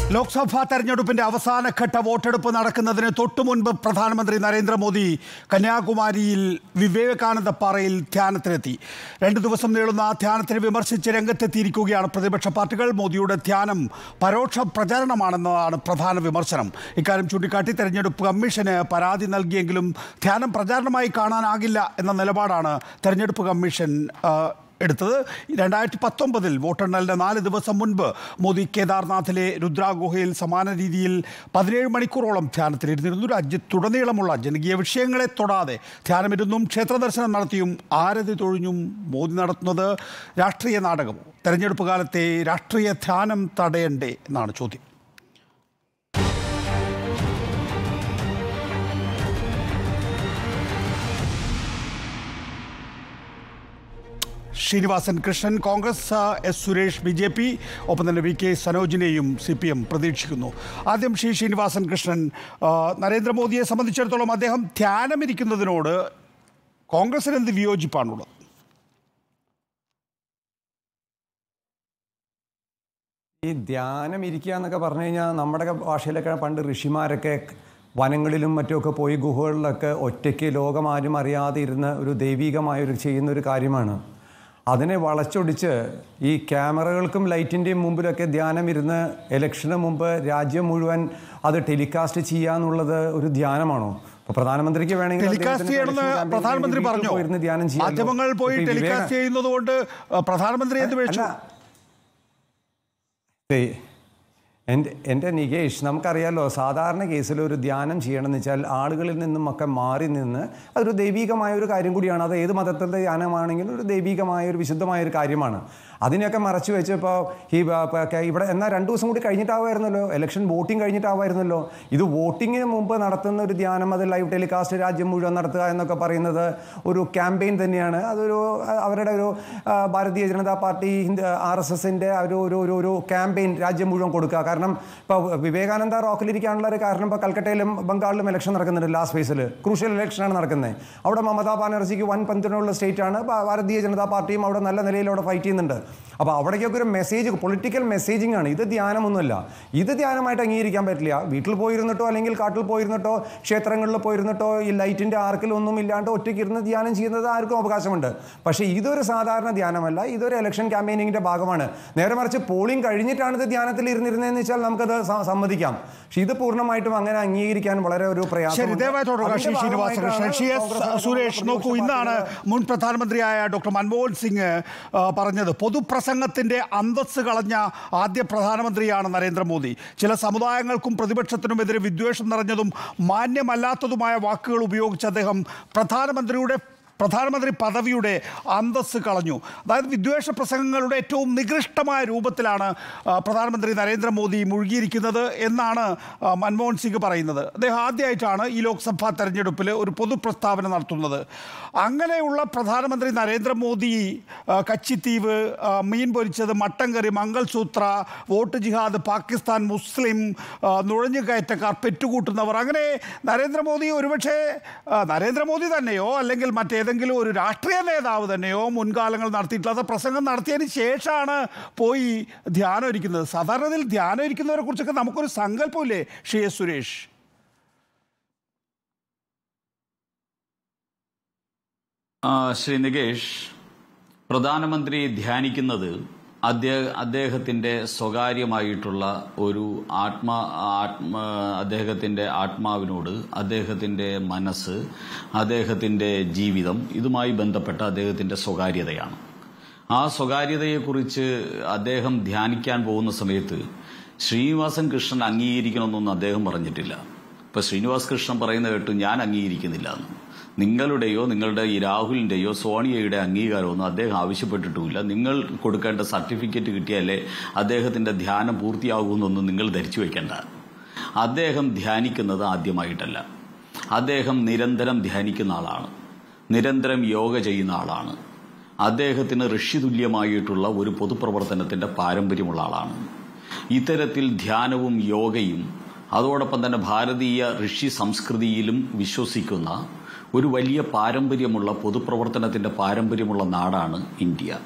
ലോക്സഭാ തെരഞ്ഞെടുപ്പിന്റെ അവസാനഘട്ട വോട്ടെടുപ്പ് നടക്കുന്നതിന് തൊട്ടു മുൻപ് പ്രധാനമന്ത്രി നരേന്ദ്രമോദി കന്യാകുമാരിയിൽ വിവേകാനന്ദ പാറയിൽ ധ്യാനത്തിനെത്തി രണ്ടു ദിവസം നീളുന്ന ആ ധ്യാനത്തിന് വിമർശിച്ച് രംഗത്തെത്തിയിരിക്കുകയാണ് പ്രതിപക്ഷ പാർട്ടികൾ മോദിയുടെ ധ്യാനം പരോക്ഷ പ്രചാരണമാണെന്നതാണ് പ്രധാന വിമർശനം ഇക്കാര്യം ചൂണ്ടിക്കാട്ടി തെരഞ്ഞെടുപ്പ് കമ്മീഷന് പരാതി നൽകിയെങ്കിലും ധ്യാനം പ്രചാരണമായി കാണാനാകില്ല എന്ന നിലപാടാണ് തെരഞ്ഞെടുപ്പ് കമ്മീഷൻ ആ, എടുത്തത് രണ്ടായിരത്തി പത്തൊമ്പതിൽ വോട്ടെണ്ണലിന് നാല് ദിവസം മുൻപ് മോദി കേദാർനാഥിലെ രുദ്രാഗുഹയിൽ സമാന രീതിയിൽ പതിനേഴ് മണിക്കൂറോളം ധ്യാനത്തിലിരുന്നിരുന്നു രാജ്യത്തുടനീളമുള്ള ജനകീയ വിഷയങ്ങളെ തൊടാതെ ധ്യാനമിരുന്നും ക്ഷേത്ര ദർശനം നടത്തിയും ആരതി തൊഴിഞ്ഞും മോദി നടത്തുന്നത് രാഷ്ട്രീയ നാടകമോ തെരഞ്ഞെടുപ്പ് കാലത്തെ രാഷ്ട്രീയ ധ്യാനം തടയണ്ടേ എന്നാണ് ചോദ്യം ശ്രീനിവാസൻ കൃഷ്ണൻ കോൺഗ്രസ് ആ, S Suresh B J P ഒപ്പം തന്നെ വി കെ സനോജിനെയും സി പി എം പ്രതീക്ഷിക്കുന്നു ആദ്യം ശ്രീ ശ്രീനിവാസൻ കൃഷ്ണൻ ആ, നരേന്ദ്രമോദിയെ സംബന്ധിച്ചിടത്തോളം അദ്ദേഹം ധ്യാനമിരിക്കുന്നതിനോട് കോൺഗ്രസിന് എന്ത് വിയോജിപ്പാണുള്ളത് ഈ ധ്യാനം ഇരിക്കുക എന്നൊക്കെ പറഞ്ഞു കഴിഞ്ഞാൽ നമ്മുടെ ഭാഷയിലൊക്കെ പണ്ട് ഋഷിമാരൊക്കെ വനങ്ങളിലും മറ്റുമൊക്കെ പോയി ഗുഹകളിലൊക്കെ ഒറ്റയ്ക്ക് ലോകം ആരും അറിയാതെ ഇരുന്ന് ഒരു ദൈവികമായ ഒരു ചെയ്യുന്ന ഒരു കാര്യമാണ് അതിനെ വളച്ചൊടിച്ച് ഈ ക്യാമറകൾക്കും ലൈറ്റിൻ്റെയും മുമ്പിലൊക്കെ ധ്യാനം ഇരുന്ന് ഇലക്ഷന് മുമ്പ് രാജ്യം മുഴുവൻ അത് ടെലികാസ്റ്റ് ചെയ്യാന്നുള്ളത് ഒരു ധ്യാനമാണോ ഇപ്പൊ പ്രധാനമന്ത്രിക്ക് വേണമെങ്കിൽ ടെലികാസ്റ്റ് അദ്ദേഹത്തിന് ചെയ്യണമെന്ന് election campaign പ്രധാനമന്ത്രി വീട്ടിൽ പറഞ്ഞു പോയിരുന്ന് ധ്യാനം ചെയ്യാമല്ലോ. മാധ്യമങ്ങൾ പോയി ഇപ്പൊ ഈ വിവേക- ടെലികാസ്റ്റ് ചെയ്യുന്നത് കൊണ്ട് ആ, പ്രധാനമന്ത്രി എന്ത് വിളിച്ചു അല്ല. ഏയ്, എൻ്റെ എൻ്റെ നികേഷ് നമുക്കറിയാലോ സാധാരണ കേസിൽ ഒരു ധ്യാനം ചെയ്യണമെന്ന് വെച്ചാൽ ആളുകളിൽ നിന്നും ഒക്കെ മാറി നിന്ന് അതൊരു ദൈവികമായ ഒരു കാര്യം കൂടിയാണ് അത് ഏത് മതത്തിൻ്റെ ധ്യാനമാണെങ്കിലും ഒരു ദൈവികമായ ഒരു വിശുദ്ധമായ ഒരു കാര്യമാണ് അതിനെയൊക്കെ മറച്ചു വെച്ച് ഇപ്പോൾ ഈ ബ- പ- ക- ഇവിടെ എന്നാൽ രണ്ട് ദിവസം കൂടി കഴിഞ്ഞിട്ടാവുമായിരുന്നല്ലോ ഇലക്ഷൻ വോട്ടിംഗ് കഴിഞ്ഞിട്ടാവുമായിരുന്നല്ലോ ഇത് വോട്ടിങ്ങിന് മുമ്പ് നടത്തുന്ന ഒരു ധ്യാനം അത് ലൈവ് ടെലികാസ്റ്റ് രാജ്യം മുഴുവൻ നടത്തുക എന്നൊക്കെ പറയുന്നത് ഒരു ക്യാമ്പയിൻ തന്നെയാണ് അതൊരു അഹ് അവരുടെ ഒരു ആ, ഭാരതീയ ജനതാ പാർട്ടി ആർ എസ് എസിൻ്റെ ഒരു ഒരു ഒരു ഒരു ക്യാമ്പയിൻ രാജ്യം മുഴുവൻ കൊടുക്കുക കാരണം ഇപ്പോൾ വിവേകാനന്ദ റോക്കിലിരിക്കാനുള്ള ഒരു കാരണം ഇപ്പോൾ കൽക്കട്ടയിലും ബംഗാളിലും ഇലക്ഷൻ നടക്കുന്നുണ്ട് ലാസ്റ്റ് ഫേസിൽ ക്രൂഷ്യൽ ഇലക്ഷനാണ് നടക്കുന്നത് അവിടെ മമതാ ബാനർജിക്ക് വൻ പിന്തുണയുള്ള സ്റ്റേറ്റാണ് ഭാരതീയ ജനതാ പാർട്ടിയും അവിടെ നല്ല നിലയിൽ അവിടെ ഫൈറ്റ് ചെയ്യുന്നുണ്ട് അപ്പോൾ അവിടേക്കൊക്കെ ഒരു മെസ്സേജ് പൊളിറ്റിക്കൽ മെസ്സേജിംഗ് ആണ് ഇത് ധ്യാനമൊന്നുമല്ല ഇത് ധ്യാനമായിട്ട് അംഗീകരിക്കാൻ പറ്റില്ല വീട്ടിൽ പോയിരുന്നിട്ടോ അല്ലെങ്കിൽ കാട്ടിൽ പോയിരുന്നിട്ടോ ക്ഷേത്രങ്ങളിൽ പോയിരുന്നിട്ടോ ഈ ലൈറ്റിൻ്റെ ആർക്കിലൊന്നും ഇല്ലാണ്ട് ഒറ്റയ്ക്ക് ഇരുന്ന് ധ്യാനം ചെയ്യുന്നത് ആർക്കും അവകാശമുണ്ട് പക്ഷേ ഇതൊരു സാധാരണ ധ്യാനമല്ല ഇതൊരു ഇലക്ഷൻ ക്യാമ്പയിനിങ്ങിൻ്റെ ഭാഗമാണ് നേരെ മറിച്ച് പോളിംഗ് കഴിഞ്ഞിട്ടാണ് ഇത് ധ്യാനത്തിൽ ഇരുന്നിരുന്നതെന്ന് വെച്ചാൽ നമുക്കത് സ- സമ്മതിക്കാം പക്ഷേ ഇത് പൂർണ്ണമായിട്ടും അങ്ങനെ അംഗീകരിക്കാൻ വളരെ ഒരു ശരി പ്രയാസം ദയവായി തുടരുക ശ്രീ ശ്രീനിവാസ കൃഷ്ണൻ ശ്രീ എസ് സുരേഷ് നോക്കൂ ഇന്നാണ് മുൻ പ്രധാനമന്ത്രിയായ ഡോക്ടർ മൻമോഹൻ സിംഗ് ആ, പറഞ്ഞത് പൊതുപ്രസംഗത്തിന്റെ അന്തസ് കളഞ്ഞ ആദ്യ പ്രധാനമന്ത്രിയാണ് നരേന്ദ്രമോദി ചില സമുദായങ്ങൾക്കും പ്രതിപക്ഷത്തിനുമെതിരെ വിദ്വേഷം നിറഞ്ഞതും മാന്യമല്ലാത്തതുമായ വാക്കുകൾ ഉപയോഗിച്ച് അദ്ദേഹം പ്രധാനമന്ത്രിയുടെ പ്രധാനമന്ത്രി പദവിയുടെ അന്തസ് കളഞ്ഞു അതായത് വിദ്വേഷ പ്രസംഗങ്ങളുടെ ഏറ്റവും നികൃഷ്ടമായ രൂപത്തിലാണ് ആ, പ്രധാനമന്ത്രി നരേന്ദ്രമോദി മുഴുകിയിരിക്കുന്നത് എന്നാണ് ആ, മൻമോഹൻ സിംഗ് പറയുന്നത് അദ്ദേഹം ആദ്യമായിട്ടാണ് ഈ ലോക്സഭാ തെരഞ്ഞെടുപ്പിൽ ഒരു പൊതുപ്രസ്താവന നടത്തുന്നത് അങ്ങനെയുള്ള പ്രധാനമന്ത്രി നരേന്ദ്രമോദി ആ, കച്ചിത്തീവ് ആ, മീൻ പൊരിച്ചത് മട്ടൻ കറി മംഗൾസൂത്ര വോട്ട് ജിഹാദ് പാകിസ്ഥാൻ മുസ്ലിം ആ, നുഴഞ്ഞുകയറ്റക്കാർ പെറ്റുകൂട്ടുന്നവർ അങ്ങനെ നരേന്ദ്രമോദി ഒരുപക്ഷെ ആ, നരേന്ദ്രമോദി തന്നെയോ അല്ലെങ്കിൽ മറ്റേതെങ്കിലും ഒരു രാഷ്ട്രീയ നേതാവ് തന്നെയോ മുൻകാലങ്ങൾ നടത്തിയിട്ടില്ലാത്ത പ്രസംഗം നടത്തിയതിന് ശേഷമാണ് പോയി ധ്യാനം ഇരിക്കുന്നത് സാധാരണയിൽ ധ്യാനം ഇരിക്കുന്നവരെ കുറിച്ചൊക്കെ നമുക്കൊരു സങ്കല്പമില്ലേ ശ്രീ എസ് സുരേഷ് ആ, ശ്രീ നികേഷ് പ്രധാനമന്ത്രി ധ്യാനിക്കുന്നത് അദ്ദേഹ അദ്ദേഹത്തിൻ്റെ സ്വകാര്യമായിട്ടുള്ള ഒരു ആത്മ ആത്മ അദ്ദേഹത്തിൻ്റെ ആത്മാവിനോട് അദ്ദേഹത്തിൻ്റെ മനസ്സ് അദ്ദേഹത്തിൻ്റെ ജീവിതം ഇതുമായി ബന്ധപ്പെട്ട അദ്ദേഹത്തിൻ്റെ സ്വകാര്യതയാണ് ആ സ്വകാര്യതയെക്കുറിച്ച് അദ്ദേഹം ധ്യാനിക്കാൻ പോകുന്ന സമയത്ത് ശ്രീനിവാസൻ കൃഷ്ണൻ അംഗീകരിക്കണമെന്നൊന്നും അദ്ദേഹം പറഞ്ഞിട്ടില്ല ഇപ്പൊ ശ്രീനിവാസ് കൃഷ്ണൻ പറയുന്ന കേട്ടു ഞാൻ അംഗീകരിക്കുന്നില്ല എന്ന് നിങ്ങളുടെയോ നിങ്ങളുടെ ഈ രാഹുലിന്റെയോ സോണിയയുടെ അംഗീകാരമൊന്നും അദ്ദേഹം ആവശ്യപ്പെട്ടിട്ടുമില്ല നിങ്ങൾ കൊടുക്കേണ്ട സർട്ടിഫിക്കറ്റ് കിട്ടിയാലേ അദ്ദേഹത്തിന്റെ ധ്യാനം പൂർത്തിയാകുമെന്നൊന്നും നിങ്ങൾ ധരിച്ചു വെക്കേണ്ട അദ്ദേഹം ധ്യാനിക്കുന്നത് ആദ്യമായിട്ടല്ല അദ്ദേഹം നിരന്തരം ധ്യാനിക്കുന്ന ആളാണ് നിരന്തരം യോഗ ചെയ്യുന്ന ആളാണ് അദ്ദേഹത്തിന് ഋഷിതുല്യമായിട്ടുള്ള ഒരു പൊതുപ്രവർത്തനത്തിന്റെ പാരമ്പര്യമുള്ള ആളാണ് ഇത്തരത്തിൽ ധ്യാനവും യോഗയും അതോടൊപ്പം തന്നെ ഭാരതീയ ഋഷി സംസ്കൃതിയിലും വിശ്വസിക്കുന്ന ഒരു വലിയ പാരമ്പര്യമുള്ള പൊതുപ്രവർത്തനത്തിന്റെ പാരമ്പര്യമുള്ള നാടാണ് ഇന്ത്യ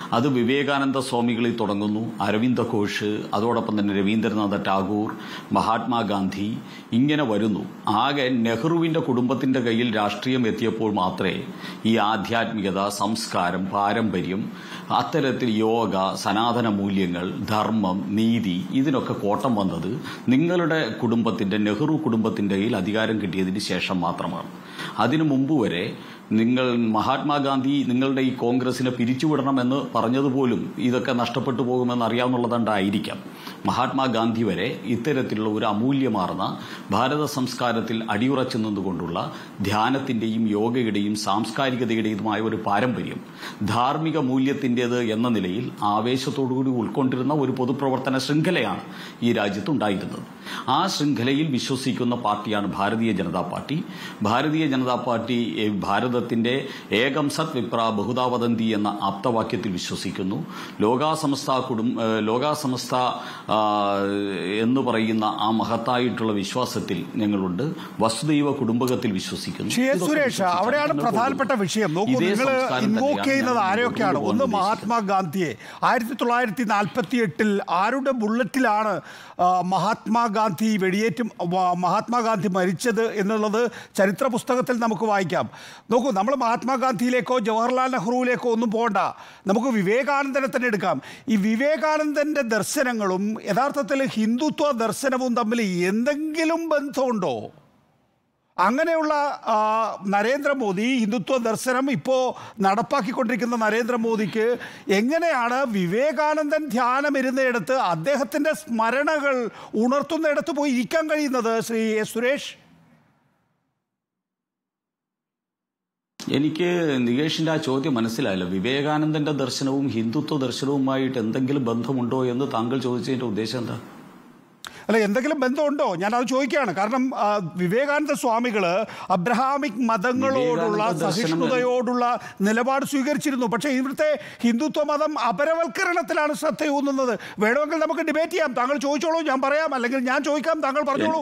അത് വിവേകാനന്ദ സ്വാമികളിൽ തുടങ്ങുന്നു അരവിന്ദ ഘോഷ് അതോടൊപ്പം തന്നെ രവീന്ദ്രനാഥ ടാഗോർ മഹാത്മാഗാന്ധി ഇങ്ങനെ വരുന്നു ആകെ നെഹ്റുവിന്റെ കുടുംബത്തിന്റെ കയ്യിൽ രാഷ്ട്രീയം എത്തിയപ്പോൾ മാത്രമേ ഈ ആധ്യാത്മികത സംസ്കാരം പാരമ്പര്യം അത്തരത്തിൽ യോഗ സനാതന മൂല്യങ്ങൾ ധർമ്മം നീതി ഇതിനൊക്കെ കോട്ടം വന്നത് നിങ്ങളുടെ കുടുംബത്തിന്റെ നെഹ്റു കുടുംബത്തിന്റെ കയ്യിൽ അധികാരം കിട്ടിയതിന് ശേഷം മാത്രമാണ് അതിനു മുമ്പ് വരെ നിങ്ങൾ മഹാത്മാഗാന്ധി നിങ്ങളുടെ ഈ കോൺഗ്രസിനെ പിരിച്ചുവിടണമെന്ന് പറഞ്ഞതുപോലും ഇതൊക്കെ നഷ്ടപ്പെട്ടു പോകുമെന്ന് അറിയാവുന്നതുകൊണ്ടായിരിക്കാം മഹാത്മാഗാന്ധി വരെ ഇത്തരത്തിലുള്ള ഒരു അമൂല്യമാർന്ന ഭാരത സംസ്കാരത്തിൽ അടിയുറച്ചു നിന്നുകൊണ്ടുള്ള ധ്യാനത്തിന്റെയും യോഗയുടെയും സാംസ്കാരികതയുടേതുമായ ഒരു പാരമ്പര്യം ധാർമ്മിക മൂല്യത്തിൻ്റെത് എന്ന നിലയിൽ ആവേശത്തോടുകൂടി ഉൾക്കൊണ്ടിരുന്ന ഒരു പൊതുപ്രവർത്തന ശൃംഖലയാണ് ഈ രാജ്യത്തുണ്ടായിരുന്നത് ആ ശൃംഖലയിൽ വിശ്വസിക്കുന്ന പാർട്ടിയാണ് ഭാരതീയ ജനതാ പാർട്ടി ഭാരതീയ ജനതാ പാർട്ടി ഏഹ്, ഭാരതത്തിന്റെ ഏകം സത് വിപ്ര ബഹുതാവദന്തി എന്ന ആപ്തവാക്യത്തിൽ വിശ്വസിക്കുന്നു ലോകാസമസ്ത കുടും ഏഹ്, ലോകാസമസ്ത ആ, എന്ന് പറയുന്ന ആ മഹത്തായിട്ടുള്ള വിശ്വാസത്തിൽ ഞങ്ങളുണ്ട് വസുദൈവ കുടുംബകത്തിൽ വിശ്വസിക്കുന്നു ശ്രീ എസ്. ഇതൊക്കെ സുരേഷ് വിശ്വസിച്ചാണ് അവിടെയാണ് മുന്നോട്ട് പ്രധാനപ്പെട്ട പോകുന്നത്. വിഷയം നോക്കൂ ഇതേ നിങ്ങൾ സംസ്കാരം ഇൻവോക്ക് തന്നെയാണ് ചെയ്യുന്നത് ഞാൻ ആരെയൊക്കെയാണ് മുന്നോട്ട് ഒന്ന് പോകാൻ മഹാത്മാഗാന്ധിയെ ആയിരത്തി തൊള്ളായിരത്തി നാൽപ്പത്തി എട്ടിൽ ആരുടെ ബുള്ളറ്റിലാണ് ആ, മഹാത്മാഗാന്ധി വെടിയേറ്റും വ- മഹാത്മാഗാന്ധി മരിച്ചത് എന്നുള്ളത് ചരിത്ര പുസ്തകത്തിൽ നമുക്ക് വായിക്കാം നോക്കൂ നമ്മൾ മഹാത്മാഗാന്ധിയിലേക്കോ ജവഹർലാൽ നെഹ്റുവിലേക്കോ ഒന്നും പോകണ്ട നമുക്ക് വിവേകാനന്ദനെ തന്നെ എടുക്കാം ഈ വിവേകാനന്ദൻ്റെ ദർശനങ്ങളും യഥാർത്ഥത്തിൽ ഹിന്ദുത്വ ദർശനവും തമ്മിൽ എന്തെങ്കിലും ബന്ധമുണ്ടോ അങ്ങനെയുള്ള ആ, നരേന്ദ്രമോദി ഹിന്ദുത്വ ദർശനം ഇപ്പോൾ നടപ്പാക്കിക്കൊണ്ടിരിക്കുന്ന നരേന്ദ്രമോദിക്ക് എങ്ങനെയാണ് വിവേകാനന്ദൻ ധ്യാനം ഇരുന്നിടത്ത് അദ്ദേഹത്തിൻ്റെ സ്മരണകൾ ഉണർത്തുന്നിടത്ത് പോയി ഇരിക്കാൻ കഴിയുന്നത് ശ്രീ എസ്. സുരേഷ് എനിക്ക് നികേഷിന്റെ ആ ചോദ്യം മനസ്സിലായില്ല വിവേകാനന്ദന്റെ ദർശനവും ഹിന്ദുത്വ ദർശനവുമായിട്ട് എന്തെങ്കിലും ബന്ധമുണ്ടോ എന്ന് താങ്കൾ ചോദിച്ചതിന്റെ ഉദ്ദേശം എന്താ അല്ല എന്തെങ്കിലും ബന്ധമുണ്ടോ ഞാൻ അത് ചോദിക്കുകയാണ് കാരണം ആ, വിവേകാനന്ദ സ്വാമികൾ അബ്രഹാമിക് മതങ്ങളോടുള്ള വിവേകാനന്ദ ദർശനം സഹിഷ്ണുതയോടുള്ള നിലപാട് സ്വീകരിച്ചിരുന്നു പക്ഷേ ഇവിടുത്തെ ഹിന്ദുത്വ മതം അപരവൽക്കരണത്തിലാണ് ശ്രദ്ധയൂന്നുന്നത് വേണമെങ്കിൽ നമുക്ക് ഡിബേറ്റ് ചെയ്യാം താങ്കൾ ചോദിച്ചോളൂ ഞാൻ പറയാം അല്ലെങ്കിൽ ഞാൻ ചോദിക്കാം താങ്കൾ പറഞ്ഞോളൂ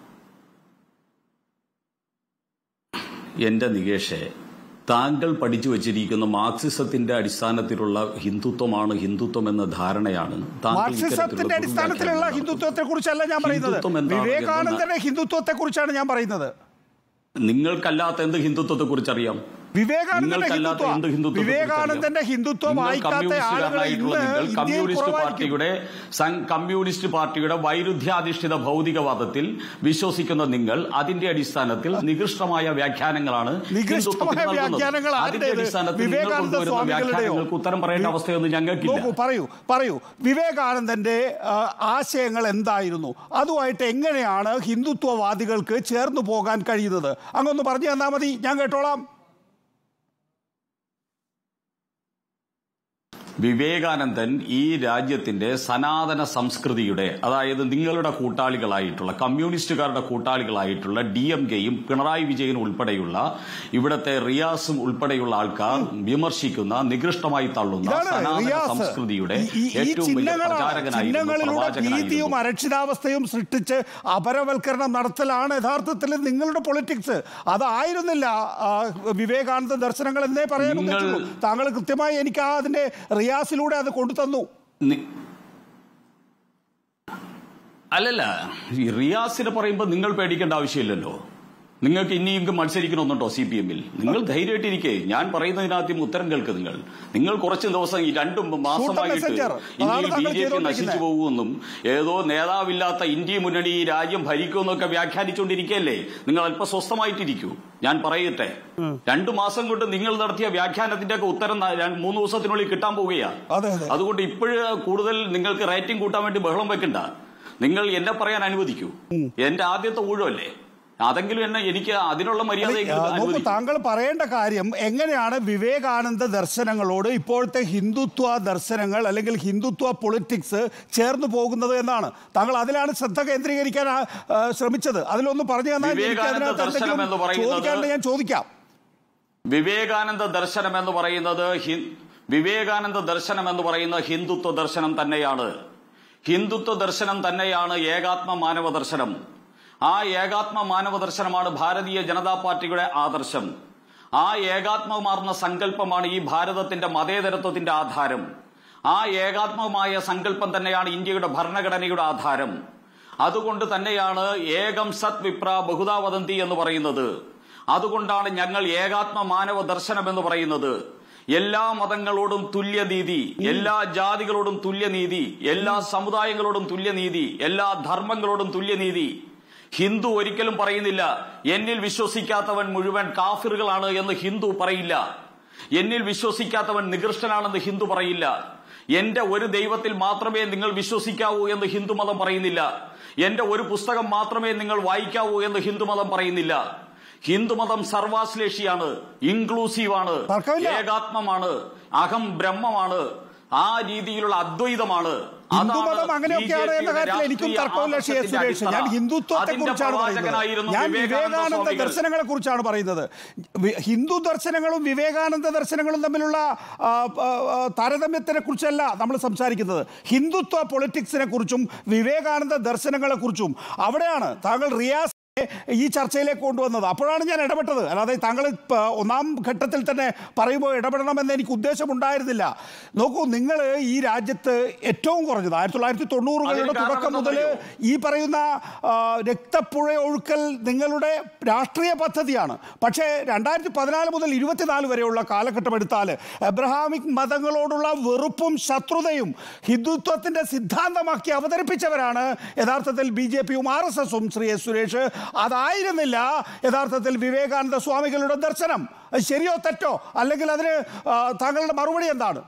എന്റെ നികേഷെ താങ്കൾ പഠിച്ചു വച്ചിരിക്കുന്ന മാർക്സിസത്തിന്റെ അടിസ്ഥാനത്തിലുള്ള ഹിന്ദുത്വമാണ് ഹിന്ദുത്വം എന്ന ധാരണയാണ് താങ്കൾ മാർക്സിസത്തിന്റെ ഇത്തരത്തിലുള്ള അടിസ്ഥാനത്തിലുള്ള ദുർവ്യാഖ്യാനം ഹിന്ദുത്വത്തെ കുറിച്ചല്ല ഞാൻ പറയുന്നത് ഹിന്ദുത്വം എന്താണ് വിവേകാനന്ദന്റെ ഹിന്ദുത്വത്തെ കുറിച്ചാണ് ഞാൻ പറയുന്നത് നിങ്ങൾക്കല്ലാത്ത എന്ത് ഹിന്ദുത്വത്തെ കുറിച്ച് അറിയാം വിവേകാനന്ദന്റെ നിങ്ങൾക്കല്ലാത്ത എന്ത് ഹിന്ദുത്വം ഹിന്ദുത്വത്തെ വിവേകാനന്ദന്റെ ഹിന്ദുത്വം വായിക്കാത്ത ആളുകൾ ഇന്ന് നിങ്ങൾ ഇന്ത്യയിൽ കമ്മ്യൂണിസ്റ്റ് കുറവായിരിക്കും പാർട്ടിയുടെ സം- കമ്മ്യൂണിസ്റ്റ് പാർട്ടിയുടെ വൈരുദ്ധ്യാധിഷ്ഠിത ഭൗതികവാദത്തിൽ വിശ്വസിക്കുന്ന നിങ്ങൾ അതിന്റെ അടിസ്ഥാനത്തിൽ നികൃഷ്ടമായ വ്യാഖ്യാനങ്ങളാണ് നികൃഷ്ടമായ ഹിന്ദുത്വത്തിന് നൽകുന്നത്. വ്യാഖ്യാനങ്ങൾ അതിന്റെ ആരുടേത്? അടിസ്ഥാനത്തിൽ നിങ്ങൾ വിവേകാനന്ദ കൊണ്ടുവരുന്ന സ്വാമികളുടെയോ? വ്യാഖ്യാനങ്ങൾക്ക് ഉത്തരം പറയേണ്ട അവസ്ഥയൊന്നും ഞങ്ങൾക്കില്ല നോക്കൂ പറയൂ പറയൂ വിവേകാനന്ദന്റെ ആ, ആശയങ്ങൾ എന്തായിരുന്നു അതുമായിട്ട് എങ്ങനെയാണ് ഹിന്ദുത്വവാദികൾക്ക് ചേർന്ന് പോകാൻ കഴിയുന്നത് അങ്ങൊന്ന് പറഞ്ഞു തന്നാൽ മതി ഞാൻ കേട്ടോളാം വിവേകാനന്ദൻ ഈ രാജ്യത്തിന്റെ സനാതന സംസ്കൃതിയുടെ അതായത് നിങ്ങളുടെ കൂട്ടാളികളായിട്ടുള്ള കമ്മ്യൂണിസ്റ്റുകാരുടെ കൂട്ടാളികളായിട്ടുള്ള ഡി എം കെയും പിണറായി വിജയൻ ഉൾപ്പെടെയുള്ള ഇവിടത്തെ റിയാസും ഉൾപ്പെടെയുള്ള ആൾക്കാർ വിമർശിക്കുന്ന നികൃഷ്ടമായി തള്ളുന്ന ഇതാണ് സനാതന റിയാസ് സംസ്കൃതിയുടെ ഈ- ഈ- ഈ ഏറ്റവും വലിയ ചിഹ്നങ്ങളാണ് പ്രചാരകനായിരുന്നു ചിഹ്നങ്ങളിലൂടെ ഭീതിയും പ്രവാചകനായിരുന്നു അരക്ഷിതാവസ്ഥയും സൃഷ്ടിച്ച് അപരവൽക്കരണം നടത്തലാണ് യഥാർത്ഥത്തിൽ നിങ്ങളുടെ പൊളിറ്റിക്സ് അതായിരുന്നില്ല ആ, വിവേകാനന്ദ ദർശനങ്ങൾ എന്നേ പറയാൻ നിങ്ങൾ- ഉദ്ദേശിച്ചുള്ളൂ താങ്കൾ കൃത്യമായി എനിക്ക് ആ അതിന്റെ റിയാസിലൂടെ അത് കൊണ്ടു തന്നു നി- അല്ലല്ല ഈ റിയാസിനെ പറയുമ്പോൾ നിങ്ങൾ പേടിക്കേണ്ട ആവശ്യമില്ലല്ലോ നിങ്ങൾക്ക് ഇനിയും മത്സരിക്കണമെന്നുണ്ടോ സി പി എമ്മിൽ നിങ്ങൾ ധൈര്യമായിട്ടിരിക്കേ ഞാൻ പറയുന്നതിനകത്തും ഉത്തരം കേൾക്ക് നിങ്ങൾ നിങ്ങൾ കുറച്ച് ദിവസം ഈ രണ്ടും മാസമായിട്ട് messenger. ഇന്ത്യയിൽ അതാണ് ബി താങ്കൾ ജെ പി ചെയ്തുകൊണ്ടിരിക്കുന്നത്. നശിച്ചു പോകുമെന്നും ഏതോ നേതാവില്ലാത്ത ഇന്ത്യ മുന്നണി ഈ രാജ്യം ഭരിക്കുമെന്നൊക്കെ വ്യാഖ്യാനിച്ചുകൊണ്ടിരിക്കുകയല്ലേ നിങ്ങൾ അല്പം സ്വസ്ഥമായിട്ടിരിക്കൂ ഞാൻ പറയട്ടെ രണ്ടു മാസം കൊണ്ട് നിങ്ങൾ നടത്തിയ വ്യാഖ്യാനത്തിന്റെ ഒക്കെ ഉത്തരം ന- രണ്ട്- മൂന്ന് ദിവസത്തിനുള്ളിൽ കിട്ടാൻ പോവുകയാണ് അതെ അതെ അതുകൊണ്ട് ഇപ്പോഴ് കൂടുതൽ നിങ്ങൾക്ക് റേറ്റിംഗ് കൂട്ടാൻ വേണ്ടി ബഹളം വെക്കണ്ട നിങ്ങൾ എന്നെ പറയാൻ അനുവദിക്കൂ എന്റെ ആദ്യത്തെ ഊഴമല്ലേ അതെങ്കിലും എന്നെ എനിക്ക് അതിനുള്ള മര്യാദ ആ, നോക്കൂ താങ്കൾ പറയേണ്ട കാര്യം എങ്ങനെയാണ് വിവേകാനന്ദ ദർശനങ്ങളോട് ഇപ്പോഴത്തെ ഹിന്ദുത്വ ദർശനങ്ങൾ അല്ലെങ്കിൽ ഹിന്ദുത്വ പൊളിറ്റിക്സ് ചേർന്ന് പോകുന്നത് എന്നാണ് താങ്കൾ അതിലാണ് ശ്രദ്ധ കേന്ദ്രീകരിക്കാൻ ആ, ആ, ശ്രമിച്ചത് അതിലൊന്ന് പറഞ്ഞു തന്നാൽ എനിക്ക് വിവേകാനന്ദ അതിനകത്ത് ദർശനം എന്തെങ്കിലും എന്ന് പറയുന്നത് ചോദിക്കാനുണ്ടെങ്കിൽ ഞാൻ ചോദിക്കാം വിവേകാനന്ദ ദർശനം എന്ന് പറയുന്നത് ഹി- വിവേകാനന്ദ ദർശനം എന്ന് പറയുന്ന ഹിന്ദുത്വ ദർശനം തന്നെയാണ് ഹിന്ദുത്വ ദർശനം തന്നെയാണ് ഏകാത്മ മാനവ ദർശനം ആ ഏകാത്മ മാനവ ദർശനമാണ് ഭാരതീയ ജനതാ പാർട്ടിയുടെ ആദർശം ആ ഏകാത്മമാർന്ന സങ്കല്പമാണ് ഈ ഭാരതത്തിന്റെ മതേതരത്വത്തിന്റെ ആധാരം ആ ഏകാത്മകമായ സങ്കല്പം തന്നെയാണ് ഇന്ത്യയുടെ ഭരണഘടനയുടെ ആധാരം അതുകൊണ്ട് തന്നെയാണ് ഏകം സത് വിപ്ര ബഹുതാ വദന്തി എന്ന് പറയുന്നത് അതുകൊണ്ടാണ് ഞങ്ങൾ ഏകാത്മ മാനവ ദർശനം എന്ന് പറയുന്നത് എല്ലാ മതങ്ങളോടും തുല്യനീതി എല്ലാ ജാതികളോടും തുല്യനീതി എല്ലാ സമുദായങ്ങളോടും തുല്യനീതി എല്ലാ ധർമ്മങ്ങളോടും തുല്യനീതി ഹിന്ദു ഒരിക്കലും പറയുന്നില്ല എന്നിൽ വിശ്വസിക്കാത്തവൻ മുഴുവൻ കാഫിറുകളാണ് എന്ന് ഹിന്ദു പറയില്ല എന്നിൽ വിശ്വസിക്കാത്തവൻ നികൃഷ്ടനാണെന്ന് ഹിന്ദു പറയില്ല എന്റെ ഒരു ദൈവത്തിൽ മാത്രമേ നിങ്ങൾ വിശ്വസിക്കാവൂ എന്ന് ഹിന്ദുമതം പറയുന്നില്ല എന്റെ ഒരു പുസ്തകം മാത്രമേ നിങ്ങൾ വായിക്കാവൂ എന്ന് ഹിന്ദുമതം പറയുന്നില്ല ഹിന്ദുമതം സർവാശ്ലേഷിയാണ് ഇൻക്ലൂസീവാണ് തർക്കമില്ല. ഏകാത്മമാണ് അഹം ബ്രഹ്മമാണ് ആ രീതിയിലുള്ള അദ്വൈതമാണ് അതാണ് ഹിന്ദുമതം അങ്ങനെയൊക്കെയാണ് എന്ന BJP യുടെ കാര്യത്തിൽ എനിക്കും രാഷ്ട്രീയ തർക്കമില്ല ഷി എസ് ആദർശത്തിന്റെ സുരേഷ് ഞാൻ അടിത്തറ. ഹിന്ദുത്വത്തെ അതിന്റെ കുറിച്ചാണ് പറയുന്നത് പ്രവാചകനായിരുന്നു ഞാൻ വിവേകാനന്ദ വിവേകാനന്ദ സ്വാമികൾ. ദർശനങ്ങളെ കുറിച്ചാണ് പറയുന്നത് വി- ഹിന്ദു ദർശനങ്ങളും വിവേകാനന്ദ ദർശനങ്ങളും തമ്മിലുള്ള ആ, ആ, ആ, താരതമ്യത്തിനെ കുറിച്ചല്ല നമ്മൾ സംസാരിക്കുന്നത് ഹിന്ദുത്വ പൊളിറ്റിക്സിനെ കുറിച്ചും വിവേകാനന്ദ ദർശനങ്ങളെ കുറിച്ചും അവിടെയാണ് താങ്കൾ റിയാസ് ഈ ചർച്ചയിലേക്ക് കൊണ്ടുവന്നത് അപ്പോഴാണ് ഞാൻ ഇടപെട്ടത് അല്ലാതെ താങ്കൾ ഇപ്പ ഒന്നാം ഘട്ടത്തിൽ തന്നെ പറയുമ്പോൾ ഇടപെടണമെന്ന് എനിക്ക് ഉദ്ദേശമുണ്ടായിരുന്നില്ല നോക്കൂ നിങ്ങൾ ഈ രാജ്യത്ത് ഏറ്റവും കുറഞ്ഞത് ആയിരത്തി തൊള്ളായിരത്തി തൊണ്ണൂറുകളുടെ അതിന് കാരണം തുടക്കം മുതൽ എന്താണെന്നറിയോ? ഈ പറയുന്ന ആ, രക്തപ്പുഴ ഒഴുക്കൽ നിങ്ങളുടെ രാഷ്ട്രീയ പദ്ധതിയാണ് പക്ഷേ രണ്ടായിരത്തി പതിനാല് മുതൽ ഇരുപത്തിനാല് വരെയുള്ള കാലഘട്ടം എടുത്താൽ എബ്രഹാമിക് മതങ്ങളോടുള്ള വെറുപ്പും ശത്രുതയും ഹിന്ദുത്വത്തിന്റെ സിദ്ധാന്തമാക്കി അവതരിപ്പിച്ചവരാണ് യഥാർത്ഥത്തിൽ ബി ജെ പിയും ആർ എസ് എസും ശ്രീ എസ് സുരേഷ് അതായിരുന്നില്ല യഥാർത്ഥത്തിൽ വിവേകാനന്ദ സ്വാമികളുടെ ദർശനം അത് ശരിയോ തെറ്റോ അല്ലെങ്കിൽ അതിന് ആ, താങ്കളുടെ മറുപടി എന്താണ്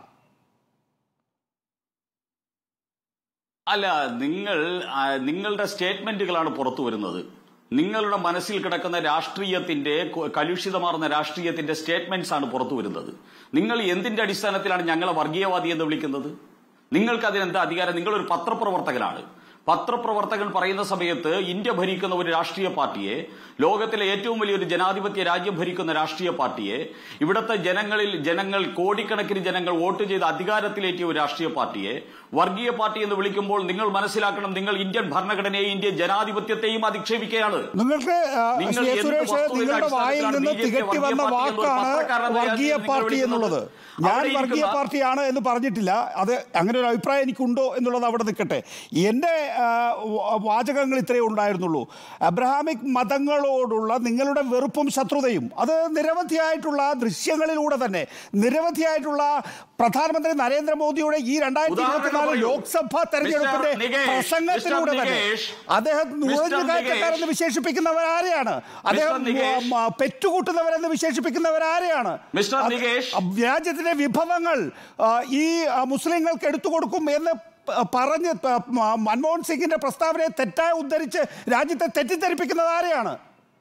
അല്ല നിങ്ങൾ ആ, നിങ്ങളുടെ സ്റ്റേറ്റ്മെന്റുകളാണ് പുറത്തു വരുന്നത് നിങ്ങളുടെ മനസ്സിൽ കിടക്കുന്ന രാഷ്ട്രീയത്തിന്റെ കൊ- കലുഷിതമാർന്ന രാഷ്ട്രീയത്തിന്റെ സ്റ്റേറ്റ്മെന്റ്സ് ആണ് പുറത്തു വരുന്നത് നിങ്ങൾ എന്തിന്റെ അടിസ്ഥാനത്തിലാണ് ഞങ്ങളെ വർഗീയവാദി എന്ന് വിളിക്കുന്നത് നിങ്ങൾക്ക് അതിനെന്താ അധികാരം നിങ്ങളൊരു പത്രപ്രവർത്തകനാണ് പത്രപ്രവർത്തകൻ പറയുന്ന സമയത്ത് ഇന്ത്യ ഭരിക്കുന്ന ഒരു രാഷ്ട്രീയ പാർട്ടിയെ ലോകത്തിലെ ഏറ്റവും വലിയൊരു ജനാധിപത്യ രാജ്യം ഭരിക്കുന്ന രാഷ്ട്രീയ പാർട്ടിയെ ഇവിടുത്തെ ജനങ്ങളിൽ ജനങ്ങൾ കോടിക്കണക്കിന് ജനങ്ങൾ വോട്ട് ചെയ്ത് അധികാരത്തിലേറ്റിയ ഒരു രാഷ്ട്രീയ പാർട്ടിയെ വർഗീയ പാർട്ടി എന്ന് വിളിക്കുമ്പോൾ നിങ്ങൾ മനസ്സിലാക്കണം നിങ്ങൾ ഇന്ത്യൻ ഭരണഘടനയെയും ഇന്ത്യൻ ജനാധിപത്യത്തെയും അധിക്ഷേപിക്കുകയാണ് നിങ്ങൾക്ക് ആ, നിങ്ങൾ ശ്രീ എന്ത് സുരേഷ് വസ്തുതയുടെ നിങ്ങളുടെ വായിൽ അടിസ്ഥാനത്തിലാണ് നിന്ന് BJP തികട്ടി വർഗീയ വന്ന പാർട്ടി എന്ന് ഒരു വാക്കാണ് പത്രക്കാരനെ വർഗീയ നിങ്ങൾ പാർട്ടി വിളിക്കുന്നത്? എന്നുള്ളത് ഞാൻ അവിടെ വർഗീയ ഇരിക്കുന്ന- പാർട്ടിയാണ് എന്ന് പറഞ്ഞിട്ടില്ല അത് അങ്ങനെ ഒരു അഭിപ്രായം എനിക്കുണ്ടോ എന്നുള്ളത് അവിടെ നിൽക്കട്ടെ എൻ്റെ ആ, വ- വാചകങ്ങൾ ഇത്രയേ ഉണ്ടായിരുന്നുള്ളൂ അബ്രഹാമിക് മതങ്ങളോടുള്ള നിങ്ങളുടെ വെറുപ്പും ശത്രുതയും അത് നിരവധിയായിട്ടുള്ള ദൃശ്യങ്ങളിലൂടെ തന്നെ നിരവധിയായിട്ടുള്ള പ്രധാനമന്ത്രി നരേന്ദ്രമോദിയുടെ ഈ രണ്ടായിരത്തി ഉദാഹരണം ഇരുപത്തിനാല് പറയൂ. ലോക്സഭാ തെരഞ്ഞെടുപ്പിന്റെ മിസ്റ്റർ നികേഷ്, പ്രസംഗത്തിലൂടെ മിസ്റ്റർ തന്നെ നികേഷ്, അദ്ദേഹം മിസ്റ്റർ നുഴഞ്ഞുകയറ്റക്കാരെന്ന് നികേഷ്, വിശേഷിപ്പിക്കുന്നവർ ആരെയാണ് അദ്ദേഹം നികേഷ്, മ- പെറ്റുകൂട്ടുന്നവരെന്ന് വിശേഷിപ്പിക്കുന്നവർ ആരെയാണ് മിസ്റ്റർ അത് നികേഷ്. രാജ്യത്തിന്റെ വിഭവങ്ങൾ ആ, ഈ ആ, മുസ്ലിങ്ങൾക്ക് എടുത്തു കൊടുക്കും എന്ന് പ- പറഞ്ഞ് പ- മ- മൻമോഹൻ സിംഗിന്റെ പ്രസ്താവനയെ തെറ്റായി ഉദ്ധരിച്ച് രാജ്യത്തെ തെറ്റിദ്ധരിപ്പിക്കുന്നത് ആരെയാണ്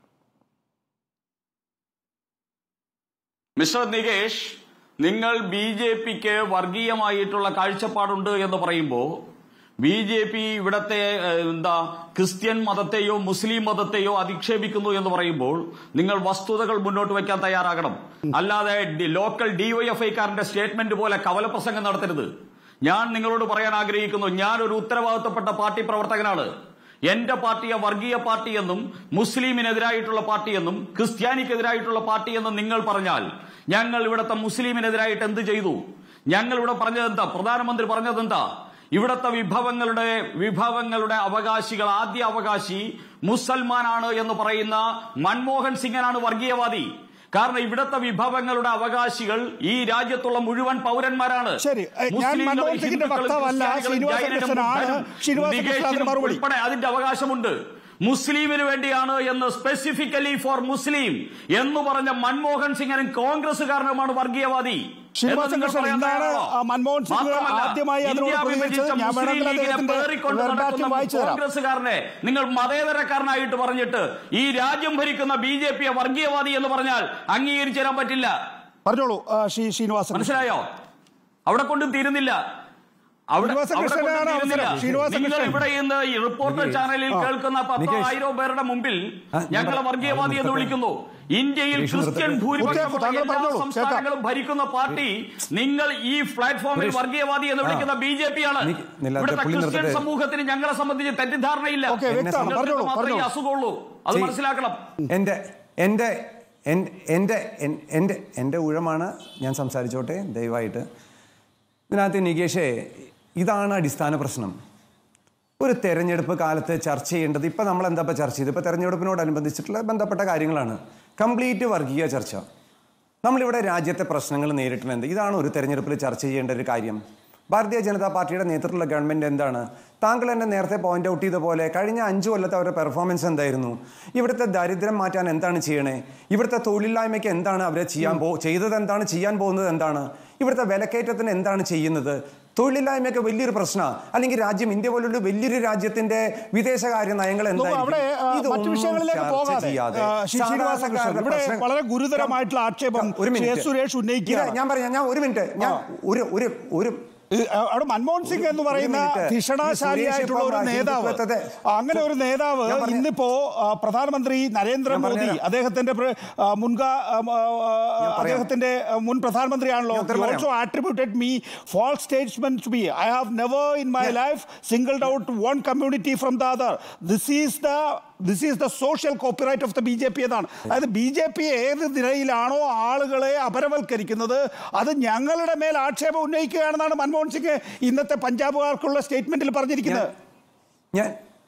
മിസ്റ്റർ നികേഷ് നിങ്ങൾ ബി ജെ പിക്ക് വർഗീയമായിട്ടുള്ള കാഴ്ചപ്പാടുണ്ട് എന്ന് പറയുമ്പോൾ ബി ജെ പി ഇവിടത്തെ ഏഹ്, എന്താ ക്രിസ്ത്യൻ മതത്തെയോ മുസ്ലിം മതത്തെയോ അധിക്ഷേപിക്കുന്നു എന്ന് പറയുമ്പോൾ നിങ്ങൾ വസ്തുതകൾ മുന്നോട്ട് വയ്ക്കാൻ തയ്യാറാകണം അല്ലാതെ ഡി- ലോക്കൽ ഡിവൈഎഫ്ഐക്കാരന്റെ സ്റ്റേറ്റ്മെന്റ് പോലെ കവലപ്രസംഗം നടത്തരുത് ഞാൻ നിങ്ങളോട് പറയാൻ ആഗ്രഹിക്കുന്നു ഞാൻ ഒരു ഉത്തരവാദിത്തപ്പെട്ട പാർട്ടി പ്രവർത്തകനാണ് എന്റെ പാർട്ടിയെ വർഗീയ പാർട്ടിയെന്നും മുസ്ലിമിനെതിരായിട്ടുള്ള പാർട്ടിയെന്നും ക്രിസ്ത്യാനിക്കെതിരായിട്ടുള്ള പാർട്ടിയെന്നും നിങ്ങൾ പറഞ്ഞാൽ ഞങ്ങൾ ഇവിടുത്തെ മുസ്ലിമിനെതിരായിട്ട് എന്ത് ചെയ്തു ഞങ്ങൾ ഇവിടെ പറഞ്ഞതെന്താ പ്രധാനമന്ത്രി പറഞ്ഞതെന്താ ഇവിടുത്തെ വിഭവങ്ങളുടെ വിഭവങ്ങളുടെ അവകാശികൾ ആദ്യ അവകാശി മുസൽമാനാണ് എന്ന് പറയുന്ന മൻമോഹൻ സിംഗനാണ് വർഗീയവാദി കാരണം ഇവിടുത്തെ വിഭവങ്ങളുടെ അവകാശികൾ ഈ രാജ്യത്തുള്ള മുഴുവൻ പൗരന്മാരാണ് ശരി. ഏ, ഞാൻ മുസ്ലിങ്ങളും മൻമോഹൻ സിംഗിന്റെ ഹിന്ദുക്കളും വക്താവല്ല. ക്രിസ്ത്യാനികളും ശ്രീനിവാസ ജൈനനും കൃഷ്ണനാണ്. ബുദ്ധനും ശ്രീനിവാസ കൃഷ്ണൻ അതിന് നികേഷിനും മറുപടി. ഉൾപ്പെടെ അതിന്റെ അവകാശമുണ്ട് മുസ്ലിമിന് വേണ്ടിയാണ് എന്ന് സ്പെസിഫിക്കലി ഫോർ മുസ്ലിം എന്ന് പറഞ്ഞ മൻമോഹൻ സിംഗനും കോൺഗ്രസുകാരനുമാണ് വർഗീയവാദി ശ്രീനിവാസ എന്ന് നിങ്ങൾ കൃഷ്ണൻ പറയാൻ ഇന്നാണ് തയ്യാറാണോ? ആ മൻമോഹൻ സിംഗ് മാത്രമല്ല, ആദ്യമായി അതിനോട് ഇന്ത്യ പ്രതികരിച്ചത്. വിഭജിച്ച ഞാൻ മുസ്ലിം വേണമെങ്കിൽ ലീഗിനെ അദ്ദേഹത്തിന്റെ പേറിക്കൊണ്ട് വെർബാറ്റിം നടക്കുന്ന വായിച്ചു തരാം. കോൺഗ്രസുകാരനെ നിങ്ങൾ മതേതരക്കാരനായിട്ട് പറഞ്ഞിട്ട് ഈ രാജ്യം ഭരിക്കുന്ന ബി ജെ പിയെ വർഗീയവാദി എന്ന് പറഞ്ഞാൽ അംഗീകരിച്ചു തരാൻ പറ്റില്ല പറഞ്ഞോളൂ ആ, ശ്രീ ശ്രീനിവാസൻ കൃഷ്ണൻ. മനസ്സിലായോ അവിടെ കൊണ്ടും തീരുന്നില്ല അവിടെ ശ്രീനിവാസ അവിടെ കൊണ്ടും കൃഷ്ണനാണ് തീരുന്നില്ല. അവസരം. ശ്രീനിവാസ നിങ്ങൾ കൃഷ്ണൻ. ഇവിടെ ഇന്ന് ഈ റിപ്പോർട്ടർ ചാനലിൽ കേൾക്കുന്ന പത്തോ നികേഷ്. ആയിരോ പേരുടെ മുമ്പിൽ ആ, ഞാൻ ഞങ്ങളെ പറയാം. വർഗീയവാദി എന്ന് നിർത്തട്ടെ. വിളിക്കുന്നു ഇന്ത്യയിൽ നികേഷ് ക്രിസ്ത്യൻ നിർത്തട്ടെ. ഭൂരിപക്ഷമുള്ള പൂർത്തിയാക്കൂ. താങ്കൾ എല്ലാ പറഞ്ഞോളൂ. സംസ്ഥാനങ്ങളും ഭരിക്കുന്ന പാർട്ടി നിങ്ങൾ ഈ പ്ലാറ്റ്ഫോമിൽ സുരേഷ്. വർഗീയവാദി എന്ന് വിളിക്കുന്ന ബി ജെ പി ആണ് നിക്ക് നില്ലാതെ ഇവിടുത്തെ പുള്ളി ക്രിസ്ത്യൻ നിർത്തട്ടെ. സമൂഹത്തിന് ഞങ്ങളെ സംബന്ധിച്ച് തെറ്റിദ്ധാരണയില്ല ഓക്കേ, വ്യക്തമാണ്. നിങ്ങൾക്ക് പറഞ്ഞോളൂ, മാത്രമേ ഈ പറഞ്ഞോളൂ. അസുഖമുള്ളൂ അത് ചെയ്യ്. മനസ്സിലാക്കണം എൻ്റെ എൻ്റെ എൻ- എൻ്റെ എൻ- എൻ്റെ എൻ്റെ ഊഴമാണ് ഞാൻ സംസാരിച്ചോട്ടെ ദയവായിട്ട് ഇതിനകത്ത് നികേഷേ ഇതാണ് അടിസ്ഥാന പ്രശ്നം ഒരു തെരഞ്ഞെടുപ്പ് കാലത്ത് ചർച്ച ചെയ്യേണ്ടത് ഇപ്പം നമ്മൾ എന്താ ഇപ്പം ചർച്ച ചെയ്ത് ഇപ്പോൾ തെരഞ്ഞെടുപ്പിനോടനുബന്ധിച്ചിട്ടുള്ള ബന്ധപ്പെട്ട കാര്യങ്ങളാണ് കംപ്ലീറ്റ് വർഗീയ ചർച്ച നമ്മളിവിടെ രാജ്യത്തെ പ്രശ്നങ്ങൾ നേരിട്ടുന്നത് ഇതാണ് ഒരു തെരഞ്ഞെടുപ്പിൽ ചർച്ച ചെയ്യേണ്ട ഒരു കാര്യം ഭാരതീയ ജനതാ പാർട്ടിയുടെ നേതൃത്വത്തിലുള്ള ഗവൺമെന്റ് എന്താണ് താങ്കൾ എന്നെ നേരത്തെ പോയിന്റ് ഔട്ട് ചെയ്ത പോലെ കഴിഞ്ഞ അഞ്ചു കൊല്ലത്തെ അവരുടെ പെർഫോമൻസ് എന്തായിരുന്നു ഇവിടുത്തെ ദരിദ്രം മാറ്റാൻ എന്താണ് ചെയ്യണേ ഇവിടുത്തെ തൊഴിലില്ലായ്മയ്ക്ക് എന്താണ് അവരെ ചെയ്യാൻ പോ ചെയ്തത് എന്താണ് ചെയ്യാൻ പോകുന്നത് എന്താണ് ഇവിടുത്തെ വിലക്കയറ്റത്തിന് എന്താണ് ചെയ്യുന്നത് തൊഴിലില്ലായ്മയൊക്കെ വലിയൊരു പ്രശ്നമാണ് അല്ലെങ്കിൽ രാജ്യം ഇന്ത്യ പോലുള്ള വലിയൊരു രാജ്യത്തിന്റെ വിദേശകാര്യ നയങ്ങൾ നോക്കൂ, അവിടെ ആ, ഇതൊന്നും മറ്റു വിഷയങ്ങളിലേക്ക് ചർച്ച പോകാതെ ചെയ്യാതെ ആ, ശ്രീ ശ്രീനിവാസ കൃഷ്ണൻ സാധാരണക്കാരുടെ ഇവിടെ പ്രശ്നം- വളരെ ഗുരുതരമായിട്ടുള്ള ആക്ഷേപം ഒരു ശ്രീ മിനിറ്റ്. എസ് സുരേഷ് ഉന്നയിക്കുകയാണ് ഇത് ഞാൻ പറയാം ഞാൻ ഒരു മിനിറ്റ് ഞാൻ ഒരു ഒരു ഒരു ഈ, ആ, അവിടെ മൻമോഹൻ സിംഗ് എന്ന് പറയുന്ന ഒരു മിനിറ്റ്. ധിഷണാശാലിയായിട്ടുള്ള ഒരു സുരേഷ് ഇപ്പം നേതാവ് ഹിന്ദുത്വത്തെ- അങ്ങനെ ഒരു നേതാവ് ഞാൻ പറഞ്ഞ- ഇന്നിപ്പോ ആ, പ്രധാനമന്ത്രി നരേന്ദ്രമോദി പറഞ്ഞുതരാം. അദ്ദേഹത്തിന്റെ പ്ര- ആ, മുൻകാ ആ, ആ, പറയാം. അദ്ദേഹത്തിന്റെ ആ, മുൻ പ്രധാനമന്ത്രിയാണല്ലോ ഞാൻ ഉത്തരം പറയാം. Also attributed me false statement to B I have never in my life singled out one community from the other this is the this is the social copyright of the B J P എന്നാണ് അതായത് B J P ഏത് നിലയിലാണോ ആളുകളെ അപരവൽക്കരിക്കുന്നത് അത് ഞങ്ങളുടെ മേൽ ആക്ഷേപം ഉന്നയിക്കുകയാണെന്നാണ് മൻമോഹൻ സിംഗ് ഇന്നത്തെ പഞ്ചാബുകാർക്കുള്ള സ്റ്റേറ്റ്മെന്റിൽ പറഞ്ഞിരിക്കുന്നത് ഞാൻ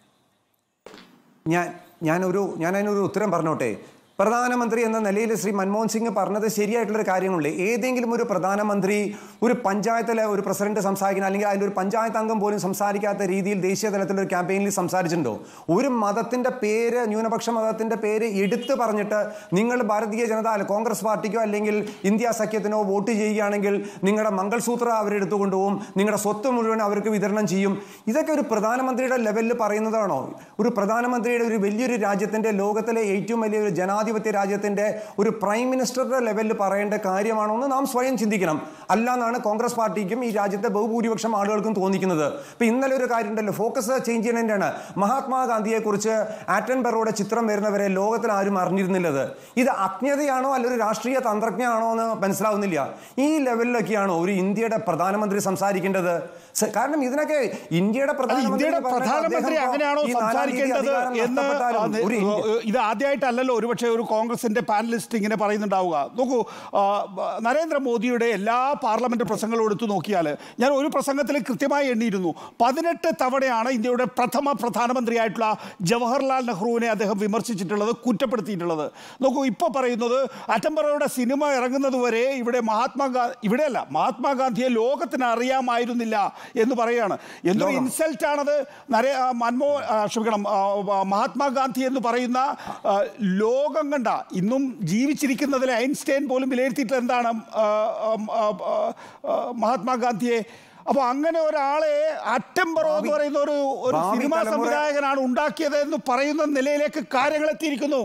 ഞാൻ ഞാനൊരു ഞാൻ അതിനൊരു ഉത്തരം പറഞ്ഞോട്ടെ പ്രധാനമന്ത്രി എന്ന നിലയിൽ ശ്രീ മൻമോഹൻ സിംഗ് പറഞ്ഞത് ശരിയായിട്ടുള്ളൊരു കാര്യങ്ങളുണ്ട് ഏതെങ്കിലും ഒരു പ്രധാനമന്ത്രി ഒരു പഞ്ചായത്തിലെ ഒരു പ്രസിഡന്റ് സംസാരിക്കുന്ന അല്ലെങ്കിൽ അതിൻ്റെ ഒരു പഞ്ചായത്ത് അംഗം പോലും സംസാരിക്കാത്ത രീതിയിൽ ദേശീയ തലത്തിൽ ഒരു ക്യാമ്പയിനിൽ സംസാരിച്ചിട്ടുണ്ടോ ഒരു മതത്തിന്റെ പേര് ന്യൂനപക്ഷ മതത്തിന്റെ പേര് എടുത്തു പറഞ്ഞിട്ട് നിങ്ങൾ ഭാരതീയ ജനത അല്ല കോൺഗ്രസ് പാർട്ടിക്കോ അല്ലെങ്കിൽ ഇന്ത്യ സഖ്യത്തിനോ വോട്ട് ചെയ്യുകയാണെങ്കിൽ നിങ്ങളുടെ മംഗൾസൂത്ര അവരെടുത്തു കൊണ്ടുപോകും നിങ്ങളുടെ സ്വത്ത് മുഴുവൻ അവർക്ക് വിതരണം ചെയ്യും ഇതൊക്കെ ഒരു പ്രധാനമന്ത്രിയുടെ ലെവലിൽ പറയുന്നതാണോ ഒരു പ്രധാനമന്ത്രിയുടെ ഒരു വലിയൊരു രാജ്യത്തിന്റെ ലോകത്തിലെ ഏറ്റവും വലിയ ഒരു ജനാധിപത്യ രാജ്യത്തിന്റെ ഒരു പ്രൈം മിനിസ്റ്ററുടെ ലെവലിൽ പറയേണ്ട കാര്യമാണോ എന്ന് നാം സ്വയം ചിന്തിക്കണം അല്ല എന്നാണ് കോൺഗ്രസ് പാർട്ടിക്കും ഈ രാജ്യത്തെ ബഹുഭൂരിപക്ഷം ആളുകൾക്കും തോന്നിക്കുന്നത് ഇപ്പൊ ഇന്നലെ ഒരു കാര്യം ഉണ്ടല്ലോ ഫോക്കസ് ചേഞ്ച് ചെയ്യണതിൻ്റെയാണ് മഹാത്മാഗാന്ധിയെ കുറിച്ച് ആറ്റൻബറോയുടെ ചിത്രം വരുന്നവരെ ലോകത്തിൽ ആരും അറിഞ്ഞിരുന്നില്ലത് ഇത് അജ്ഞതയാണോ അല്ല ഒരു രാഷ്ട്രീയ തന്ത്രജ്ഞയാണോ എന്ന് മനസ്സിലാവുന്നില്ല ഈ ലെവലിലൊക്കെയാണോ ഒരു ഇന്ത്യയുടെ പ്രധാനമന്ത്രി സംസാരിക്കേണ്ടത് സ- കാരണം ഇതിനൊക്കെ ഇന്ത്യയുടെ അത് പ്രധാനമന്ത്രി ഇന്ത്യയുടെ എന്ന് പറഞ്ഞാൽ പ്രധാനമന്ത്രി അദ്ദേഹം അങ്ങനെയാണോ ഈ നാലാം തീയതി സംസാരിക്കേണ്ടത് അധികാരം എന്ന് നഷ്ടപ്പെട്ടാലും അത് ഒരു ഇന്ത്യ- ഇത് ആദ്യമായിട്ടല്ലല്ലോ ഒരുപക്ഷെ ഒരു കോൺഗ്രസിന്റെ പാനലിസ്റ്റ് ഇങ്ങനെ പറയുന്നുണ്ടാവുക നോക്കൂ ആ, ബ- നരേന്ദ്രമോദിയുടെ എല്ലാ പാർലമെന്റ് പ്രസംഗങ്ങളും എടുത്തു നോക്കിയാൽ ഞാൻ ഒരു പ്രസംഗത്തിൽ കൃത്യമായി എണ്ണിയിരുന്നു പതിനെട്ട് തവണയാണ് ഇന്ത്യയുടെ പ്രഥമ പ്രധാനമന്ത്രിയായിട്ടുള്ള ജവഹർലാൽ നെഹ്റുവിനെ അദ്ദേഹം വിമർശിച്ചിട്ടുള്ളത് കുറ്റപ്പെടുത്തിയിട്ടുള്ളത് നോക്കൂ ഇപ്പോൾ പറയുന്നത് അറ്റംബറയുടെ സിനിമ ഇറങ്ങുന്നത് വരെ ഇവിടെ മഹാത്മാഗാ ഇവിടെയല്ല മഹാത്മാഗാന്ധിയെ ലോകത്തിന് അറിയാമായിരുന്നില്ല എന്ന് പറയുകയാണ് എന്തൊരു ലോകം. ഇൻസൾട്ട് ആണത് നരേ ആ, മൻമോ ആ, ക്ഷമിക്കണം ആ, ആ, മഹാത്മാഗാന്ധി എന്ന് പറയുന്ന ആ, ലോകം കണ്ട ഇന്നും ജീവിച്ചിരിക്കുന്നതിൽ ഐൻസ്റ്റൈൻ പോലും വിലയിരുത്തിയിട്ട് എന്താണ് ആ, ആ, ആ, ആ, മഹാത്മാഗാന്ധിയെ അപ്പൊ അങ്ങനെ ഒരാളെ അറ്റംബറോ എന്ന് ഭാവി- പറയുന്ന ഒരു ഒരു ഭാവി സിനിമാ തലമുറ- സംവിധായകനാണ് ഉണ്ടാക്കിയത് എന്ന് പറയുന്ന നിലയിലേക്ക് കാര്യങ്ങൾ എത്തിയിരിക്കുന്നു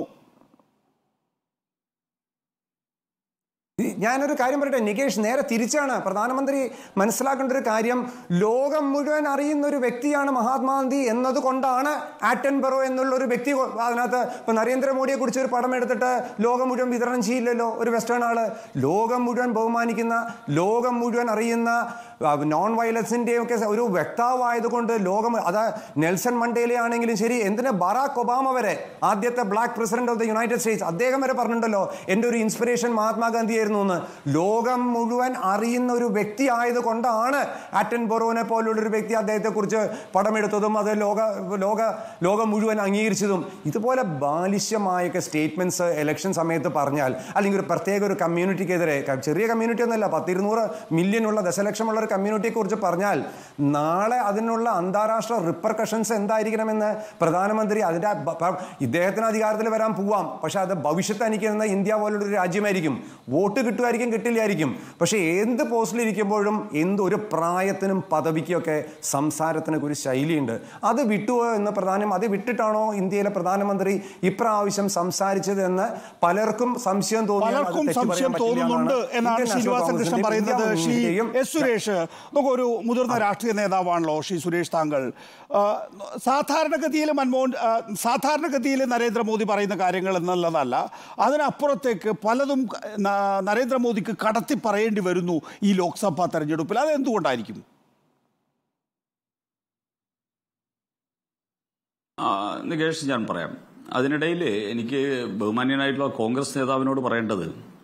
ഈ- ഞാനൊരു കാര്യം പറയട്ടെ നികേഷ് നേരെ തിരിച്ചാണ് പ്രധാനമന്ത്രി മനസ്സിലാക്കേണ്ട ഒരു കാര്യം ലോകം മുഴുവൻ അറിയുന്ന ഒരു വ്യക്തിയാണ് മഹാത്മാഗാന്ധി എന്നതുകൊണ്ടാണ് ആറ്റൻബറോ എന്നുള്ള ഒരു വ്യക്തി കൊ- അതിനകത്ത് ഇപ്പൊ നരേന്ദ്രമോദിയെ കുറിച്ച് ഒരു പടം എടുത്തിട്ട് ലോകം മുഴുവൻ വിതരണം ചെയ്യില്ലല്ലോ ഒരു വെസ്റ്റേൺ ആള് ലോകം മുഴുവൻ ബഹുമാനിക്കുന്ന ലോകം മുഴുവൻ അറിയുന്ന ആ, നോൺ വയലൻസിന്റെയും ഒക്കെ ഒരു വ്യക്താവായതുകൊണ്ട് ലോകം അത് നെൽസൺ മണ്ടേല ആണെങ്കിലും ശരി എന്തിന് ബറാക് ഒബാമ വരെ ആദ്യത്തെ black president of the United States അദ്ദേഹം വരെ പറഞ്ഞിട്ടുണ്ടല്ലോ എൻ്റെ ഒരു ഇൻസ്പിറേഷൻ മഹാത്മാഗാന്ധി ആയിരുന്നു എന്ന് ലോകം മുഴുവൻ അറിയുന്ന ഒരു വ്യക്തി ആയതുകൊണ്ടാണ് ആറ്റൻ ബൊറോനെ പോലുള്ള ഒരു വ്യക്തി അദ്ദേഹത്തെ കുറിച്ച് പടമെടുത്തതും അത് ലോക ലോക ലോകം മുഴുവൻ അംഗീകരിച്ചതും ഇതുപോലെ ബാലിശ്യമായൊക്കെ സ്റ്റേറ്റ്മെന്റ്സ് ഇലക്ഷൻ സമയത്ത് പറഞ്ഞാൽ അല്ലെങ്കിൽ ഒരു പ്രത്യേക ഒരു കമ്മ്യൂണിറ്റിക്കെതിരെ ക- ചെറിയ കമ്മ്യൂണിറ്റി ഒന്നല്ല പത്തിരുന്നൂറ് മില്യൺ ഉള്ള ദശലക്ഷമുള്ള ഒരു കമ്മ്യൂണിറ്റിയെ കുറിച്ച് പറഞ്ഞാൽ നാളെ അതിനുള്ള അന്താരാഷ്ട്ര റിപ്പർക്കഷൻസ് എന്തായിരിക്കണമെന്ന് പ്രധാനമന്ത്രി അതിന്റെ ബ- പ- ഇദ്ദേഹത്തിന് അധികാരത്തിൽ വരാൻ പോവാം പക്ഷെ അത് ഭവിഷ്യത്ത് അനുക്കുന്ന ഇന്ത്യ പോലുള്ള ഒരു രാജ്യമായിരിക്കും വോട്ട് കിട്ടുമായിരിക്കും കിട്ടില്ലായിരിക്കും പക്ഷെ എന്ത് പോസ്റ്റിൽ ഇരിക്കുമ്പോഴും എന്ത് ഒരു പ്രായത്തിനും പദവിക്കൊക്കെ സംസാരത്തിനൊക്കെ ഒരു ശൈലിയുണ്ട് അത് വിട്ടുവോ എന്ന് പ്രധാനം അത് വിട്ടിട്ടാണോ ഇന്ത്യയിലെ പ്രധാനമന്ത്രി ഇപ്രാവശ്യം സംസാരിച്ചത് എന്ന് പലർക്കും സംശയം തോന്നിയാൽ അത് പലർക്കും തെറ്റ് പറയാൻ സംശയം പറ്റില്ല തോന്നുന്നുണ്ട് എന്നാണ് ഇന്ത്യൻ നാഷണൽ ശ്രീനിവാസൻ കൃഷ്ണൻ കോൺഗ്രസിന്റെയും പറയുന്നത് ഇന്ത്യ ശ്രീ മുന്നണിയുടെയും എസ് സുരേഷ് നമുക്ക് ഒരു മുതിർന്ന രാഷ്ട്രീയ നേതാവാണല്ലോ ശ്രീ സുരേഷ് താങ്കൾ ആ, സാധാരണഗതിയിൽ മൻമോഹൻ ആ, സാധാരണഗതിയിൽ നരേന്ദ്രമോദി പറയുന്ന കാര്യങ്ങൾ എന്നുള്ളതല്ല അതിനപ്പുറത്തേക്ക് പലതും ന- നരേന്ദ്രമോദിക്ക് കടത്തി പറയേണ്ടി വരുന്നു ഈ ലോക്സഭാ തെരഞ്ഞെടുപ്പിൽ അത് എന്തുകൊണ്ടായിരിക്കും ആ, നികേഷ് ഞാൻ പറയാം അതിനിടയിൽ എനിക്ക് ബഹുമാന്യനായിട്ടുള്ള കോൺഗ്രസ് നേതാവിനോട് പറയേണ്ടത്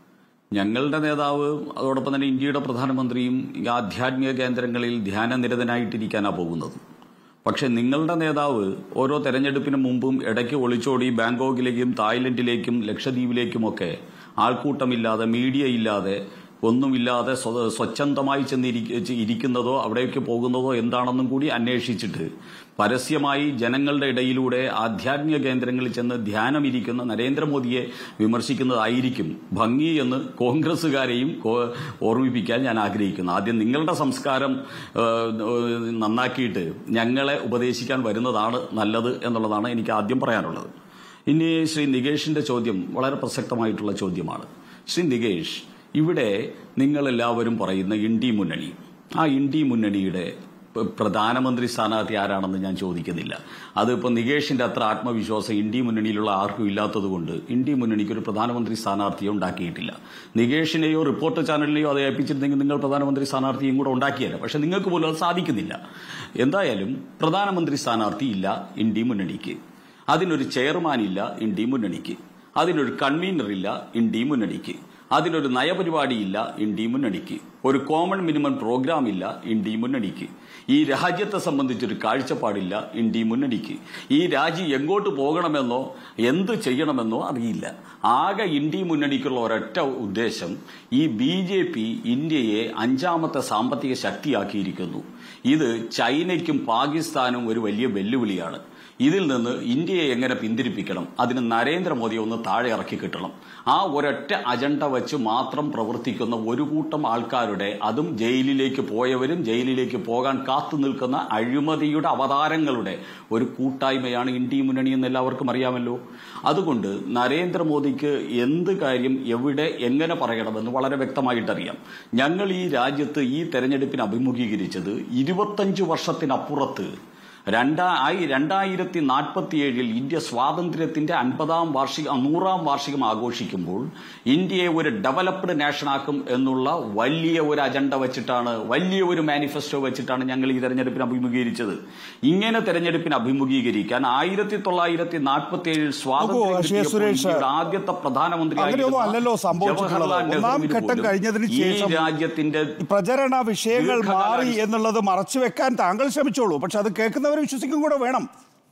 ഞങ്ങളുടെ നേതാവ് അതോടൊപ്പം തന്നെ ഇന്ത്യയുടെ പ്രധാനമന്ത്രിയും ഈ ആധ്യാത്മിക കേന്ദ്രങ്ങളിൽ ധ്യാനനിരതനായിട്ടിരിക്കാനാണ് പോകുന്നത് പക്ഷെ നിങ്ങളുടെ നേതാവ് ഓരോ തെരഞ്ഞെടുപ്പിന് മുമ്പും ഇടയ്ക്ക് ഒളിച്ചോടി ബാങ്കോക്കിലേക്കും തായ്ലൻഡിലേക്കും ലക്ഷദ്വീപിലേക്കുമൊക്കെ ആൾക്കൂട്ടമില്ലാതെ മീഡിയ ഇല്ലാതെ ഒന്നുമില്ലാതെ സ്വ- സ്വച്ഛന്തമായി ചെന്ന് ഇരി- ഇരിക്കുന്നതോ അവിടേക്ക് പോകുന്നതോ എന്താണെന്നും കൂടി അന്വേഷിച്ചിട്ട് പരസ്യമായി ജനങ്ങളുടെ ഇടയിലൂടെ ആധ്യാത്മിക കേന്ദ്രങ്ങളിൽ ചെന്ന് ധ്യാനമിരിക്കുന്ന നരേന്ദ്രമോദിയെ വിമർശിക്കുന്നതായിരിക്കും ഭംഗി എന്ന് കോൺഗ്രസുകാരെയും കോ- ഓർമ്മിപ്പിക്കാൻ ഞാൻ ആഗ്രഹിക്കുന്നു ആദ്യം നിങ്ങളുടെ സംസ്കാരം ഏഹ്, ഏഹ്, നന്നാക്കിയിട്ട് ഞങ്ങളെ ഉപദേശിക്കാൻ വരുന്നതാണ് നല്ലത് എന്നുള്ളതാണ് എനിക്ക് ആദ്യം പറയാനുള്ളത് ഇനി ശ്രീ നികേഷിന്റെ ചോദ്യം വളരെ പ്രസക്തമായിട്ടുള്ള ചോദ്യമാണ് ശ്രീ നികേഷ് ഇവിടെ നിങ്ങളെല്ലാവരും പറയുന്ന ഇന്ത്യ മുന്നണി ആ ഇന്ത്യ മുന്നണിയുടെ പ- പ്രധാനമന്ത്രി സ്ഥാനാർത്ഥി ആരാണെന്ന് ഞാൻ ചോദിക്കുന്നില്ല അതിപ്പോൾ നികേഷിന്റെ അത്ര ആത്മവിശ്വാസം ഇന്ത്യ മുന്നണിയിലുള്ള ആർക്കും ഇല്ലാത്തതുകൊണ്ട് ഇന്ത്യ മുന്നണിക്ക് ഒരു പ്രധാനമന്ത്രി സ്ഥാനാർത്ഥിയെ ഉണ്ടാക്കിയിട്ടില്ല നികേഷിനെയോ റിപ്പോർട്ടർ ചാനലിനെയോ അത് ഏൽപ്പിച്ചിരുന്നെങ്കിൽ നിങ്ങൾ പ്രധാനമന്ത്രി സ്ഥാനാർത്ഥിയും കൂടെ ഉണ്ടാക്കിയല്ല പക്ഷെ നിങ്ങൾക്ക് പോലും അത് സാധിക്കുന്നില്ല എന്തായാലും പ്രധാനമന്ത്രി സ്ഥാനാർത്ഥി ഇല്ല ഇന്ത്യ മുന്നണിക്ക് അതിനൊരു ചെയർമാൻ ഇല്ല ഇന്ത്യ മുന്നണിക്ക് അതിനൊരു കൺവീനർ ഇല്ല ഇന്ത്യ മുന്നണിക്ക് അതിനൊരു നയപരിപാടിയില്ല ഇന്ത്യ മുന്നണിക്ക് ഒരു കോമൺ മിനിമം പ്രോഗ്രാം ഇല്ല ഇന്ത്യ മുന്നണിക്ക് ഈ രാജ്യത്തെ സംബന്ധിച്ചൊരു കാഴ്ചപ്പാടില്ല ഇന്ത്യ മുന്നണിക്ക് ഈ രാജ്യം എങ്ങോട്ട് പോകണമെന്നോ എന്ത് ചെയ്യണമെന്നോ അറിയില്ല ആകെ ഇന്ത്യ മുന്നണിക്കുള്ള ഒരൊറ്റ ഉദ്ദേശം ഈ ബി ജെ പി ഇന്ത്യയെ അഞ്ചാമത്തെ സാമ്പത്തിക ശക്തിയാക്കിയിരിക്കുന്നു ഇത് ചൈനയ്ക്കും പാകിസ്ഥാനും ഒരു വലിയ വെല്ലുവിളിയാണ് ഇതിൽ നിന്ന് ഇന്ത്യയെ എങ്ങനെ പിന്തിരിപ്പിക്കണം അതിന് നരേന്ദ്രമോദി ഒന്ന് താഴെ ഇറക്കി കിട്ടണം ആ ഒരൊറ്റ അജണ്ട വെച്ച് മാത്രം പ്രവർത്തിക്കുന്ന ഒരു കൂട്ടം ആൾക്കാരുടെ അതും ജയിലിലേക്ക് പോയവരും ജയിലിലേക്ക് പോകാൻ കാത്തു നിൽക്കുന്ന അഴിമതിയുടെ അവതാരങ്ങളുടെ ഒരു കൂട്ടായ്മയാണ് ഇന്ത്യ മുന്നണി എന്ന് എല്ലാവർക്കും അറിയാമല്ലോ അതുകൊണ്ട് നരേന്ദ്രമോദിക്ക് എന്ത് കാര്യം എവിടെ എങ്ങനെ പറയണമെന്ന് വളരെ വ്യക്തമായിട്ടറിയാം ഞങ്ങൾ ഈ രാജ്യത്ത് ഈ തെരഞ്ഞെടുപ്പിന് അഭിമുഖീകരിച്ചത് ഇരുപത്തഞ്ച് വർഷത്തിനപ്പുറത്ത് രണ്ടായി രണ്ടായിരത്തി നാൽപ്പത്തിയേഴിൽ ഇന്ത്യ സ്വാതന്ത്ര്യത്തിന്റെ അൻപതാം വാർഷിക നൂറാം വാർഷികം ആഘോഷിക്കുമ്പോൾ ഇന്ത്യയെ ഒരു ഡെവലപ്ഡ് നാഷനാക്കും എന്നുള്ള വലിയ ഒരു അജണ്ട വെച്ചിട്ടാണ് വലിയ ഒരു മാനിഫെസ്റ്റോ വെച്ചിട്ടാണ് ഞങ്ങൾ ഈ തെരഞ്ഞെടുപ്പിന് അഭിമുഖീകരിച്ചത് ഇങ്ങനെ തെരഞ്ഞെടുപ്പിന് അഭിമുഖീകരിക്കാൻ ആയിരത്തി തൊള്ളായിരത്തി നാൽപ്പത്തി ഏഴിൽ സ്വാതന്ത്ര്യം നോക്കൂ, ശ്രീ കിട്ടിയപ്പോൾ സുരേഷ്, ഇന്ത്യയുടെ ആദ്യത്തെ പ്രധാനമന്ത്രി അങ്ങനെയൊന്നും അല്ലല്ലോ സംഭവിച്ചിട്ടുള്ളത് ജവഹർലാൽ ഒന്നാം നെഹ്റുവിന് ഘട്ടം പോലും കഴിഞ്ഞതിന് ഈ ശേഷം രാജ്യത്തിന്റെ ഈ പ്രചരണ വിഷയങ്ങൾ ദീർഘകാല മാറി അടിസ്ഥ- എന്നുള്ളത് മറച്ചു വെക്കാൻ താങ്കൾ ശ്രമിച്ചോളൂ പക്ഷെ അത് കേൾക്കുന്നവർ വിശ്വസിക്കും കൂടെ വേണം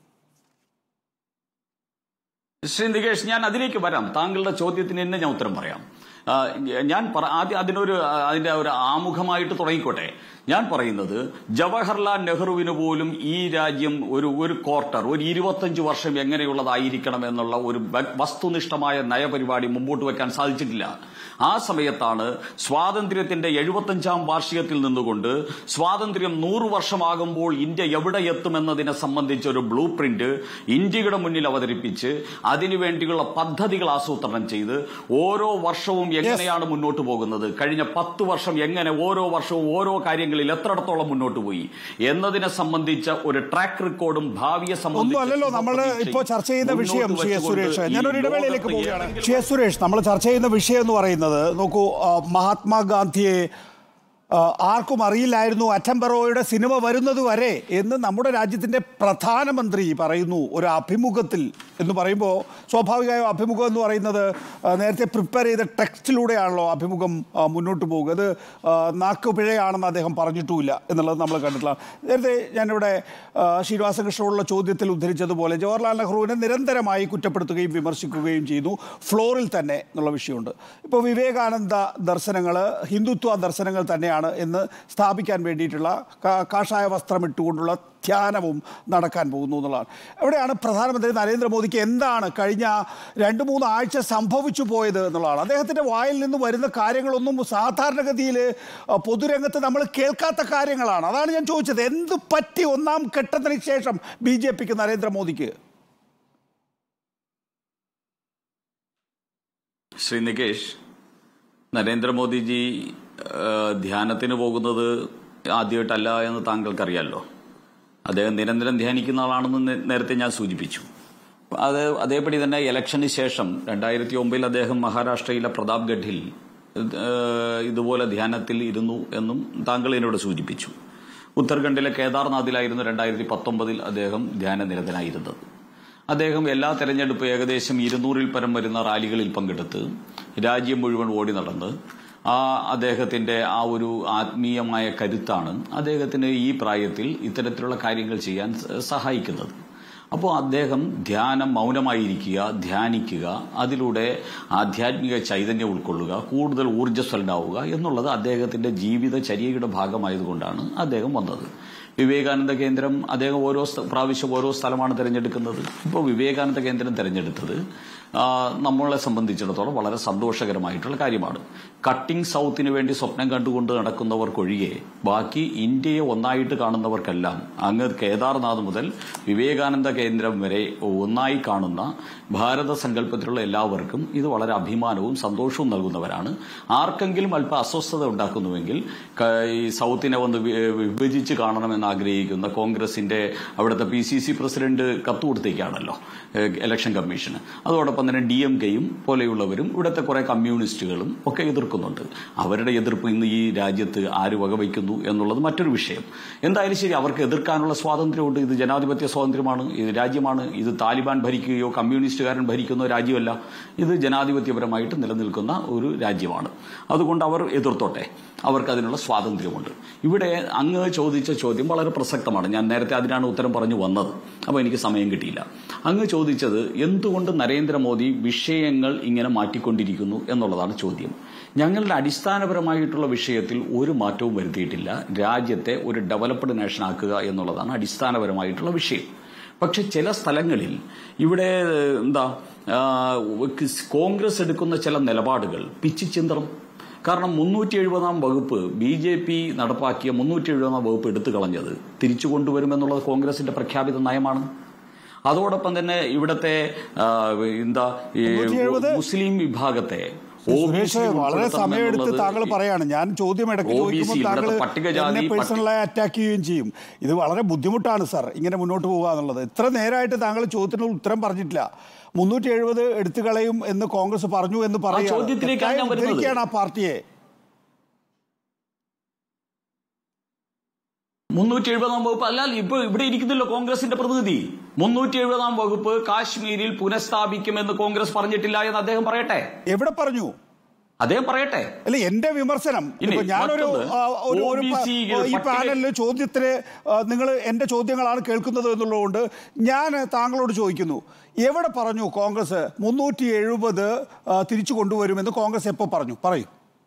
ശ്രീ നികേഷ് ഞാൻ അതിലേക്ക് വരാം താങ്കളുടെ ചോദ്യത്തിന് തന്നെ ഞാൻ ഉത്തരം പറയാം ആ, ഞാൻ പറ- ആദ്യം അതിനൊരു ആ, അതിന്റെ ഒരു ആമുഖമായിട്ട് തുടങ്ങിക്കോട്ടെ ഞാൻ പറയുന്നത് ജവഹർലാൽ നെഹ്റുവിന് പോലും ഈ രാജ്യം ഒരു ഒരു ക്വാർട്ടർ ഒരു ഇരുപത്തഞ്ച് വർഷം എങ്ങനെയുള്ളതായിരിക്കണം എന്നുള്ള ഒരു വ- വസ്തുനിഷ്ഠമായ നയപരിപാടി മുമ്പോട്ട് വെക്കാൻ സാധിച്ചിട്ടില്ല ആ സമയത്താണ് സ്വാതന്ത്ര്യത്തിന്റെ എഴുപത്തഞ്ചാം വാർഷികത്തിൽ നിന്നുകൊണ്ട് സ്വാതന്ത്ര്യം നൂറ് വർഷമാകുമ്പോൾ ഇന്ത്യ എവിടെ എത്തുമെന്നതിനെ സംബന്ധിച്ച ഒരു ബ്ലൂ പ്രിന്റ് ഇന്ത്യയുടെ മുന്നിൽ അവതരിപ്പിച്ച് അതിനുവേണ്ടിയുള്ള പദ്ധതികൾ ആസൂത്രണം ചെയ്ത് ഓരോ വർഷവും എങ്ങനെയാണ് മുന്നോട്ട് പോകുന്നത് കഴിഞ്ഞ പത്ത് വർഷം എങ്ങനെ ഓരോ വർഷവും ഓരോ കാര്യങ്ങളിൽ എത്രത്തോളം മുന്നോട്ട് പോയി എന്നതിനെ സംബന്ധിച്ച ഒരു ട്രാക്ക് റെക്കോർഡും ഭാവിയെ ഒന്നും അല്ലല്ലോ നമ്മൾ ഇപ്പോ ചർച്ച ചെയ്യുന്ന വിഷയം ശ്രീ എസ് സുരേഷ് ഞാനൊരു ഇടവേളയിലേക്ക് പോവുകയാണ് ശ്രീ എസ് സുരേഷ് നമ്മൾ ചർച്ച ചെയ്യുന്ന വിഷയം എന്ന് പറയുന്നത് നോക്കൂ ആ, മഹാത്മാഗാന്ധിയെ ആ, ആർക്കും അറിയില്ലായിരുന്നു അറ്റംബറോയുടെ സിനിമ വരുന്നത് വരെ എന്ന് നമ്മുടെ രാജ്യത്തിൻ്റെ പ്രധാനമന്ത്രി പറയുന്നു ഒരു അഭിമുഖത്തിൽ എന്ന് പറയുമ്പോൾ സ്വാഭാവികമായും അഭിമുഖം എന്ന് പറയുന്നത് ആ, നേരത്തെ പ്രിപ്പയർ ചെയ്ത ടെക്സ്റ്റിലൂടെയാണല്ലോ അഭിമുഖം ആ, മുന്നോട്ട് പോകുക അത് ആ, നാക്കുപിഴയാണെന്ന് അദ്ദേഹം പറഞ്ഞിട്ടുമില്ല എന്നുള്ളത് നമ്മൾ കണ്ടിട്ടുള്ള നേരത്തെ ഞാനിവിടെ ആ, ശ്രീനിവാസകൃഷ്ണനോടുള്ള ചോദ്യത്തിൽ ഉദ്ധരിച്ചതുപോലെ ജവഹർലാൽ നെഹ്റുവിനെ നിരന്തരമായി കുറ്റപ്പെടുത്തുകയും വിമർശിക്കുകയും ചെയ്തു ഫ്ലോറിൽ തന്നെ എന്നുള്ള വിഷയമുണ്ട് ഇപ്പോൾ വിവേകാനന്ദ ദർശനങ്ങൾ ഹിന്ദുത്വ ദർശനങ്ങൾ തന്നെയാണ് എന്ന് സ്ഥാപിക്കാൻ വേണ്ടിയിട്ടുള്ള കാ- കാഷായ വസ്ത്രം ഇട്ടുകൊണ്ടുള്ള ധ്യാനവും നടക്കാൻ പോകുന്നു എന്നുള്ളതാണ് എവിടെയാണ് പ്രധാനമന്ത്രി നരേന്ദ്രമോദിക്ക് എന്താണ് കഴിഞ്ഞ രണ്ട് മൂന്ന് ആഴ്ച സംഭവിച്ചു പോയത് എന്നുള്ളതാണ് അദ്ദേഹത്തിൻ്റെ വായിൽ നിന്ന് വരുന്ന കാര്യങ്ങളൊന്നും സാധാരണഗതിയിൽ അഹ്, പൊതുരംഗത്ത് നമ്മൾ കേൾക്കാത്ത കാര്യങ്ങളാണ് അതാണ് ഞാൻ ചോദിച്ചത് എന്ത് പറ്റി ഒന്നാം ഘട്ടത്തിന് ശേഷം ബി ജെ പിക്ക് നരേന്ദ്രമോദിക്ക് ശ്രീ നികേഷ് നരേന്ദ്രമോദിജി ആ, ധ്യാനത്തിന് പോകുന്നത് ആദ്യമായിട്ടല്ല എന്ന് താങ്കൾക്കറിയാലോ അദ്ദേഹം നിരന്തരം ധ്യാനിക്കുന്ന ആളാണെന്ന് നേ- നേരത്തെ ഞാൻ സൂചിപ്പിച്ചു അത് അതേപടി തന്നെ ഇലക്ഷന് ശേഷം രണ്ടായിരത്തി ഒമ്പതിൽ അദ്ദേഹം മഹാരാഷ്ട്രയിലെ പ്രതാപ്ഗഡിൽ ആ, ഇതുപോലെ ധ്യാനത്തിൽ ഇരുന്നു എന്നും താങ്കൾ എന്നോട് സൂചിപ്പിച്ചു ഉത്തരാഖണ്ഡിലെ കേദാർനാഥിലായിരുന്നു രണ്ടായിരത്തി പത്തൊമ്പതിൽ അദ്ദേഹം ധ്യാനനിരതനായിരുന്നത് അദ്ദേഹം എല്ലാ തെരഞ്ഞെടുപ്പ് ഏകദേശം ഇരുന്നൂറിൽ പരം വരുന്ന റാലികളിൽ പങ്കെടുത്ത് രാജ്യം മുഴുവൻ ഓടി നടന്ന് ആ അദ്ദേഹത്തിന്റെ ആ ഒരു ആത്മീയമായ കരുത്താണ് അദ്ദേഹത്തിന് ഈ പ്രായത്തിൽ ഇത്തരത്തിലുള്ള കാര്യങ്ങൾ ചെയ്യാൻ സ- സഹായിക്കുന്നത് അപ്പോൾ അദ്ദേഹം ധ്യാനം മൗനമായിരിക്കുക ധ്യാനിക്കുക അതിലൂടെ ആധ്യാത്മിക ചൈതന്യം ഉൾക്കൊള്ളുക കൂടുതൽ ഊർജ്ജസ്വലനാവുക എന്നുള്ളത് അദ്ദേഹത്തിന്റെ ജീവിതചര്യയുടെ ഭാഗമായതുകൊണ്ടാണ് അദ്ദേഹം വന്നത് വിവേകാനന്ദ കേന്ദ്രം അദ്ദേഹം ഓരോ സ്ഥ- പ്രാവശ്യം ഓരോ സ്ഥലമാണ് തിരഞ്ഞെടുക്കുന്നത് ഇപ്പോൾ വിവേകാനന്ദ കേന്ദ്രം തിരഞ്ഞെടുത്തത് ആ, നമ്മളെ സംബന്ധിച്ചിടത്തോളം വളരെ സന്തോഷകരമായിട്ടുള്ള കാര്യമാണ് കട്ടിംഗ് സൗത്തിന് വേണ്ടി സ്വപ്നം കണ്ടുകൊണ്ട് നടക്കുന്നവർക്കൊഴികെ ബാക്കി ഇന്ത്യയെ ഒന്നായിട്ട് കാണുന്നവർക്കെല്ലാം അങ്ങ് കേദാർനാഥ് മുതൽ വിവേകാനന്ദ കേന്ദ്രം വരെ ഒന്നായി കാണുന്ന ഭാരത സങ്കല്പത്തിലുള്ള എല്ലാവർക്കും ഇത് വളരെ അഭിമാനവും സന്തോഷവും നൽകുന്നവരാണ് ആർക്കെങ്കിലും അല്പം അസ്വസ്ഥത ഉണ്ടാക്കുന്നുവെങ്കിൽ ക- ഈ സൗത്തിനെ ഒന്ന് വി- വിഭജിച്ച് കാണണമെന്ന് ആഗ്രഹിക്കുന്ന കോൺഗ്രസിന്റെ അവിടുത്തെ പി സി സി പ്രസിഡന്റ് കത്ത് കൊടുത്തേക്കാണല്ലോ ഏഹ് ഇലക്ഷൻ കമ്മീഷന് അതോടൊപ്പം തന്നെ ഡി എം കെയും പോലെയുള്ളവരും ഇവിടുത്തെ കുറെ കമ്മ്യൂണിസ്റ്റുകളും ഒക്കെ എതിർക്കുന്നുണ്ട് അവരുടെ എതിർപ്പ് ഇന്ന് ഈ രാജ്യത്ത് ആര് വകവയ്ക്കുന്നു എന്നുള്ളത് മറ്റൊരു വിഷയം എന്തായാലും ശരി അവർക്ക് എതിർക്കാനുള്ള സ്വാതന്ത്ര്യമുണ്ട് ഇത് ജനാധിപത്യ സ്വാതന്ത്ര്യമാണ് ഇത് രാജ്യമാണ് ഇത് താലിബാൻ ഭരിക്കുകയോ കമ്മ്യൂണിസ്റ്റുകാരൻ ഭരിക്കുന്ന രാജ്യമല്ല ഇത് ജനാധിപത്യപരമായിട്ട് നിലനിൽക്കുന്ന ഒരു രാജ്യമാണ് അതുകൊണ്ട് അവർ എതിർത്തോട്ടെ അവർക്ക് അതിനുള്ള സ്വാതന്ത്ര്യമുണ്ട് ഇവിടെ അങ്ങ് ചോദിച്ച ചോദ്യം വളരെ പ്രസക്തമാണ് ഞാൻ നേരത്തെ അതിനാണ് ഉത്തരം പറഞ്ഞു വന്നത് അപ്പോൾ എനിക്ക് സമയം കിട്ടിയില്ല അങ്ങ് ചോദിച്ചത് എന്തുകൊണ്ട് നരേന്ദ്രമോദി വിഷയങ്ങൾ ഇങ്ങനെ മാറ്റിക്കൊണ്ടിരിക്കുന്നു എന്നുള്ളതാണ് ചോദ്യം ഞങ്ങളുടെ അടിസ്ഥാനപരമായിട്ടുള്ള വിഷയത്തിൽ ഒരു മാറ്റവും വരുത്തിയിട്ടില്ല രാജ്യത്തെ ഒരു ഡെവലപ്ഡ് നേഷൻ ആക്കുക എന്നുള്ളതാണ് അടിസ്ഥാനപരമായിട്ടുള്ള വിഷയം പക്ഷെ ചില സ്ഥലങ്ങളിൽ ഇവിടെ ഏഹ്, എന്താ ആ, കോൺഗ്രസ് എടുക്കുന്ന ചില നിലപാടുകൾ പിച്ചിച്ചിന്തണം കാരണം മുന്നൂറ്റി എഴുപതാം വകുപ്പ് ബി ജെ പി നടപ്പാക്കിയ മുന്നൂറ്റി എഴുപതാം വകുപ്പ് എടുത്തു കളഞ്ഞത് തിരിച്ചു കൊണ്ടുവരുമെന്നുള്ളത് കോൺഗ്രസിന്റെ പ്രഖ്യാപിത നയമാണ് അതോടൊപ്പം തന്നെ ഇവിടത്തെ ആ, എന്താ ഈ 370 മുസ്ലിം വിഭാഗത്തെ സുരേഷ് OBC വളരെ ഉൾപ്പെടുത്തണം സമയമെടുത്ത് എന്നുള്ളത് താങ്കൾ പറയാണ് ഞാൻ ചോദ്യം ഇടയ്ക്ക് OBC ചോദിക്കുമ്പോൾ താങ്കൾ ഇവിടുത്തെ പട്ടികജാതി, എന്നെ പട്ടി- പേഴ്സണലായി അറ്റാക്ക് ചെയ്യുകയും ചെയ്യും ഇത് വളരെ ബുദ്ധിമുട്ടാണ് സാർ ഇങ്ങനെ മുന്നോട്ട് പോകുക എന്നുള്ളത് ഇത്ര നേരമായിട്ട് താങ്കൾ ചോദ്യത്തിന് ഉത്തരം പറഞ്ഞിട്ടില്ല മുന്നൂറ്റി എഴുപത് എടുത്തു കളയും എന്ന് കോൺഗ്രസ് പറഞ്ഞു എന്ന് പറയുകയാണ്. ചോദ്യത്തിലേക്കാണ് ഞാൻ തെറ്റായി വരുന്നത്. ഉദ്ധരിക്കുകയാണ് ആ പാർട്ടിയെ മുന്നൂറ്റി എഴുപതാം വകുപ്പ് അല്ല ഇപ്പൊ ഇവിടെ ഇരിക്കുന്നില്ല കോൺഗ്രസിന്റെ പ്രതിനിധി മുന്നൂറ്റി എഴുപതാം വകുപ്പ് കാശ്മീരിൽ പുനഃസ്ഥാപിക്കുമെന്ന് കോൺഗ്രസ് പറഞ്ഞിട്ടില്ല എന്ന് അദ്ദേഹം പറയട്ടെ എവിടെ പറഞ്ഞു അദ്ദേഹം പറയട്ടെ അല്ല എന്റെ വിമർശനം ഇനി ഇപ്പൊ ഞാനൊരു മറ്റൊന്ന്, ആ, ഒരു ഒരു പ- OBC ഈ പട്ടിക- പാനലിൽ ചോദ്യത്തിന് നിങ്ങൾ എന്റെ ചോദ്യങ്ങളാണ് കേൾക്കുന്നത് എന്നുള്ളതുകൊണ്ട് ഞാൻ താങ്കളോട് ചോദിക്കുന്നു എവിടെ പറഞ്ഞു കോൺഗ്രസ് മുന്നൂറ്റി എഴുപത് തിരിച്ചു കൊണ്ടുവരുമെന്ന് കോൺഗ്രസ് എപ്പോൾ പറഞ്ഞു പറയൂ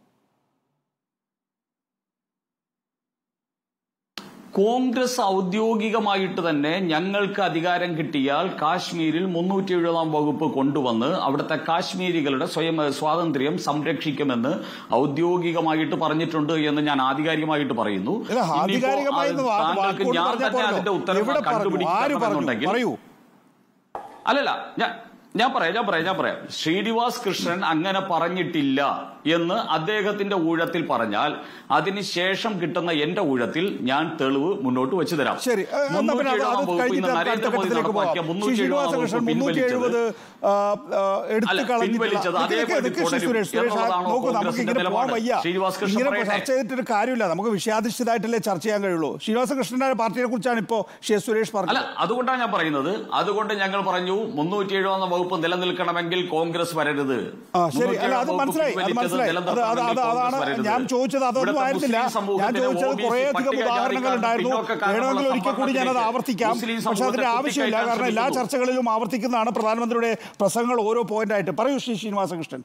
കോൺഗ്രസ് ഔദ്യോഗികമായിട്ട് തന്നെ ഞങ്ങൾക്ക് അധികാരം കിട്ടിയാൽ കാശ്മീരിൽ മുന്നൂറ്റി എഴുപതാം വകുപ്പ് കൊണ്ടുവന്ന് അവിടുത്തെ കാശ്മീരികളുടെ സ്വയം സ്വാതന്ത്ര്യം സംരക്ഷിക്കുമെന്ന് ഔദ്യോഗികമായിട്ട് പറഞ്ഞിട്ടുണ്ട് എന്ന് ഞാൻ ആധികാരികമായിട്ട് പറയുന്നു അല്ല ഇനിയിപ്പോ ആധികാരികമായി അത് താങ്കൾക്ക് ഞാൻ തന്നെ അതിന്റെ ഉത്തരം എവിടെ പറഞ്ഞു ആര് പറഞ്ഞു കണ്ടുപിടിക്കണമെന്നുണ്ടെങ്കിൽ പറയൂ അല്ലല്ല ഞാൻ ഞാൻ പറയാം ഞാൻ പറയാം ഞാൻ പറയാം ശ്രീനിവാസ് കൃഷ്ണൻ അങ്ങനെ പറഞ്ഞിട്ടില്ല എന്ന് അദ്ദേഹത്തിന്റെ ഊഴത്തിൽ പറഞ്ഞാൽ അതിനുശേഷം കിട്ടുന്ന എന്റെ ഊഴത്തിൽ ഞാൻ തെളിവ് മുന്നോട്ട് വെച്ചു തരാം ശരി ഏ, എന്നാ പിന്നെ അത് അത് കഴിഞ്ഞിട്ട് നമുക്ക് അടുത്ത ഘട്ടത്തിലേക്ക് പോകാം ശ്രീ ശ്രീനിവാസ കൃഷ്ണൻ മുന്നൂറ്റി എഴുപത് എടുത്തു അല്ല, പിൻവലിച്ചത് അതേപടി തുടരും സുരേഷ് സുരേഷ് ആ, എന്നുള്ളതാണോ നോക്കൂ നമുക്ക് കോൺഗ്രസിന്റെ ഇങ്ങനെ പോകാൻ നിലപാട്? വയ്യ ശ്രീനിവാസ് കൃഷ്ണൻ ഇങ്ങനെ പറയട്ടെ. ചർച്ച ചെയ്തിട്ടൊരു കാര്യമില്ല നമുക്ക് വിഷയാധിഷ്ഠിതമായിട്ടല്ലേ ചർച്ച ചെയ്യാൻ കഴിയുള്ളൂ ശ്രീനിവാസ കൃഷ്ണന്റെ പാർട്ടിയെ കുറിച്ചാണ് ഇപ്പോ ശ്രീ സുരേഷ് അല്ല പറഞ്ഞത് അതുകൊണ്ടാണ് ഞാൻ പറയുന്നത് അതുകൊണ്ട് ഞങ്ങൾ പറഞ്ഞു മുന്നൂറ്റി എഴുപതാം വകുപ്പ് നിലനിൽക്കണമെങ്കിൽ കോൺഗ്രസ് വരരുത് ആ ശരി അല്ല അത് 370 മനസ്സിലായി അത് പിൻവലിച്ചത് മനസ്സിലായി അത് അത് അത് നിലനിർത്തണമെങ്കിൽ അതാണ് കോൺഗ്രസ് വരരുത്. ഞാൻ ചോദിച്ചത് അതൊന്നും ഇവിടുത്തെ ആയിരുന്നില്ല മുസ്ലിം ഞാൻ സമൂഹത്തിലെ ചോദിച്ചത് OBC കുറേയധികം പട്ടികജാതിക്കാർ, ഉദാഹരണങ്ങൾ ഉണ്ടായിരുന്നു പിന്നോക്കക്കാർക്കുള്ള വേണമെങ്കിൽ ഒരിക്കൽ കൂടി ഞാനത് സംവരണത്തിലേക്ക് ആവർത്തിക്കാം മുസ്ലിം പക്ഷെ അതിന്റെ സമൂഹത്തെ ആവശ്യമില്ല കുത്തിക്കയറ്റാൻ കാരണം എല്ലാ ശ്രമിക്കുന്നു. ചർച്ചകളിലും ആവർത്തിക്കുന്നതാണ് പ്രധാനമന്ത്രിയുടെ പ്രസംഗങ്ങൾ ഓരോ പോയിന്റായിട്ട് പറയൂ ശ്രീ ശ്രീനിവാസകൃഷ്ണൻ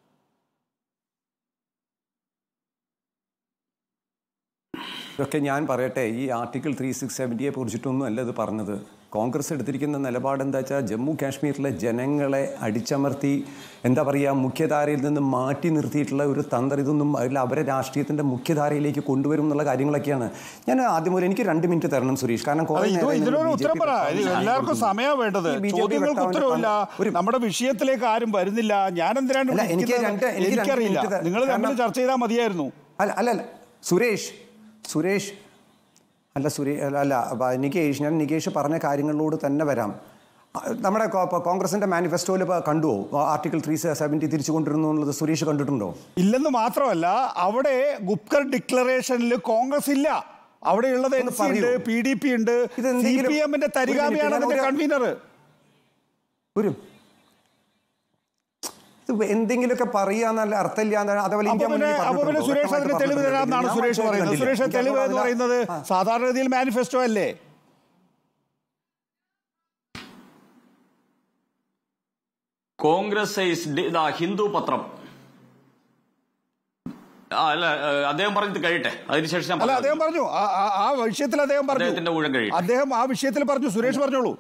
ഇതൊക്കെ ഞാൻ പറയട്ടെ ഈ ആർട്ടിക്കിൾ ത്രീ സിക്സ് സെവൻറ്റിയെ കുറിച്ചിട്ടൊന്നും അല്ല ഇത് പറഞ്ഞത് കോൺഗ്രസ് എടുത്തിരിക്കുന്ന നിലപാട് എന്താ വെച്ചാൽ ജമ്മു കാശ്മീരിലെ ജനങ്ങളെ അടിച്ചമർത്തി എന്താ പറയുക മുഖ്യധാരയിൽ നിന്ന് മാറ്റി നിർത്തിയിട്ടുള്ള ഒരു തന്ത്രം ഇതൊന്നും അതിൽ അവരെ രാഷ്ട്രീയത്തിൻ്റെ മുഖ്യധാരയിലേക്ക് കൊണ്ടുവരും എന്നുള്ള കാര്യങ്ങളൊക്കെയാണ് ഞാൻ ആദ്യം മുതൽ എനിക്ക് രണ്ട് മിനിറ്റ് തരണം സുരേഷ് കാരണം അല്ല, കുറേ ഇത് നേരം ഇതിനൊരു നിങ്ങൾ ഉത്തരം BJP പറ ഇത് വക്താവിനെ എല്ലാവർക്കും കൊടുക്കുന്നു. സമയം വേണ്ടത് ഈ BJP ചോദ്യങ്ങൾക്ക് വക്താവിനെ ഉത്തരവില്ല ഒരു നമ്മുടെ വിഷയത്തിലേക്ക് ആരും വരുന്നില്ല ഞാൻ എന്തിനാണ് അല്ല, എനിക്ക് വിളിക്കുന്നത്? രണ്ട്- എനിക്ക് രണ്ട് എനിക്കറിയില്ല മിനിറ്റ് നിങ്ങൾ തമ്മിൽ കാരണം- ചർച്ച ചെയ്താൽ മതിയായിരുന്നു അല്ല അല്ല അല്ല സുരേഷ് സുരേഷ് അല്ല സുരേ അല്ല അല്ല അപ്പൊ നികേഷ് ഞാൻ നികേഷ് പറഞ്ഞ കാര്യങ്ങളിലോട് തന്നെ വരാം ആ, നമ്മുടെ കോ- കോൺഗ്രസിന്റെ മാനിഫെസ്റ്റോയിൽ കണ്ടുവോ ആർട്ടിക്കിൾ ത്രീ സെവൻറ്റി തിരിച്ചു കൊണ്ടിരുന്നു എന്നുള്ളത് സുരേഷ് കണ്ടിട്ടുണ്ടോ ഇല്ലെന്ന് മാത്രമല്ല അവിടെ ഗുപ്കർ ഡിക്ലറേഷനിൽ കോൺഗ്രസ് ഇല്ല അവിടെയുള്ളത് എൻ ഒന്ന് സി ഉണ്ട് പറയൂ. പി ഡി പി ഉണ്ട് ഇത് സി എന്തെങ്കിലും- പി എമ്മിന്റെ ഒരു മിനിറ്റ്, തരികാമിയാണ് ഞാൻ അതിന്റെ ഒരു- കൺവീനർ ഒരു ഇത് എന്തെങ്കിലുമൊക്കെ പറയാന്നല്ല അർത്ഥമില്ല അതേപോലെ അപ്പൊ ഇന്ത്യ പിന്നെ മുന്നണി അപ്പൊ പിന്നെ പറഞ്ഞിട്ടുണ്ടോ? സുരേഷ് അതിന് വ്യക്തമായിട്ട് തെളിവ് തരാമെന്നാണ് ഞാൻ സുരേഷ് വായിച്ചത് പറയുന്നത് കണ്ടില്ലേ? സുരേഷ് എനിക്ക് തെളിവ് എന്ന് അതിന് പറയുന്നത് ആ. സാധാരണഗതിയിൽ മാനിഫെസ്റ്റോ അല്ലേ കോൺഗ്രസ് is di- ഇതാ ഹിന്ദു പത്രം ആ, അല്ല ഏ, അദ്ദേഹം പറഞ്ഞത് കഴിയട്ടെ അതിനുശേഷം ഞാൻ അല്ല പറയാം. അദ്ദേഹം പറഞ്ഞു ആ- ആ- ആ വിഷയത്തിൽ അദ്ദേഹം അദ്ദേഹത്തിന്റെ പറഞ്ഞു ഊഴം കഴിയട്ടെ അദ്ദേഹം ആ വിഷയത്തിൽ പറഞ്ഞു സുരേഷ് പറഞ്ഞോളൂ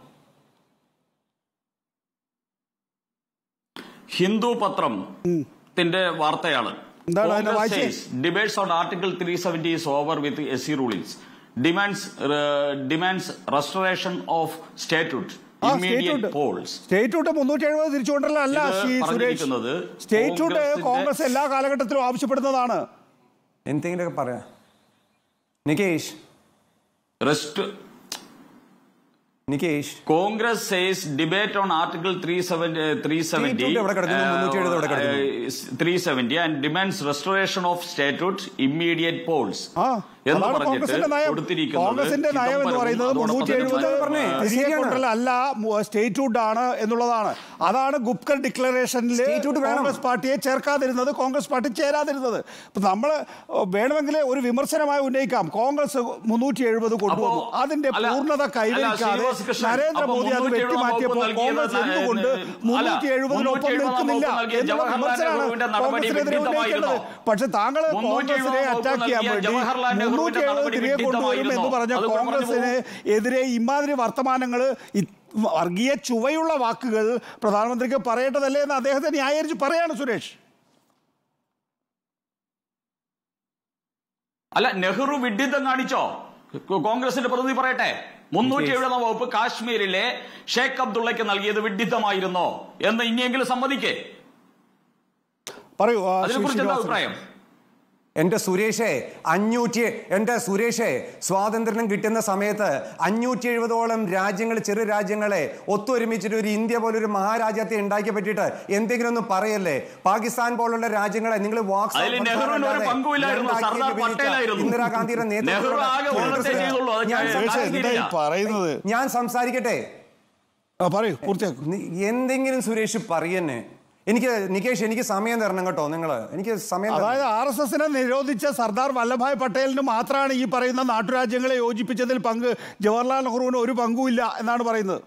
ഹിന്ദു പത്രം ത്തിന്റെ വാർത്തയാണ് എന്താണ് അതിന്റെ വായിച്ചേ? Debates on article three seventy is over with S C rulings demands demands restoration of statehood ah immediate state polls statehood മുന്നൂറ്റി എഴുപത് തിരിച്ചുകൊണ്ടല്ല അല്ല ഇത് ശ്രീ സുരേഷ് പറഞ്ഞിരിക്കുന്നത് സ്റ്റേറ്റ്ഹുഡ് കോൺഗ്രസിന്റെ- കോൺഗ്രസ് എല്ലാ കാലഘട്ടത്തിലും ആവശ്യപ്പെടുന്നതാണ് എന്തെങ്കിലുമൊക്കെ പറയാം Nikesh rest Nikesh Congress says debate on article three three seventy Statute എവിടെ കിടക്കുന്നു? 370 എവിടെ three seventy and demands restoration of statehood immediate polls ah എന്ന് അതാണ് പറഞ്ഞിട്ട് കോൺഗ്രസിന്റെ നയം കൊടുത്തിരിക്കുന്നത് കോൺഗ്രസിന്റെ നയം എന്ന് ചിദംബരവും പറയുന്നത് അതോടൊപ്പം മുന്നൂറ്റി തന്നെ എഴുപത് പറഞ്ഞേ, തിരികെ ശരിയാണ്. കൊണ്ടല്ല അല്ല സ്റ്റേറ്റ്ഹുഡ് ആണ് എന്നുള്ളതാണ് അതാണ് ഗുപ്കർ ഡിക്ലറേഷനിൽ Statehood വേണം. കോൺഗ്രസ് പാർട്ടിയെ ചേർക്കാതിരുന്നത് കോൺഗ്രസ് പാർട്ടി ചേരാതിരുന്നത് ഇപ്പൊ നമ്മൾ വേണമെങ്കിൽ ഒരു വിമർശനമായി ഉന്നയിക്കാം കോൺഗ്രസ് മുന്നൂറ്റി എഴുപത് കൊണ്ടുവന്നു അപ്പോ- അതിന്റെ അല്ല, പൂർണ്ണത അല്ല, കൈവരിക്കാതെ ശ്രീനിവാസ് കൃഷ്ണൻ, നരേന്ദ്രമോദി അപ്പോ അത് 370 വെട്ടിമാറ്റിയപ്പോൾ വകുപ്പ് കോൺഗ്രസ് നൽകിയത് എന്തുകൊണ്ട് അല്ല, മുന്നൂറ്റി എഴുപതിനൊപ്പം 370 നിൽക്കുന്നില്ല വകുപ്പ് നൽകിയ എന്നുള്ള ജവഹർലാൽ വിമർശനമാണ് നെഹ്റുവിന്റെ നടപടി കോൺഗ്രസിനെതിരെ വിഡിത്തമായിരുന്നോ? ഉന്നയിക്കേണ്ടത് പക്ഷെ താങ്കൾ 370 കോൺഗ്രസിനെ വകുപ്പ് അറ്റാക്ക് ചെയ്യാൻ നൽകിയ വേണ്ടി ജവഹർലാൽ നെഹ്റുവിന്റെ മുന്നൂറ്റി എഴുപത് നടപടി തിരികെ കൊണ്ടുവരും എന്ന് വിഡിത്തമായിരുന്നോ? പറഞ്ഞ അത് പറഞ്ഞു കോൺഗ്രസിന് എതിരെ ഇമാതിരി വർത്തമാനങ്ങൾ വർഗീയ ചുവയുള്ള വാക്കുകൾ പ്രധാനമന്ത്രിക്ക് പറയേണ്ടതല്ലേ എന്ന് അദ്ദേഹത്തെ ന്യായീകരിച്ച് പറയാണ് സുരേഷ് അല്ല നെഹ്റു വിഡ്ഢിത്തം കാണിച്ചോ കോ- കോൺഗ്രസിന്റെ പ്രതിനിധി പറയട്ടെ മുന്നൂറ്റി എഴുപതാം വകുപ്പ് കാശ്മീരിലെ ഷേഖ് അബ്ദുള്ളയ്ക്ക് നൽകിയത് വിഡ്ഢിത്തമായിരുന്നോ എന്ന് ഇനിയെങ്കിലും സമ്മതിക്കേ പറയൂ ആ, ശ്രീ അതിനെക്കുറിച്ച് എന്താ ശ്രീനിവാസൻ. അഭിപ്രായം എന്റെ സുരേഷേ അഞ്ഞൂറ്റി എന്റെ സുരേഷേ സ്വാതന്ത്ര്യം കിട്ടുന്ന സമയത്ത് അഞ്ഞൂറ്റി എഴുപതോളം രാജ്യങ്ങൾ ചെറു രാജ്യങ്ങളെ ഒത്തൊരുമിച്ചിട്ട് ഒരു ഇന്ത്യ പോലൊരു മഹാരാജ്യത്തെ ഉണ്ടാക്കി പറ്റിയിട്ട് എന്തെങ്കിലും ഒന്നും പറയല്ലേ പാകിസ്ഥാൻ പോലുള്ള രാജ്യങ്ങളെ നിങ്ങൾ വാക്സ് അതിൽ നെഹ്റുവിന് ഒരു പങ്കുമില്ലായിരുന്നു സർദാർ പട്ടേലായിരുന്നു ഇന്ദിരാഗാന്ധിയുടെ നെഹ്റു ആകെ ഒന്നത്തെ ചെയ്തുള്ളൂ അത് ഞാൻ ഞാൻ സുരേഷ് എന്താ ഈ പറയുന്നത് ഞാൻ സംസാരിക്കട്ടെ ആ, പറയൂ പൂർത്തിയാക്കും നി- എന്തെങ്കിലും സുരേഷ് പറയന്നെ എനിക്ക് നികേഷ് എനിക്ക് സമയം തരണം കേട്ടോ നിങ്ങൾ എനിക്ക് സമയം തരണം. അതായത് ആർ എസ് എസിനെ നിരോധിച്ച സർദാർ വല്ലഭായ് പട്ടേലിന് മാത്രമാണ് ഈ പറയുന്ന നാട്ടുരാജ്യങ്ങളെ യോജിപ്പിച്ചതിൽ പങ്ക് ജവഹർലാൽ നെഹ്റുവിന് ഒരു പങ്കുമില്ല എന്നാണ് പറയുന്നത്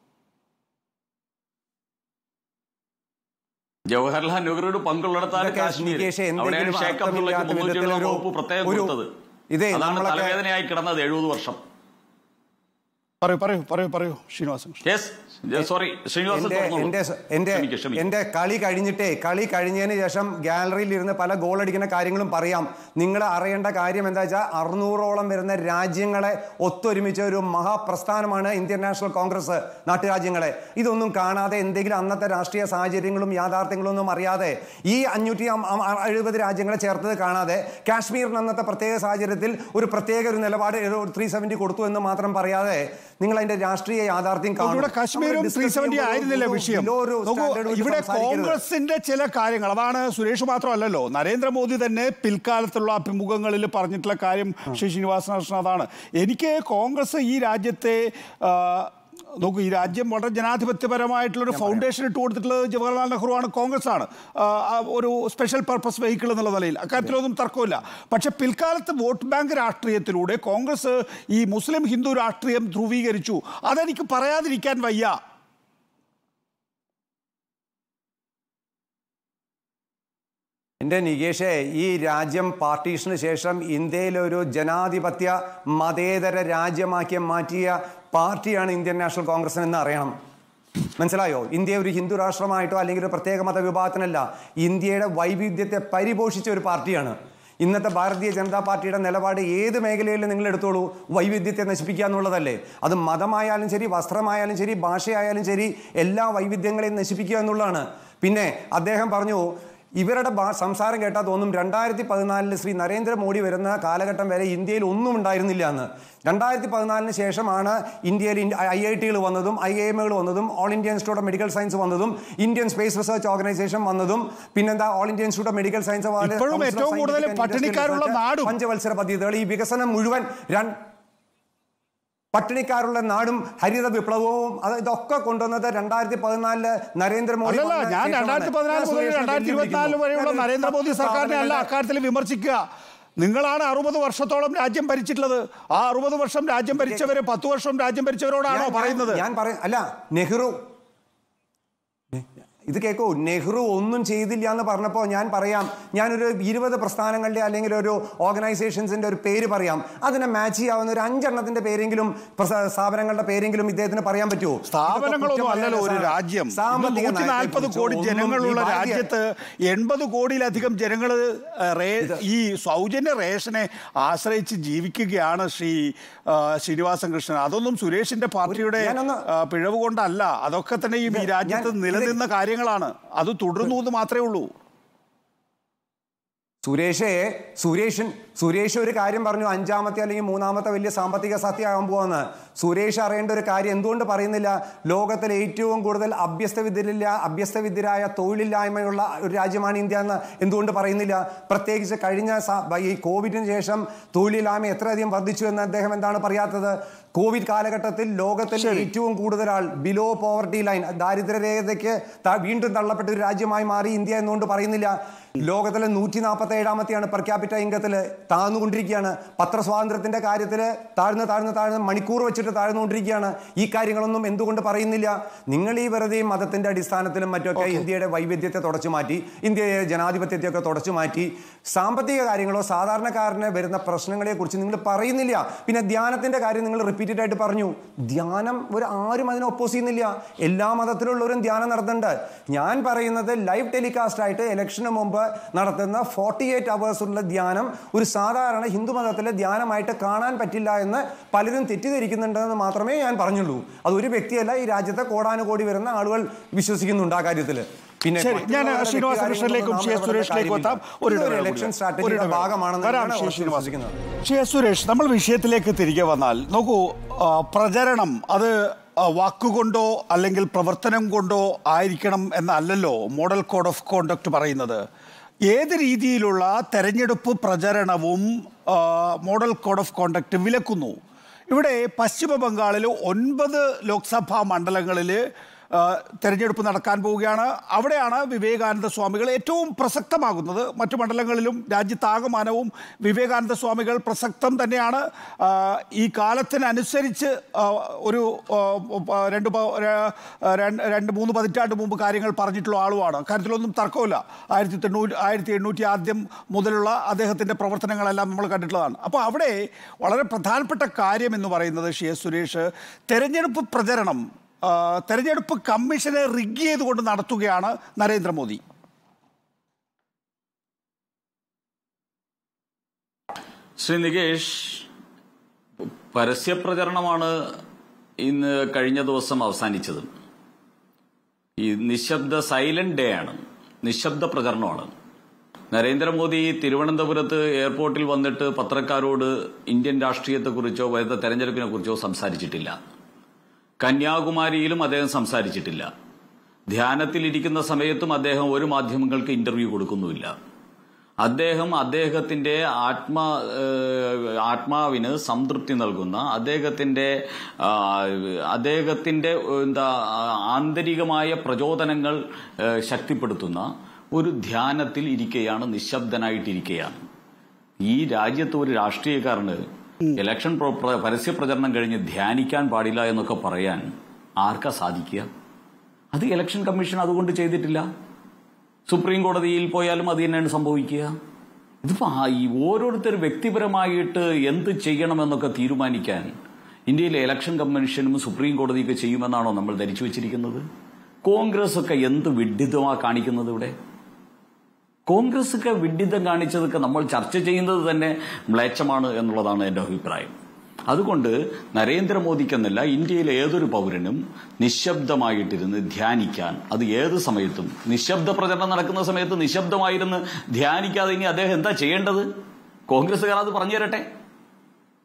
ജവഹർലാൽ നെഹ്റുവിന് പങ്കുള്ളിടത്താണ് ഇതൊക്കെ കാശ്മീർ നികേഷേ അവിടെയാണ് എന്തെങ്കിലും ഷേഖ് അബ്ദുള്ളയ്ക്ക് അർത്ഥമില്ലാത്ത മുന്നൂറ്റി എഴുപതാം വിധത്തിലൊരു- വകുപ്പ് പ്രത്യേകം ഒരു- കൊടുത്തത് ഇതേ അതാണ് നമ്മളൊക്കെ- തലവേദനയായി കിടന്നത് എഴുപത് വർഷം പറയൂ പറയൂ പറയൂ പറയൂ ശ്രീനിവാസൻ യെസ് സോറി ശ്രീനിവാസൻ എന്റെ തുറന്നോളൂ. എന്റെ എന്റെ ക്ഷമിക്ക്, ക്ഷമിക്ക്. എന്റെ കളി കഴിഞ്ഞിട്ടേ കളി കഴിഞ്ഞതിന് ശേഷം ഗാലറിയിൽ ഇരുന്ന് പല ഗോൾ അടിക്കുന്ന കാര്യങ്ങളും പറയാം നിങ്ങൾ അറിയേണ്ട കാര്യം എന്താ വെച്ചാൽ അറുന്നൂറോളം വരുന്ന രാജ്യങ്ങളെ ഒത്തൊരുമിച്ച ഒരു മഹാപ്രസ്ഥാനമാണ് ഇന്ത്യൻ നാഷണൽ കോൺഗ്രസ് നാട്ടുരാജ്യങ്ങളെ ഇതൊന്നും കാണാതെ എന്തെങ്കിലും അന്നത്തെ രാഷ്ട്രീയ സാഹചര്യങ്ങളും യാഥാർത്ഥ്യങ്ങളും ഒന്നും അറിയാതെ ഈ അഞ്ഞൂറ്റി അം- അം- എഴുപത് രാജ്യങ്ങളെ ചേർത്തത് കാണാതെ കാശ്മീരിന് അന്നത്തെ പ്രത്യേക സാഹചര്യത്തിൽ ഒരു പ്രത്യേക ഒരു നിലപാട് ത്രീ സെവന്റി കൊടുത്തു എന്ന് മാത്രം പറയാതെ നിങ്ങൾ അതിന്റെ രാഷ്ട്രീയ യാഥാർത്ഥ്യം കാണും. ഇവിടെ കാശ്മീരും നമ്മൾ ത്രീ discuss സെവന്റി ചെയ്യുമ്പോൾ ആയിരുന്നില്ല ഒരു വിഷയം below ഒരു നോക്കൂ, standard വെച്ച് ഇവിടെ സംസാരിക്കരുത്. കോൺഗ്രസിന്റെ ചില കാര്യങ്ങൾ അതാണ് സുരേഷ് മാത്രമല്ലല്ലോ നരേന്ദ്രമോദി തന്നെ പിൽക്കാലത്തുള്ള അഭിമുഖങ്ങളിൽ പറഞ്ഞിട്ടുള്ള കാര്യം ശ്രീ ശ്രീനിവാസ കൃഷ്ണൻ അതാണ് എനിക്ക് കോൺഗ്രസ് ഈ രാജ്യത്തെ ആ, നോക്കൂ ഈ രാജ്യം വളരെ ജനാധിപത്യപരമായിട്ടുള്ളൊരു ഫൗണ്ടേഷൻ ഇട്ട് കൊടുത്തിട്ടുള്ളത് ജവഹർലാൽ നെഹ്റു ആണ് കോൺഗ്രസ് ആണ് ആ, ആ, ഒരു സ്പെഷ്യൽ പർപ്പസ് വെഹിക്കിൾ എന്നുള്ള നിലയിൽ അക്കാര്യത്തിലൊന്നും തർക്കമില്ല പക്ഷെ പിൽക്കാലത്ത് വോട്ട് ബാങ്ക് രാഷ്ട്രീയത്തിലൂടെ കോൺഗ്രസ് ഈ മുസ്ലിം ഹിന്ദു രാഷ്ട്രീയം ധ്രുവീകരിച്ചു അതെനിക്ക് പറയാതിരിക്കാൻ വയ്യ എൻ്റെ നികേഷേ ഈ രാജ്യം പാർട്ടീഷന് ശേഷം ഇന്ത്യയിലെ ഒരു ജനാധിപത്യ മതേതര രാജ്യമാക്കി മാറ്റിയ പാർട്ടിയാണ് ഇന്ത്യൻ നാഷണൽ കോൺഗ്രസ് എന്ന് അറിയണം മനസ്സിലായോ ഇന്ത്യ ഒരു ഹിന്ദു രാഷ്ട്രമായിട്ടോ അല്ലെങ്കിൽ ഒരു പ്രത്യേക മത വിഭാഗത്തിനല്ല ഇന്ത്യയുടെ വൈവിധ്യത്തെ പരിപോഷിച്ച ഒരു പാർട്ടിയാണ് ഇന്നത്തെ ഭാരതീയ ജനതാ പാർട്ടിയുടെ നിലപാട് ഏത് മേഖലയിൽ നിങ്ങൾ എടുത്തോളൂ വൈവിധ്യത്തെ നശിപ്പിക്കുക എന്നുള്ളതല്ലേ അത് മതമായാലും ശരി വസ്ത്രമായാലും ശരി ഭാഷയായാലും ശരി എല്ലാ വൈവിധ്യങ്ങളെയും നശിപ്പിക്കുക എന്നുള്ളതാണ് പിന്നെ അദ്ദേഹം പറഞ്ഞു ഇവരുടെ ഭാ- സംസാരം കേട്ടാൽ തോന്നും രണ്ടായിരത്തി പതിനാലിൽ ശ്രീ നരേന്ദ്രമോദി വരുന്ന കാലഘട്ടം വരെ ഇന്ത്യയിൽ ഒന്നും ഉണ്ടായിരുന്നില്ല എന്ന് രണ്ടായിരത്തി പതിനാലിന് ശേഷമാണ് ഇന്ത്യയിൽ ഐ ഐ ടികൾ വന്നതും ഐ ഐ എമ്മുകൾ വന്നതും All India Institute of Medical Science വന്നതും ഇന്ത്യൻ സ്പേസ് റിസർച്ച് ഓർഗനൈസേഷൻ വന്നതും പിന്നെന്താ All India Institute of Medical Science പോലെ ഇപ്പോഴും Council of ഏറ്റവും കൂടുതൽ Scientific and Industrial പട്ടിണിക്കാരുള്ള Research, നാടും. പഞ്ചവത്സര പദ്ധതികൾ ഈ വികസനം മുഴുവൻ രണ്ട് പട്ടിണിക്കാരുള്ള നാടും ഹരിത വിപ്ലവവും അത് ഇതൊക്കെ കൊണ്ടുവന്നത് രണ്ടായിരത്തി പതിനാലില് നരേന്ദ്രമോദി അല്ലല്ല വന്ന ഞാൻ ശേഷമാണ്. രണ്ടായിരത്തി പതിനാല് ഞാൻ മുതൽ സുരേഷിനെ രണ്ടായിരത്തി ഇരുപത്തിനാല് വെല്ലുവിളിക്കുന്നു. വരെയുള്ള ഞാൻ നരേന്ദ്രമോദി സർക്കാരിനെ അല്ല സ്ഥാപനങ്ങളുടെ- അക്കാര്യത്തിൽ വിമർശിക്കുക നിങ്ങളാണ് അറുപത് വർഷത്തോളം രാജ്യം ഭരിച്ചിട്ടുള്ളത് ആ അറുപത് വർഷം രാജ്യം ഭരിച്ചവര് പത്ത് വർഷം രാജ്യം ഭരിച്ചവരോടാണോ ഞാൻ- പറയുന്നത് ഞാൻ പറയും അല്ല നെഹ്റു ഇത് കേൾക്കൂ നെഹ്റു ഒന്നും ചെയ്തില്ല എന്ന് പറഞ്ഞപ്പോൾ ഞാൻ പറയാം ഞാനൊരു ഇരുപത് പ്രസ്ഥാനങ്ങളുടെ അല്ലെങ്കിൽ ഒരു ഓർഗനൈസേഷൻസിന്റെ ഒരു പേര് പറയാം അതിനെ മാച്ച് ചെയ്യാവുന്ന ഒരു അഞ്ചെണ്ണത്തിന്റെ പേരെങ്കിലും പ്രസ- സ്ഥാപനങ്ങളുടെ പേരെങ്കിലും ഇദ്ദേഹത്തിന് പറയാൻ പറ്റുമോ സ്ഥാപനങ്ങളൊന്നും അല്ലല്ലോ ഒരു രാജ്യം സാമ്പത്തിക നൂറ്റി നാൽപ്പത് നയത്തെക്കുറിച്ചോ കോടി ഒന്നും ജനങ്ങളുള്ള ഈ ഭാഗ്യ- രാജ്യത്ത് എൺപത് കോടിയിലധികം ജനങ്ങൾ ഈ സൗജന്യ റേഷനെ ആശ്രയിച്ച് ജീവിക്കുകയാണ് ശ്രീ ആ, ശ്രീനിവാസൻ കൃഷ്ണൻ അതൊന്നും സുരേഷിന്റെ പാർട്ടിയുടെ ഞാനൊന്ന് ആ, പിഴവ് കൊണ്ടല്ല അതൊക്കെ തന്നെ ഈ ഇത് രാജ്യത്ത് ഞാൻ- ഇത് നിലനിന്ന കാര്യങ്ങളാണ് അത് തുടർന്നു എന്ന് മാത്രമേ ഉള്ളൂ സുരേഷേ സുരേഷൻ സുരേഷ് ഒരു കാര്യം പറഞ്ഞു അഞ്ചാമത്തെ അല്ലെങ്കിൽ മൂന്നാമത്തെ വലിയ സാമ്പത്തിക സത്യമാകാൻ പോവാന്ന് സുരേഷ് അറിയേണ്ട ഒരു കാര്യം എന്തുകൊണ്ട് പറയുന്നില്ല ലോകത്തിലെ ഏറ്റവും കൂടുതൽ അഭ്യസ്തവിദ്യരില്ല അഭ്യസ്തവിദ്യരായ തൊഴിലില്ലായ്മയുള്ള ഒരു രാജ്യമാണ് ഇന്ത്യ എന്ന് എന്തുകൊണ്ട് പറയുന്നില്ല പ്രത്യേകിച്ച് കഴിഞ്ഞ സ- ഈ കോവിഡിന് ശേഷം തൊഴിലില്ലായ്മ എത്രയധികം വർദ്ധിച്ചു എന്ന് അദ്ദേഹം എന്താണ് പറയാത്തത് കോവിഡ് കാലഘട്ടത്തിൽ ലോകത്തിൽ ഏറ്റവും കൂടുതൽ ആൾ ബിലോ പോവർട്ടി ലൈൻ ദാരിദ്ര്യരേഖയ്ക്ക് ത- വീണ്ടും തള്ളപ്പെട്ട ഒരു രാജ്യമായി മാറി ഇന്ത്യ എന്നുകൊണ്ട് പറയുന്നില്ല ലോകത്തിലെ നൂറ്റി നാൽപ്പത്തി ഏഴാമത്തെയാണ് പെർ ക്യാപിറ്റ ഇൻകത്തിൽ താഴ്ന്നുകൊണ്ടിരിക്കുകയാണ് പത്രസ്വാതന്ത്ര്യത്തിന്റെ കാര്യത്തിൽ താഴ്ന്ന് താഴ്ന്ന് താഴ്ന്ന് മണിക്കൂർ വെച്ചിട്ട് താഴ്ന്നുകൊണ്ടിരിക്കുകയാണ് ഈ കാര്യങ്ങളൊന്നും എന്തുകൊണ്ട് പറയുന്നില്ല നിങ്ങൾ ഈ വെറുതെ മതത്തിന്റെ അടിസ്ഥാനത്തിലും മറ്റൊക്കെ ഇന്ത്യയുടെ വൈവിധ്യത്തെ തുടച്ചു മാറ്റി ഇന്ത്യയെ ജനാധിപത്യത്തെയൊക്കെ തുടച്ചു മാറ്റി സാമ്പത്തിക കാര്യങ്ങളോ സാധാരണക്കാരന് വരുന്ന പ്രശ്നങ്ങളെ കുറിച്ച് നിങ്ങൾ പറയുന്നില്ല പിന്നെ ധ്യാനത്തിന്റെ കാര്യം നിങ്ങൾ റിപ്പീറ്റഡ് ആയിട്ട് പറഞ്ഞു ധ്യാനം ഒരു ആരും അതിനെ ഒപ്പോസ് ചെയ്യുന്നില്ല എല്ലാ മതത്തിലുള്ളവരും ധ്യാനം നടത്തുന്നുണ്ട് ഞാൻ പറയുന്നത് ലൈവ് ടെലികാസ്റ്റ് ആയിട്ട് ഇലക്ഷന് മുമ്പ് നടത്തുന്ന ഫോർട്ടി എയ്റ്റ് അവേഴ്സുള്ള ധ്യാനം ഒരു സാധാരണ ഹിന്ദു മതത്തിലെ ധ്യാനമായിട്ട് കാണാൻ പറ്റില്ല എന്ന് പലരും തെറ്റിദ്ധരിക്കുന്നുണ്ടെന്ന് മാത്രമേ ഞാൻ പറഞ്ഞുള്ളൂ അത് ഒരു വ്യക്തിയല്ല ഈ രാജ്യത്തെ കോടാനുകോടി വരുന്ന ആളുകൾ വിശ്വസിക്കുന്നുണ്ട് ആ കാര്യത്തിൽ പിന്നെ ശരി ഞാൻ മറ്റുള്ളവരുടെ ശ്രീനിവാസ വ്യക്തികാര്യങ്ങളൊന്നും കൃഷ്ണനിലേക്കും നാം ശ്രീ ഇടപെടേണ്ട സുരേഷിലേക്കും കാര്യമില്ല. എത്താം ഒരു ഇതൊരു ഇടവേള ഇലക്ഷൻ കൂടി. ഒരു സ്ട്രാറ്റജിയുടെ ഇടവേള. ഭാഗമാണെന്ന് വരാം തന്നെയാണ് ശ്രീ അവർ ശ്രീനിവാസൻ. വിശ്വസിക്കുന്നത് ശ്രീ സുരേഷ് നമ്മൾ വിഷയത്തിലേക്ക് തിരികെ വന്നാൽ നോക്കൂ ആ, പ്രചരണം അത് ആ, വാക്കുകൊണ്ടോ അല്ലെങ്കിൽ പ്രവർത്തനം കൊണ്ടോ ആയിരിക്കണം എന്നല്ലല്ലോ മോഡൽ കോഡ് ഓഫ് കോണ്ടക്ട് പറയുന്നത് ഏത് രീതിയിലുള്ള തെരഞ്ഞെടുപ്പ് പ്രചരണവും ആ, മോഡൽ കോഡ് ഓഫ് കോണ്ടക്ട് വിലക്കുന്നു ഇവിടെ പശ്ചിമ ബംഗാളിൽ ഒൻപത് ലോക്സഭാ മണ്ഡലങ്ങളിൽ ആ, തെരഞ്ഞെടുപ്പ് നടക്കാൻ പോവുകയാണ് അവിടെയാണ് വിവേകാനന്ദ സ്വാമികൾ ഏറ്റവും പ്രസക്തമാകുന്നത് മറ്റു മണ്ഡലങ്ങളിലും രാജ്യത്താകമാനവും വിവേകാനന്ദ സ്വാമികൾ പ്രസക്തം തന്നെയാണ് ആ, ഈ കാലത്തിനനുസരിച്ച് ആ, ഒരു ആ, പ- രണ്ട് പ- ര- രണ്ട് രണ്ട് മൂന്ന് പതിറ്റാണ്ട് മുമ്പ് കാര്യങ്ങൾ പറഞ്ഞിട്ടുള്ള ആളുമാണ് കാര്യത്തിലൊന്നും തർക്കമില്ല ആയിരത്തി തൊണ്ണൂറ്റി ആയിരത്തി എണ്ണൂറ്റി ആദ്യം മുതലുള്ള അദ്ദേഹത്തിൻ്റെ പ്രവർത്തനങ്ങളെല്ലാം നമ്മൾ കണ്ടിട്ടുള്ളതാണ് അപ്പോൾ അവിടെ വളരെ പ്രധാനപ്പെട്ട കാര്യം എന്ന് പറയുന്നത് ഷി എസ് സുരേഷ് തെരഞ്ഞെടുപ്പ് പ്രചരണം ആ, തെരഞ്ഞെടുപ്പ് കമ്മീഷനെ റിഗ് ചെയ്തുകൊണ്ട് നടത്തുകയാണ് നരേന്ദ്രമോദി ശ്രീ നികേഷ് പരസ്യപ്രചരണമാണ് ഇന്ന് കഴിഞ്ഞ ദിവസം അവസാനിച്ചത് ഈ നിശബ്ദ സൈലന്റ് ഡേ ആണ് നിശബ്ദ പ്രചരണമാണ് നരേന്ദ്രമോദി തിരുവനന്തപുരത്ത് എയർപോർട്ടിൽ വന്നിട്ട് പത്രക്കാരോട് ഇന്ത്യൻ രാഷ്ട്രീയത്തെക്കുറിച്ചോ വരുന്ന തെരഞ്ഞെടുപ്പിനെ കുറിച്ചോ സംസാരിച്ചിട്ടില്ല കന്യാകുമാരിയിലും അദ്ദേഹം സംസാരിച്ചിട്ടില്ല ധ്യാനത്തിലിരിക്കുന്ന സമയത്തും അദ്ദേഹം ഒരു മാധ്യമങ്ങൾക്ക് ഇന്റർവ്യൂ കൊടുക്കുന്നുമില്ല അദ്ദേഹം അദ്ദേഹത്തിന്റെ ആത്മാ ഏഹ്, ആത്മാവിന് സംതൃപ്തി നൽകുന്ന അദ്ദേഹത്തിന്റെ ആ, അദ്ദേഹത്തിന്റെ എന്താ ആന്തരികമായ പ്രചോദനങ്ങൾ ഏഹ്, ശക്തിപ്പെടുത്തുന്ന ഒരു ധ്യാനത്തിൽ ഇരിക്കുകയാണ് നിശബ്ദനായിട്ടിരിക്കുകയാണ് ഈ രാജ്യത്ത് ഒരു രാഷ്ട്രീയക്കാരന് ഇലക്ഷൻ പ്രോ- പ്ര- പരസ്യ പ്രചരണം കഴിഞ്ഞ് ധ്യാനിക്കാൻ പാടില്ല എന്നൊക്കെ പറയാൻ ആർക്കാ സാധിക്കുക അത് ഇലക്ഷൻ കമ്മീഷൻ അതുകൊണ്ട് ചെയ്തിട്ടില്ല സുപ്രീം കോടതിയിൽ പോയാലും അത് തന്നെയാണ് സംഭവിക്കുക ഇതിപ്പോ ആ ഈ ഓരോരുത്തർ വ്യക്തിപരമായിട്ട് എന്ത് ചെയ്യണമെന്നൊക്കെ തീരുമാനിക്കാൻ ഇന്ത്യയിലെ ഇലക്ഷൻ കമ്മീഷനും സുപ്രീം കോടതിയൊക്കെ ചെയ്യുമെന്നാണോ നമ്മൾ ധരിച്ചു വെച്ചിരിക്കുന്നത് കോൺഗ്രസ് ഒക്കെ എന്ത് വിഡ്ഢിതമാ കാണിക്കുന്നത് ഇവിടെ കോൺഗ്രസ് ഒക്കെ വിഡ്ഢിത്തം കാണിച്ചതൊക്കെ നമ്മൾ ചർച്ച ചെയ്യുന്നത് തന്നെ മ്ലേച്ഛമാണ് എന്നുള്ളതാണ് എന്റെ അഭിപ്രായം അതുകൊണ്ട് നരേന്ദ്രമോദിക്കെന്നല്ല ഇന്ത്യയിലെ ഏതൊരു പൗരനും നിശബ്ദമായിട്ടിരുന്ന് ധ്യാനിക്കാൻ അത് ഏത് സമയത്തും നിശബ്ദ പ്രചരണം നടക്കുന്ന സമയത്ത് നിശബ്ദമായിരുന്ന് ധ്യാനിക്കാതെ ഇനി അദ്ദേഹം എന്താ ചെയ്യേണ്ടത് കോൺഗ്രസ്സുകാർ അത് പറഞ്ഞു തരട്ടെ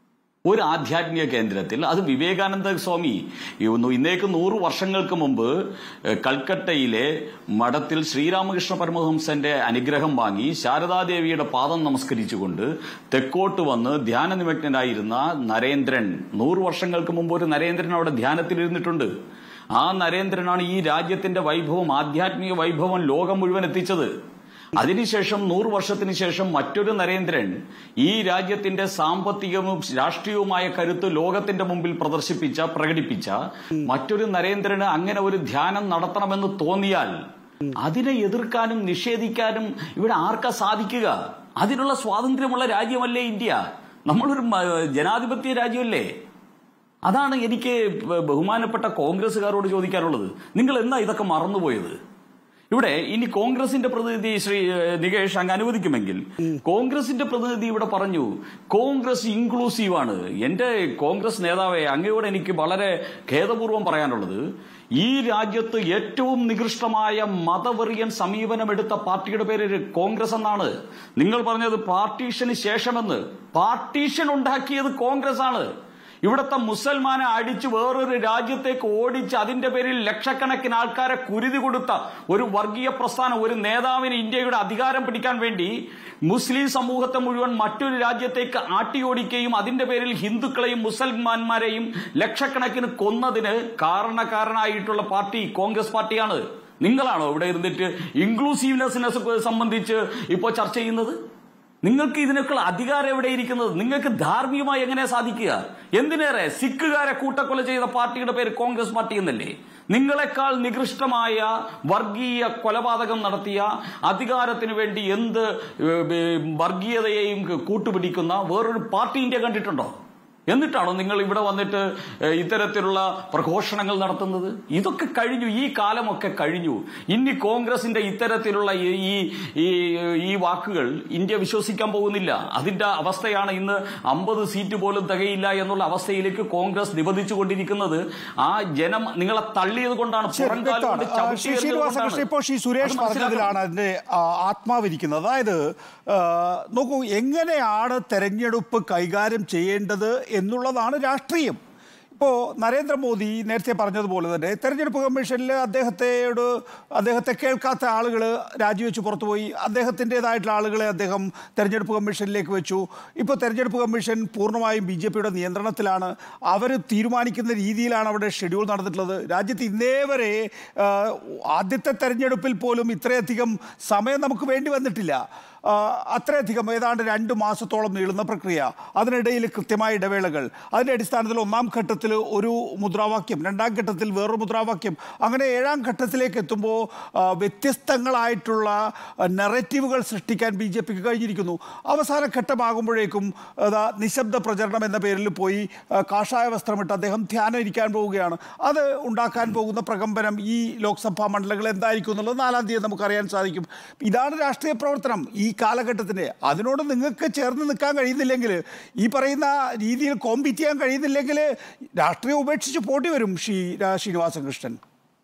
ഒരു ആധ്യാത്മിക കേന്ദ്രത്തിൽ അത് വിവേകാനന്ദ സ്വാമി ഈ ഒന്ന് ഇന്നേക്ക് നൂറ് വർഷങ്ങൾക്ക് മുമ്പ് ഏഹ്, കൽക്കട്ടയിലെ മഠത്തിൽ ശ്രീരാമകൃഷ്ണ പരമഹംസന്റെ അനുഗ്രഹം വാങ്ങി ശാരദാദേവിയുടെ പാദം നമസ്കരിച്ചുകൊണ്ട് തെക്കോട്ട് വന്ന് ധ്യാനനിമഗ്നനായിരുന്ന നരേന്ദ്രൻ നൂറ് വർഷങ്ങൾക്ക് മുമ്പ് ഒരു നരേന്ദ്രൻ അവിടെ ധ്യാനത്തിലിരുന്നിട്ടുണ്ട് ആ നരേന്ദ്രനാണ് ഈ രാജ്യത്തിന്റെ വൈഭവം ആധ്യാത്മിക വൈഭവം ലോകം മുഴുവൻ എത്തിച്ചത് അതിനുശേഷം നൂറ് വർഷത്തിന് ശേഷം മറ്റൊരു നരേന്ദ്രൻ ഈ രാജ്യത്തിന്റെ സാമ്പത്തികവും രാഷ്ട്രീയവുമായ കരുത്ത് ലോകത്തിന്റെ മുമ്പിൽ പ്രദർശിപ്പിച്ച പ്രകടിപ്പിച്ച മറ്റൊരു നരേന്ദ്രന് അങ്ങനെ ഒരു ധ്യാനം നടത്തണമെന്ന് തോന്നിയാൽ അതിനെ എതിർക്കാനും നിഷേധിക്കാനും ഇവിടെ ആർക്കാ സാധിക്കുക അതിനുള്ള സ്വാതന്ത്ര്യമുള്ള രാജ്യമല്ലേ ഇന്ത്യ നമ്മളൊരു മ- ജനാധിപത്യ രാജ്യമല്ലേ അതാണ് എനിക്ക് ബഹുമാനപ്പെട്ട കോൺഗ്രസ്സുകാരോട് ചോദിക്കാനുള്ളത് നിങ്ങൾ എന്നാ ഇതൊക്കെ മറന്നുപോയത് ഇവിടെ ഇനി കോൺഗ്രസിന്റെ പ്രതിനിധി ശ്രീ ഏഹ്, നികേഷ് അങ്ങ് അനുവദിക്കുമെങ്കിൽ കോൺഗ്രസിന്റെ പ്രതിനിധി ഇവിടെ പറഞ്ഞു കോൺഗ്രസ് ഇൻക്ലൂസീവ് ആണ് എന്റെ കോൺഗ്രസ് നേതാവെ അങ്ങയോട് എനിക്ക് വളരെ ഖേദപൂർവ്വം പറയാനുള്ളത് ഈ രാജ്യത്ത് ഏറ്റവും നികൃഷ്ടമായ മതവെറിയൻ സമീപനമെടുത്ത പാർട്ടിയുടെ പേര് കോൺഗ്രസ് എന്നാണ് നിങ്ങൾ പറഞ്ഞത് പാർട്ടീഷന് ശേഷമെന്ന് പാർട്ടീഷൻ ഉണ്ടാക്കിയത് കോൺഗ്രസ് ആണ് ഇവിടുത്തെ മുസൽമാനെ അടിച്ച് വേറൊരു രാജ്യത്തേക്ക് ഓടിച്ച് അതിന്റെ പേരിൽ ലക്ഷക്കണക്കിന് ആൾക്കാരെ കുരുതി കൊടുത്ത ഒരു വർഗീയ പ്രസ്ഥാനം ഒരു നേതാവിന് ഇന്ത്യയുടെ അധികാരം പിടിക്കാൻ വേണ്ടി മുസ്ലിം സമൂഹത്തെ മുഴുവൻ മറ്റൊരു രാജ്യത്തേക്ക് ആട്ടിയോടിക്കുകയും അതിന്റെ പേരിൽ ഹിന്ദുക്കളെയും മുസൽമാന്മാരെയും ലക്ഷക്കണക്കിന് കൊന്നതിന് കാരണക്കാരനായിട്ടുള്ള പാർട്ടി കോൺഗ്രസ് പാർട്ടിയാണ് നിങ്ങളാണോ ഇവിടെ ഇരുന്നിട്ട് ഇൻക്ലൂസീവ്നെസ്സിനെ സംബന്ധിച്ച് ഇപ്പോൾ ചർച്ച ചെയ്യുന്നത് നിങ്ങൾക്ക് ഇതിനൊക്കെ അധികാരം എവിടെ ഇരിക്കുന്നത് നിങ്ങൾക്ക് ധാർമ്മികമായി എങ്ങനെ സാധിക്കുക എന്തിനേറെ സിഖുകാരെ കൂട്ടക്കൊല ചെയ്ത പാർട്ടിയുടെ പേര് കോൺഗ്രസ് പാർട്ടി എന്നല്ലേ നിങ്ങളെക്കാൾ നികൃഷ്ടമായ വർഗീയ കൊലപാതകം നടത്തിയ അധികാരത്തിന് വേണ്ടി എന്ത് ഏഹ്, ഏഹ്, വർഗീയതയെയും കൂട്ടുപിടിക്കുന്ന വേറൊരു പാർട്ടി ഇന്ത്യ കണ്ടിട്ടുണ്ടോ എന്നിട്ടാണോ നിങ്ങൾ ഇവിടെ വന്നിട്ട് ഏഹ്, ഇത്തരത്തിലുള്ള പ്രഘോഷണങ്ങൾ നടത്തുന്നത് ഇതൊക്കെ കഴിഞ്ഞു ഈ കാലമൊക്കെ കഴിഞ്ഞു ഇനി കോൺഗ്രസിന്റെ ഇത്തരത്തിലുള്ള ഈ- ഈ ഈ ഈ വാക്കുകൾ ഇന്ത്യ വിശ്വസിക്കാൻ പോകുന്നില്ല അതിന്റെ അവസ്ഥയാണ് ഇന്ന് അമ്പത് സീറ്റ് പോലും തികയില്ല എന്നുള്ള അവസ്ഥയിലേക്ക് കോൺഗ്രസ് നിബന്ധിച്ചുകൊണ്ടിരിക്കുന്നത് ആ ജനം നിങ്ങളെ തള്ളിയത് കൊണ്ടാണ് ശരി, പുറംകാലം കൊണ്ട് വ്യക്തമാണ്. ആ, ശ്രീ ചവിട്ടിയെറിഞ്ഞത് ശ്രീനിവാസ കൃഷ്ണൻ കൊണ്ടാണ്. ഇപ്പോൾ ശ്രീ സുരേഷ് അത് മനസ്സിലാക്കണം. പറഞ്ഞതിലാണ് അതിന്റെ ആ, ആത്മാവിരിക്കുന്നത് അതായത് ആ, നോക്കൂ എങ്ങനെയാണ് തെരഞ്ഞെടുപ്പ് കൈകാര്യം ചെയ്യേണ്ടത് എന്നുള്ളതാണ് രാഷ്ട്രീയം ഇപ്പോൾ നരേന്ദ്രമോദി നേരത്തെ പറഞ്ഞതുപോലെ തന്നെ തെരഞ്ഞെടുപ്പ് കമ്മീഷനിൽ അദ്ദേഹത്തോട് അദ്ദേഹത്തെ കേൾക്കാത്ത ആളുകൾ രാജിവെച്ച് പുറത്തുപോയി അദ്ദേഹത്തിൻ്റെതായിട്ടുള്ള ആളുകളെ അദ്ദേഹം തെരഞ്ഞെടുപ്പ് കമ്മീഷനിലേക്ക് വെച്ചു ഇപ്പോൾ തെരഞ്ഞെടുപ്പ് കമ്മീഷൻ പൂർണ്ണമായും ബി ജെ പിയുടെ നിയന്ത്രണത്തിലാണ് അവർ തീരുമാനിക്കുന്ന രീതിയിലാണ് അവിടെ ഷെഡ്യൂൾ നടന്നിട്ടുള്ളത് രാജ്യത്ത് ഇന്നേ വരെ ആ, ആദ്യത്തെ തെരഞ്ഞെടുപ്പിൽ പോലും ഇത്രയധികം സമയം നമുക്ക് വേണ്ടി വന്നിട്ടില്ല ആ, അത്രയധികം ഏതാണ്ട് രണ്ട് മാസത്തോളം നീളുന്ന പ്രക്രിയ അതിനിടയിൽ കൃത്യമായ ഇടവേളകൾ അതിൻ്റെ അടിസ്ഥാനത്തിൽ ഒന്നാം ഘട്ടത്തിൽ ഒരു മുദ്രാവാക്യം രണ്ടാം ഘട്ടത്തിൽ വേറൊരു മുദ്രാവാക്യം അങ്ങനെ ഏഴാം ഘട്ടത്തിലേക്ക് എത്തുമ്പോൾ ആ, വ്യത്യസ്തങ്ങളായിട്ടുള്ള നെറേറ്റീവുകൾ സൃഷ്ടിക്കാൻ ബി ജെ പിക്ക് കഴിഞ്ഞിരിക്കുന്നു അവസാന ഘട്ടമാകുമ്പോഴേക്കും അതാ നിശബ്ദ പ്രചരണം എന്ന പേരിൽ പോയി ആ, കാഷായ വസ്ത്രമിട്ട് അദ്ദേഹം ധ്യാനം ഇരിക്കാൻ പോവുകയാണ് അത് ഉണ്ടാക്കാൻ പോകുന്ന പ്രകമ്പനം ഈ ലോക്സഭാ മണ്ഡലങ്ങൾ എന്തായിരിക്കും എന്നുള്ളത് നാലാം തീയതി നമുക്കറിയാൻ സാധിക്കും ഇതാണ് രാഷ്ട്രീയ പ്രവർത്തനം ഈ കാലഘട്ടത്തിന് അതിനോട് നിങ്ങൾക്ക് ചേർന്ന് നിൽക്കാൻ കഴിയുന്നില്ലെങ്കിൽ ഈ പറയുന്ന രീതിയിൽ കോമ്പീറ്റ് ചെയ്യാൻ കഴിയുന്നില്ലെങ്കിൽ രാഷ്ട്രീയം ഉപേക്ഷിച്ച് പോട്ടി വരും ശ്രീ രാ- ശ്രീനിവാസ കൃഷ്ണൻ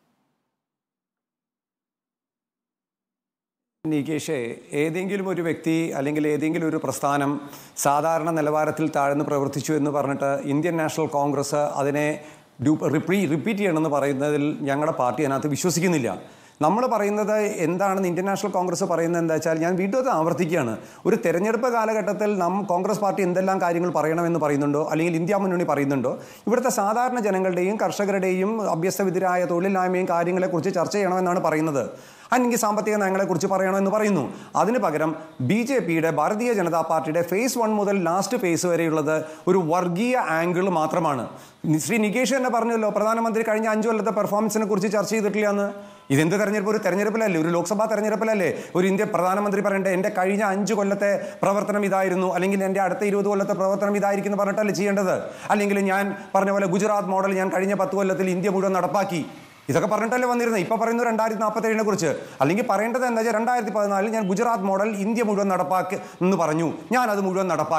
നികേഷേ ഏതെങ്കിലും ഒരു വ്യക്തി അല്ലെങ്കിൽ ഏതെങ്കിലും ഒരു പ്രസ്ഥാനം സാധാരണ നിലവാരത്തിൽ താഴ്ന്ന് പ്രവർത്തിച്ചു എന്ന് പറഞ്ഞിട്ട് ഇന്ത്യൻ നാഷണൽ കോൺഗ്രസ് അതിനെ റിപ്പീ റിപ്പീറ്റ് ചെയ്യണമെന്ന് പറയുന്നതിൽ ഞങ്ങളുടെ പാർട്ടി അതിനകത്ത് വിശ്വസിക്കുന്നില്ല നമ്മൾ പറയുന്നത് എന്താണെന്ന് ഇന്ത്യൻ നാഷണൽ കോൺഗ്രസ് പറയുന്നത് എന്താ വെച്ചാൽ ഞാൻ വീണ്ടും അത് ആവർത്തിക്കുകയാണ് ഒരു തെരഞ്ഞെടുപ്പ് കാലഘട്ടത്തിൽ നാം കോൺഗ്രസ് പാർട്ടി എന്തെല്ലാം കാര്യങ്ങൾ പറയണമെന്ന് പറയുന്നുണ്ടോ അല്ലെങ്കിൽ ഇന്ത്യ മുന്നണി പറയുന്നുണ്ടോ ഇവിടുത്തെ സാധാരണ ജനങ്ങളുടെയും കർഷകരുടെയും അഭ്യസ്തവിധരായ തൊഴിലില്ലായ്മയും കാര്യങ്ങളെക്കുറിച്ച് ചർച്ച ചെയ്യണമെന്നാണ് പറയുന്നത് അല്ലെങ്കിൽ സാമ്പത്തിക നയങ്ങളെക്കുറിച്ച് പറയണമെന്ന് പറയുന്നു അതിന് പകരം ബി ജെ പിയുടെ ഭാരതീയ ജനതാ പാർട്ടിയുടെ ഫേസ് വൺ മുതൽ ലാസ്റ്റ് ഫേസ് വരെയുള്ളത് ഒരു വർഗീയ ആംഗിൾ മാത്രമാണ് ശ്രീ നികേഷ് തന്നെ പറഞ്ഞല്ലോ പ്രധാനമന്ത്രി കഴിഞ്ഞ അഞ്ചു കൊല്ലത്തെ പെർഫോമൻസിനെ കുറിച്ച് ചർച്ച ചെയ്തിട്ടില്ല എന്ന് ഇതെന്ത് തെരഞ്ഞെടുപ്പ് ഒരു തെരഞ്ഞെടുപ്പിലല്ലേ ഒരു ലോക്സഭാ തെരഞ്ഞെടുപ്പിലല്ലേ ഒരു ഇന്ത്യ പ്രധാനമന്ത്രി പറയണ്ടേ എൻ്റെ കഴിഞ്ഞ അഞ്ച് കൊല്ലത്തെ പ്രവർത്തനം ഇതായിരുന്നു അല്ലെങ്കിൽ എൻ്റെ അടുത്ത ഇരുപത് കൊല്ലത്തെ പ്രവർത്തനം ഇതായിരിക്കും എന്ന് പറഞ്ഞിട്ടല്ലേ ചെയ്യേണ്ടത് അല്ലെങ്കിൽ ഞാൻ പറഞ്ഞ പോലെ ഗുജറാത്ത് മോഡൽ ഞാൻ കഴിഞ്ഞ പത്ത് കൊല്ലത്തിൽ ഇന്ത്യ മുഴുവൻ നടപ്പാക്കി ഇതൊക്കെ പറഞ്ഞിട്ടല്ലേ വന്നിരുന്നത് ഇപ്പൊ പറയുന്നു രണ്ടായിരത്തി നാൽപ്പത്തി ഏഴിനെ കുറിച്ച് അല്ലെങ്കിൽ പറയേണ്ടത് എന്താ വെച്ചാൽ രണ്ടായിരത്തി പതിനാലിൽ ഞാൻ ഗുജറാത്ത് മോഡൽ ഇന്ത്യ മുഴുവൻ നടപ്പാക്കി എന്ന് പറഞ്ഞു ഞാൻ അത് മുഴുവൻ നടപ്പാക്കി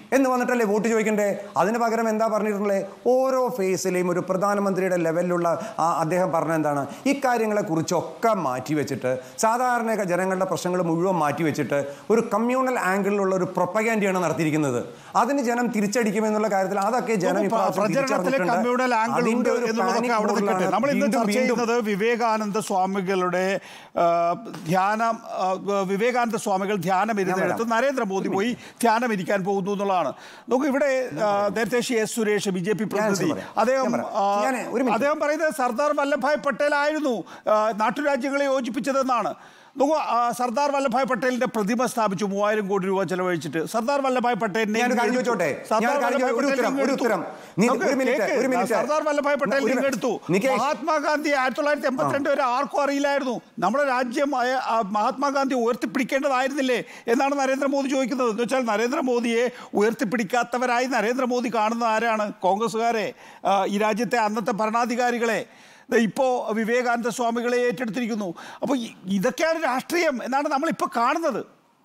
എന്ന് വന്നിട്ടല്ലേ വോട്ട് ചോദിക്കണ്ടേ അതിന് പകരം എന്താ പറഞ്ഞിട്ടുള്ളത് ഓരോ ഫേസിലെയും ഒരു പ്രധാനമന്ത്രിയുടെ ലെവലിലുള്ള ആ അദ്ദേഹം പറഞ്ഞ എന്താണ് ഇക്കാര്യങ്ങളെ കുറിച്ചൊക്കെ മാറ്റിവെച്ചിട്ട് സാധാരണ ജനങ്ങളുടെ പ്രശ്നങ്ങൾ മുഴുവൻ മാറ്റിവെച്ചിട്ട് ഒരു കമ്മ്യൂണൽ ആംഗിളിലുള്ള ഒരു പ്രൊപ്പഗാൻഡിയാണ് നടത്തിയിരിക്കുന്നത് അതിന് ജനം തിരിച്ചടിക്കുമെന്നുള്ള കാര്യത്തിൽ അതൊക്കെ ജനം ഇപ്പോ ഇപ്രാവശ്യം പ്രചരണത്തിലെ തിരിച്ചറിഞ്ഞിട്ടുണ്ട്. കമ്മ്യൂണൽ ആംഗിൾ ഉണ്ട് അതിന്റെ ഒരു എന്നുള്ളതൊക്കെ panic അവിടെ നിൽക്കട്ടെ mood-ലാണ് നമ്മൾ ഇന്ന് വീണ്ടും ചർച്ച വീണ്ടും ചെയ്യുന്നത് വിവേകാനന്ദ സ്വാമികളുടെ ആ, ധ്യാനം ആ, വിവേകാനന്ദ സ്വാമികൾ ധ്യാനം ഇരുന്നിടത്ത് നരേന്ദ്രമോദി പോയി ധ്യാനം ഇരിക്കാൻ പോകുന്നു എന്നുള്ളതാണ് നമുക്ക് ഇവിടെ ആ, നേരത്തെ Shri S Suresh B J P പ്രതിനിധി പറയാം. അദ്ദേഹം ഞാൻ പറയാം. ആ, ഞാൻ ഒരു മിനിറ്റ്. അദ്ദേഹം പറയുന്നത് സർദാർ വല്ലഭായ് പട്ടേൽ ആയിരുന്നു ആ, നാട്ടുരാജ്യങ്ങളെ യോജിപ്പിച്ചതെന്നാണ് നോക്കൂ ആ, സർദാർ വല്ലഭായ് പട്ടേലിന്റെ പ്രതിമ സ്ഥാപിച്ചു മൂവായിരം കോടി രൂപ ചെലവഴിച്ചിട്ട് സർദാർ വല്ലഭായ് പട്ടേലിനെ ഞാനൊരു കാര്യം ഇങ്ങ് എടുത്തു. ചോദിച്ചോട്ടെ? സർദാർ ഞാനൊരു കാര്യം വല്ലഭായ് ഒരു പട്ടേലിനെ ഉത്തരം, ഇങ്ങ് ഒരു എടുത്തു. ഉത്തരം. നി- നമുക്ക് ഒരു മിനിറ്റ്, കേൾക്ക്. ഒരു മിനിറ്റ്. സർദാർ വല്ലഭായ് പട്ടേൽ ഒരു- എടുത്തു നികേഷ്. മഹാത്മാഗാന്ധി ആയിരത്തി തൊള്ളായിരത്തി എൺപത്തിരണ്ട് വരെ ആർക്കും അറിയില്ലായിരുന്നു നമ്മുടെ രാജ്യം അയ- ആ മഹാത്മാഗാന്ധി ഉയർത്തിപ്പിടിക്കേണ്ടതായിരുന്നില്ലേ എന്നാണ് നരേന്ദ്രമോദി ചോദിക്കുന്നത് എന്ന് വെച്ചാൽ നരേന്ദ്രമോദിയെ ഉയർത്തിപ്പിടിക്കാത്തവരായി നരേന്ദ്രമോദി കാണുന്ന ആരാണ് കോൺഗ്രസ്സുകാരെ ആ, ഈ രാജ്യത്തെ അന്നത്തെ ഭരണാധികാരികളെ ദേ ഇപ്പോ വിവേകാനന്ദ സ്വാമികളെ ഏറ്റെടുത്തിരിക്കുന്നു അപ്പോൾ ഇ- ഇതൊക്കെയാണ് രാഷ്ട്രീയം എന്നാണ് നമ്മളിപ്പോൾ കാണുന്നത്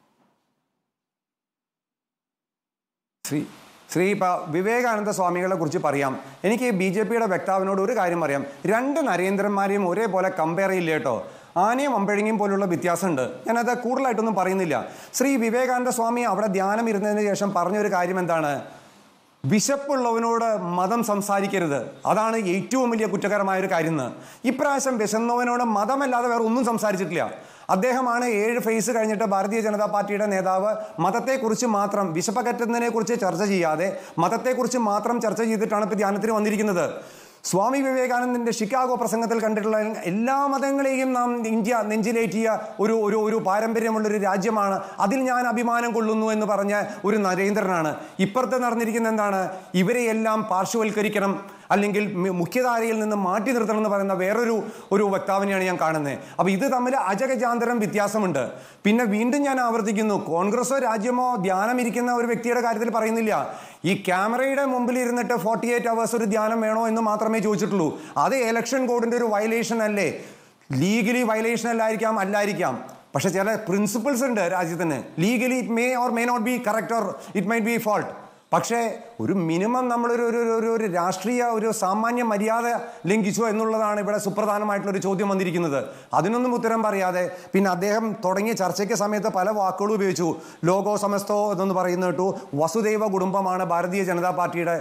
ശ്രീ ശ്രീ ഇപ്പ വിവേകാനന്ദ സ്വാമികളെ കുറിച്ച് പറയാം എനിക്ക് ബി ജെ പിയുടെ വക്താവിനോട് ഒരു കാര്യം പറയാം രണ്ട് നരേന്ദ്രന്മാരെയും ഒരേപോലെ കമ്പയർ ചെയ്യില്ല കേട്ടോ ആനയും അമ്പഴങ്ങിയും പോലുള്ള വ്യത്യാസമുണ്ട് ഞാനത് കൂടുതലായിട്ടൊന്നും പറയുന്നില്ല ശ്രീ വിവേകാനന്ദ സ്വാമി അവിടെ ധ്യാനം ഇരുന്നതിന് ശേഷം പറഞ്ഞൊരു കാര്യം എന്താണ് വിശപ്പുള്ളവനോട് മതം സംസാരിക്കരുത് അതാണ് ഏറ്റവും വലിയ കുറ്റകരമായ ഒരു കാര്യം എന്ന് ഇപ്രാവശ്യം വിശന്നവനോട് മതമല്ലാതെ വേറെ ഒന്നും സംസാരിച്ചിട്ടില്ല അദ്ദേഹമാണ് ഏഴ് ഫേസ് കഴിഞ്ഞിട്ട് ഭാരതീയ ജനതാ പാർട്ടിയുടെ നേതാവ് മതത്തെക്കുറിച്ച് മാത്രം വിശപ്പകറ്റുന്നതിനെ കുറിച്ച് ചർച്ച ചെയ്യാതെ മതത്തെക്കുറിച്ച് മാത്രം ചർച്ച ചെയ്തിട്ടാണ് ഇപ്പോൾ ധ്യാനത്തിന് വന്നിരിക്കുന്നത് സ്വാമി വിവേകാനന്ദന്റെ ഷിക്കാഗോ പ്രസംഗത്തിൽ കണ്ടിട്ടുള്ള എല്ലാ മതങ്ങളെയും നാം ഇന്ത്യ നെഞ്ചിലേറ്റിയ ഒരു ഒരു ഒരു പാരമ്പര്യമുള്ള ഒരു രാജ്യമാണ് അതിൽ ഞാൻ അഭിമാനം കൊള്ളുന്നു എന്ന് പറഞ്ഞ ഒരു നരേന്ദ്രനാണ് ഇപ്പുറത്ത് നടന്നിരിക്കുന്ന എന്താണ് ഇവരെയെല്ലാം പാർശ്വവൽക്കരിക്കണം അല്ലെങ്കിൽ മു- മുഖ്യധാരയിൽ നിന്ന് മാറ്റി നിർത്തണം എന്ന് പറയുന്ന വേറൊരു ഒരു വക്താവിനെയാണ് ഞാൻ കാണുന്നത് അപ്പോൾ ഇത് തമ്മിൽ അജഗജാന്തരം വ്യത്യാസമുണ്ട് പിന്നെ വീണ്ടും ഞാൻ ആവർത്തിക്കുന്നു കോൺഗ്രസോ രാജ്യമോ ധ്യാനം ഇരിക്കുന്ന ഒരു വ്യക്തിയുടെ കാര്യത്തിൽ പറയുന്നില്ല ഈ ക്യാമറയുടെ മുമ്പിൽ ഇരുന്നിട്ട് ഫോർട്ടി എയ്റ്റ് അവേഴ്സ് ഒരു ധ്യാനം വേണോ എന്ന് മാത്രമേ ചോദിച്ചിട്ടുള്ളൂ അത് ഇലക്ഷൻ കോഡിന്റെ ഒരു വയലേഷൻ അല്ലേ ലീഗലി വയലേഷൻ അല്ലായിരിക്കാം അല്ലായിരിക്കാം പക്ഷെ ചില പ്രിൻസിപ്പിൾസ് ഉണ്ട് രാജ്യത്തിന് legally it may or may not be correct or it might be fault പക്ഷേ ഒരു മിനിമം നമ്മളൊരു ഒരു ഒരു- ഒരു ഒരു രാഷ്ട്രീയ ഒരു സാമാന്യ മര്യാദ ലംഘിച്ചോ എന്നുള്ളതാണ് ഇവിടെ സുപ്രധാനമായിട്ടുള്ള ഒരു ചോദ്യം വന്നിരിക്കുന്നത് അതിനൊന്നും ഉത്തരം പറയാതെ പിന്നെ അദ്ദേഹം തുടങ്ങിയ ചർച്ചയ്ക്ക് സമയത്ത് പല വാക്കുകളും ഉപയോഗിച്ചു ലോകോ സമസ്തോ എന്നൊന്ന് പറയുന്ന കേട്ടു വസുദൈവ കുടുംബമാണ് ഭാരതീയ ജനതാ പാർട്ടിയുടെ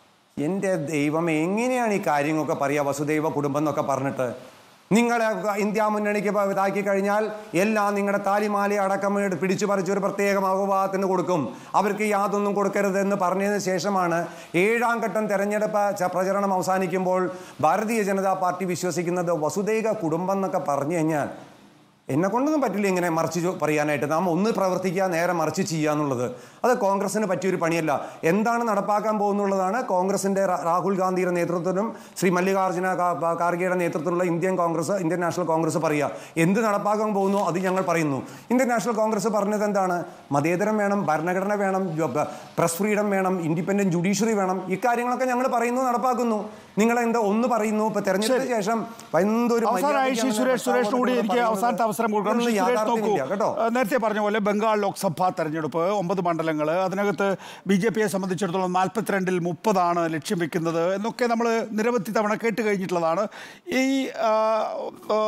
എൻ്റെ ദൈവം എങ്ങനെയാണ് ഈ കാര്യങ്ങളൊക്കെ പറയുക വസുദൈവ കുടുംബം എന്നൊക്കെ പറഞ്ഞിട്ട് നിങ്ങളെ ഇന്ത്യ മുന്നണിക്ക് ഇപ്പൊ ഇതാക്കി കഴിഞ്ഞാൽ എല്ലാം നിങ്ങളുടെ താലിമാല അടക്കം എടുത്ത് പിടിച്ചു പറിച്ച് ഒരു പ്രത്യേക മഹോഭാവത്തിന് കൊടുക്കും അവർക്ക് യാതൊന്നും കൊടുക്കരുത് എന്ന് പറഞ്ഞതിന് ശേഷമാണ് ഏഴാം ഘട്ടം തെരഞ്ഞെടുപ്പ് ച- പ്രചരണം അവസാനിക്കുമ്പോൾ ഭാരതീയ ജനതാ പാർട്ടി വിശ്വസിക്കുന്നത് വസുദൈക കുടുംബം എന്നൊക്കെ പറഞ്ഞു കഴിഞ്ഞാൽ എന്നെ കൊണ്ടൊന്നും പറ്റില്ല ഇങ്ങനെ മറിച്ച് ചോ- പറയാനായിട്ട് നാം ഒന്ന് പ്രവർത്തിക്കുക നേരെ മറിച്ച് ചെയ്യുക എന്നുള്ളത് അത് കോൺഗ്രസിന് പറ്റിയൊരു പണിയല്ല എന്താണ് നടപ്പാക്കാൻ പോകുന്നുള്ളതാണ് കോൺഗ്രസിന്റെ രാ- രാഹുൽ ഗാന്ധിയുടെ നേതൃത്വത്തിലും ശ്രീ മല്ലികാർജ്ജുന കാ- കാ- ഖാർഗെയുടെ നേതൃത്വത്തിലുള്ള Indian Congress Indian National Congress പറയുക എന്ത് നടപ്പാക്കാൻ പോകുന്നു അത് ഞങ്ങൾ പറയുന്നു ഇന്ത്യൻ നാഷണൽ കോൺഗ്രസ് പറഞ്ഞത് എന്താണ് മതേതരം വേണം ഭരണഘടന വേണം പ്രസ് ഫ്രീഡം വേണം ഇൻഡിപെൻഡന്റ് ജുഡീഷ്യറി വേണം ഇക്കാര്യങ്ങളൊക്കെ ഞങ്ങൾ പറയുന്നു നടപ്പാക്കുന്നു നിങ്ങൾ എന്താ ഒന്ന് പറയുന്നു ഇപ്പൊ തെരഞ്ഞെടുപ്പിന് ശേഷം എന്തൊരു അവസാനമായി ശ്രീ സുരേഷ് സുരേഷ് കൂടി എനിക്ക് അവസാനത്തെ അവസരം കൊടുക്കണം ശ്രീ സുരേഷ് നോക്കൂ കേട്ടോ ഏഹ് നേരത്തെ പറഞ്ഞ പോലെ ബംഗാൾ ലോക്സഭാ തെരഞ്ഞെടുപ്പ് ഒമ്പത് മണ്ഡലങ്ങൾ അതിനകത്ത് ബി ജെ പിയെ സംബന്ധിച്ചിടത്തോളം നാൽപ്പത്തിരണ്ടിൽ മുപ്പതാണ് ലക്ഷ്യം വെക്കുന്നത് എന്നൊക്കെ നമ്മൾ നിരവധി തവണ കേട്ട് കഴിഞ്ഞിട്ടുള്ളതാണ് ഈ ആ, ആ,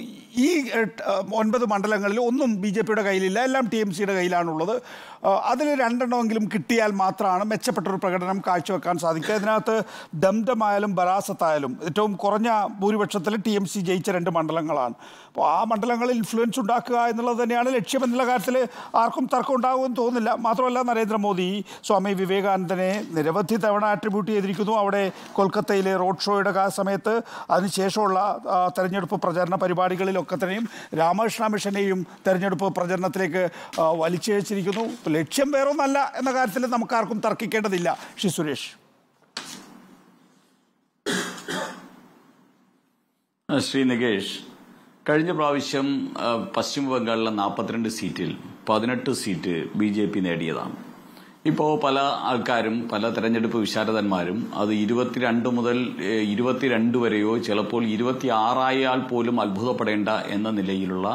ഈ എട്ട്, ആ, ഒൻപത് മണ്ഡലങ്ങളിൽ ഒന്നും ബി ജെ പിയുടെ കയ്യിലില്ല എല്ലാം ടി എം സിയുടെ കയ്യിലാണുള്ളത് അതിൽ രണ്ടെണ്ണമെങ്കിലും കിട്ടിയാൽ മാത്രമാണ് മെച്ചപ്പെട്ട ഒരു പ്രകടനം കാഴ്ചവെക്കാൻ സാധിക്കുക ഇതിനകത്ത് ദംദമായാലും ബറാസത്തായാലും ഏറ്റവും കുറഞ്ഞ ഭൂരിപക്ഷത്തിൽ ടി എം സി ജയിച്ച രണ്ട് മണ്ഡലങ്ങളാണ് അപ്പോൾ ആ മണ്ഡലങ്ങളിൽ ഇൻഫ്ലുവൻസ് ഉണ്ടാക്കുക എന്നുള്ളത് തന്നെയാണ് ലക്ഷ്യം എന്നുള്ള കാര്യത്തിൽ ആർക്കും തർക്കം ഉണ്ടാകുമെന്ന് തോന്നുന്നില്ല മാത്രമല്ല നരേന്ദ്രമോദി സ്വാമി വിവേകാനന്ദനെ നിരവധി തവണ ആട്രിബ്യൂട്ട് ചെയ്തിരിക്കുന്നു അവിടെ കൊൽക്കത്തയിലെ റോഡ് ഷോയുടെ കാ സമയത്ത് അതിനുശേഷമുള്ള ആ, തെരഞ്ഞെടുപ്പ് പ്രചരണ പരിപാടികളിലൊക്കെ തന്നെയും രാമകൃഷ്ണ മിഷനെയും തെരഞ്ഞെടുപ്പ് പ്രചരണത്തിലേക്ക് ആ, വലിച്ചിഴച്ചിരിക്കുന്നു ലക്ഷ്യം വേറൊന്നല്ല എന്ന കാര്യത്തിൽ നമുക്കാർക്കും തർക്കിക്കേണ്ടതില്ല ശ്രീ സുരേഷ് ശ്രീ നികേഷ് കഴിഞ്ഞ പ്രാവശ്യം ആ, പശ്ചിമ ബംഗാളിലെ നാൽപ്പത്തിരണ്ട് സീറ്റിൽ പതിനെട്ട് സീറ്റ് ബി ജെ പി നേടിയതാണ് ഇപ്പോൾ പല ആൾക്കാരും പല തെരഞ്ഞെടുപ്പ് വിശാരദന്മാരും അത് ഇരുപത്തിരണ്ട് മുതൽ ഏ, ഇരുപത്തിരണ്ട് വരെയോ ചിലപ്പോൾ ഇരുപത്തിയാറായാൽ പോലും അത്ഭുതപ്പെടേണ്ട എന്ന നിലയിലുള്ള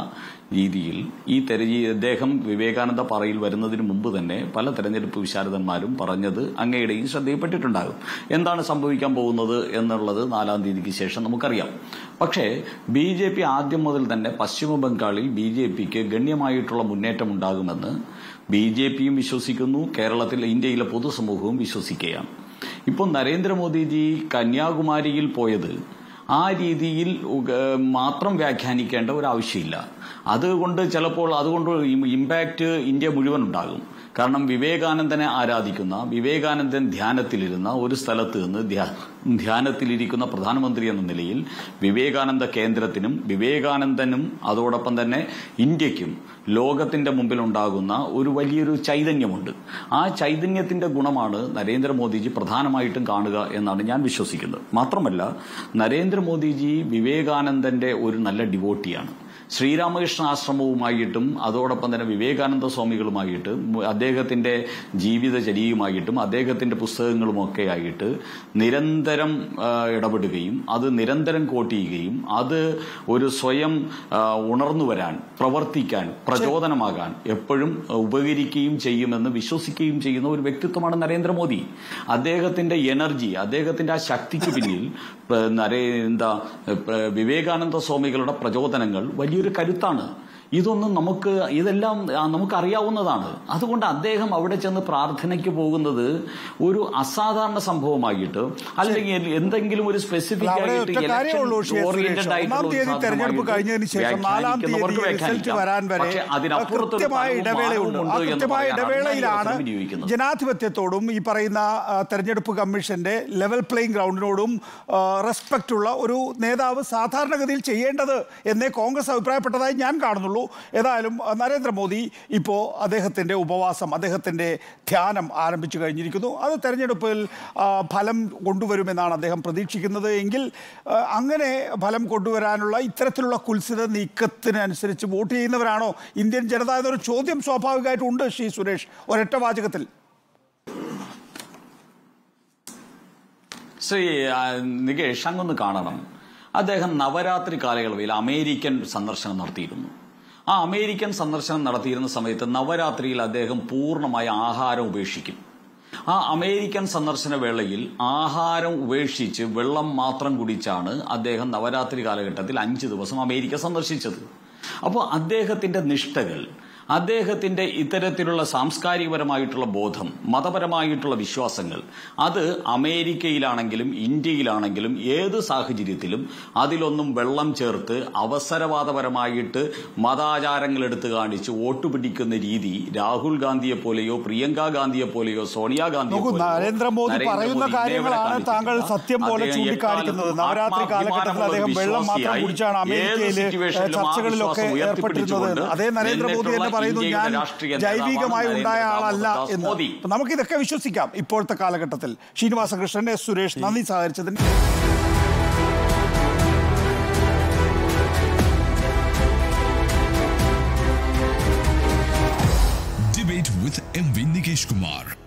രീതിയിൽ ഈ തെരഞ്ഞി അദ്ദേഹം വിവേകാനന്ദ പാറയിൽ വരുന്നതിന് മുമ്പ് തന്നെ പല തെരഞ്ഞെടുപ്പ് വിശാരദന്മാരും പറഞ്ഞത് അങ്ങയുടെയും ശ്രദ്ധയിൽപ്പെട്ടിട്ടുണ്ടാകും എന്താണ് സംഭവിക്കാൻ പോകുന്നത് എന്നുള്ളത് നാലാം തീയതിക്ക് ശേഷം നമുക്കറിയാം പക്ഷേ ബി ജെ പി ആദ്യം മുതൽ തന്നെ പശ്ചിമ ബംഗാളിൽ ബി ജെ പിക്ക് ഗണ്യമായിട്ടുള്ള മുന്നേറ്റം ഉണ്ടാകുമെന്ന് ബി ജെ പിയും വിശ്വസിക്കുന്നു കേരളത്തിൽ ഇന്ത്യയിലെ പൊതുസമൂഹവും വിശ്വസിക്കുകയാണ് ഇപ്പോൾ നരേന്ദ്രമോദിജി കന്യാകുമാരിയിൽ പോയത് ആ രീതിയിൽ ഉക- മാത്രം വ്യാഖ്യാനിക്കേണ്ട ഒരു ആവശ്യമില്ല അതുകൊണ്ട് ചിലപ്പോൾ അതുകൊണ്ട് ഇമ്പാക്റ്റ് ഇന്ത്യ മുഴുവൻ ഉണ്ടാകും കാരണം വിവേകാനന്ദനെ ആരാധിക്കുന്ന വിവേകാനന്ദൻ ധ്യാനത്തിലിരുന്ന ഒരു സ്ഥലത്ത് നിന്ന് ധ്യാ- ധ്യാനത്തിലിരിക്കുന്ന പ്രധാനമന്ത്രി എന്ന നിലയിൽ വിവേകാനന്ദ കേന്ദ്രത്തിനും വിവേകാനന്ദനും അതോടൊപ്പം തന്നെ ഇന്ത്യക്കും ലോകത്തിന്റെ മുമ്പിൽ ഉണ്ടാകുന്ന ഒരു വലിയൊരു ചൈതന്യമുണ്ട് ആ ചൈതന്യത്തിന്റെ ഗുണമാണ് നരേന്ദ്രമോദിജി പ്രധാനമായിട്ടും കാണുക എന്നാണ് ഞാൻ വിശ്വസിക്കുന്നത് മാത്രമല്ല നരേന്ദ്രമോദിജി വിവേകാനന്ദന്റെ ഒരു നല്ല ഡിവോട്ടിയാണ് ശ്രീരാമകൃഷ്ണ ആശ്രമവുമായിട്ടും അതോടൊപ്പം തന്നെ വിവേകാനന്ദ സ്വാമികളുമായിട്ട് മു- അദ്ദേഹത്തിന്റെ ജീവിതചര്യയുമായിട്ടും അദ്ദേഹത്തിന്റെ പുസ്തകങ്ങളുമൊക്കെ ആയിട്ട് നിരന്തരം ആ, ഇടപെടുകയും അത് നിരന്തരം കോട്ട് ചെയ്യുകയും അത് ഒരു സ്വയം ആ, ഉണർന്നു വരാൻ പ്രവർത്തിക്കാൻ പ്രചോദനമാകാൻ എപ്പോഴും ഉപകരിക്കുകയും ചെയ്യുമെന്ന് വിശ്വസിക്കുകയും ചെയ്യുന്ന ഒരു വ്യക്തിത്വമാണ് നരേന്ദ്രമോദി അദ്ദേഹത്തിന്റെ എനർജി അദ്ദേഹത്തിന്റെ ആ ശക്തിക്ക് പിന്നിൽ പ- നരേ എന്താ പ- വിവേകാനന്ദ സ്വാമികളുടെ പ്രചോദനങ്ങൾ വലിയൊരു കരുത്താണ് ഇതൊന്നും നമുക്ക് ഇതെല്ലാം ആ, നമുക്കറിയാവുന്നതാണ് അതുകൊണ്ട് അദ്ദേഹം അവിടെ ചെന്ന് പ്രാർത്ഥനയ്ക്ക് പോകുന്നത് ഒരു അസാധാരണ സംഭവമായിട്ട് അല്ലെങ്കിൽ എന്തെങ്കിലും ഒരു സ്പെസിഫിക് അവിടെ ഒറ്റ കാര്യമേ ഉള്ളൂ ശ്രീ സുരേഷ്. ഒന്നാം തീയതി തെരഞ്ഞെടുപ്പ് കഴിഞ്ഞതിന് ശേഷം നാലാം തീയതി റിസൾട്ട് വരാൻ വരെ കൃത്യമായ ഇടവേളയുണ്ട് ആ കൃത്യമായ ഇടവേളയിലാണ് ജനാധിപത്യത്തോടും ഈ പറയുന്ന ആ, തെരഞ്ഞെടുപ്പ് കമ്മീഷന്റെ ലെവൽ പ്ലേയിങ് ഗ്രൗണ്ടിനോടും റെസ്പെക്റ്റ് ഉള്ള ഒരു നേതാവ് സാധാരണഗതിയിൽ ചെയ്യേണ്ടത് എന്നേ കോൺഗ്രസ് അഭിപ്രായപ്പെട്ടതായി ഞാൻ കാണുന്നുള്ളൂ ഏതായാലും ആ, നരേന്ദ്രമോദി ഇപ്പോൾ അദ്ദേഹത്തിൻ്റെ ഉപവാസം അദ്ദേഹത്തിൻ്റെ ധ്യാനം ആരംഭിച്ചു കഴിഞ്ഞിരിക്കുന്നു അത് തെരഞ്ഞെടുപ്പിൽ ആ, ഫലം കൊണ്ടുവരുമെന്നാണ് അദ്ദേഹം പ്രതീക്ഷിക്കുന്നത് എങ്കിൽ ആ, അങ്ങനെ ഫലം കൊണ്ടുവരാനുള്ള ഇത്തരത്തിലുള്ള കുൽസിത നീക്കത്തിനനുസരിച്ച് വോട്ട് ചെയ്യുന്നവരാണോ ഇന്ത്യൻ ജനത എന്നൊരു ചോദ്യം സ്വാഭാവികമായിട്ടും ഉണ്ട് ശ്രീ സുരേഷ് ഒരൊറ്റ വാചകത്തിൽ ശ്രീ ആ, നികേഷ് അങ്ങൊന്ന് കാണണം അദ്ദേഹം നവരാത്രി കാലയളവിൽ അമേരിക്കൻ സന്ദർശനം നടത്തിയിരുന്നു ആ അമേരിക്കൻ സന്ദർശനം നടത്തിയിരുന്ന സമയത്ത് നവരാത്രിയിൽ അദ്ദേഹം പൂർണ്ണമായ ആഹാരം ഉപേക്ഷിക്കും ആ അമേരിക്കൻ സന്ദർശന വേളയിൽ ആഹാരം ഉപേക്ഷിച്ച് വെള്ളം മാത്രം കുടിച്ചാണ് അദ്ദേഹം നവരാത്രി കാലഘട്ടത്തിൽ അഞ്ച് ദിവസം അമേരിക്ക സന്ദർശിച്ചത് അപ്പോൾ അദ്ദേഹത്തിന്റെ നിഷ്ഠകൾ അദ്ദേഹത്തിന്റെ ഇത്തരത്തിലുള്ള സാംസ്കാരികപരമായിട്ടുള്ള ബോധം മതപരമായിട്ടുള്ള വിശ്വാസങ്ങൾ അത് അമേരിക്കയിലാണെങ്കിലും ഇന്ത്യയിലാണെങ്കിലും ഏത് സാഹചര്യത്തിലും അതിലൊന്നും വെള്ളം ചേർത്ത് അവസരവാദപരമായിട്ട് മതാചാരങ്ങൾ എടുത്തു കാണിച്ച് വോട്ട് പിടിക്കുന്ന രീതി രാഹുൽ ഗാന്ധിയെ പോലെയോ പ്രിയങ്ക ഗാന്ധിയെ പോലെയോ സോണിയാഗാന്ധിയെ നോക്കൂ പോലെയോ നരേന്ദ്രമോദി പറയുന്ന നരേന്ദ്രമോദി കാര്യങ്ങളാണ് ഇന്നേവരെ താങ്കൾ കാണിച്ചിട്ടില്ല. സത്യം പോലെ അദ്ദേഹം ചൂണ്ടിക്കാണിക്കുന്നത് എക്കാലത്തും നവരാത്രി കാലഘട്ടത്തിൽ അദ്ദേഹം വെള്ളം മാത്രം വിശ്വാസിയായി കുടിച്ചാണ് അമേരിക്കയിൽ ഏത് സിറ്റുവേഷനിലും ആ ചർച്ചകളിലൊക്കെ വിശ്വാസം ഏർപ്പെട്ടിരുന്നത് ഉയർത്തിപ്പിടിച്ചുകൊണ്ട് അതേ നരേന്ദ്രമോദി തന്നെ എന്നിട്ടുള്ള പറയുന്നു ഇന്ത്യയുടെ ഞാൻ രാഷ്ട്രീയ ജൈവികമായി നേതാവാണ് ഉണ്ടായ നരേന്ദ്ര ആളല്ല ദാമോദർ ദാസ് എന്ന് മോദി. അപ്പൊ നമുക്കിതൊക്കെ വിശ്വസിക്കാം ഇപ്പോഴത്തെ കാലഘട്ടത്തിൽ ശ്രീനിവാസകൃഷ്ണൻ എസ് സുരേഷ് നന്ദി സഹകരിച്ചതിന് Debate with MV Nikesh Kumar.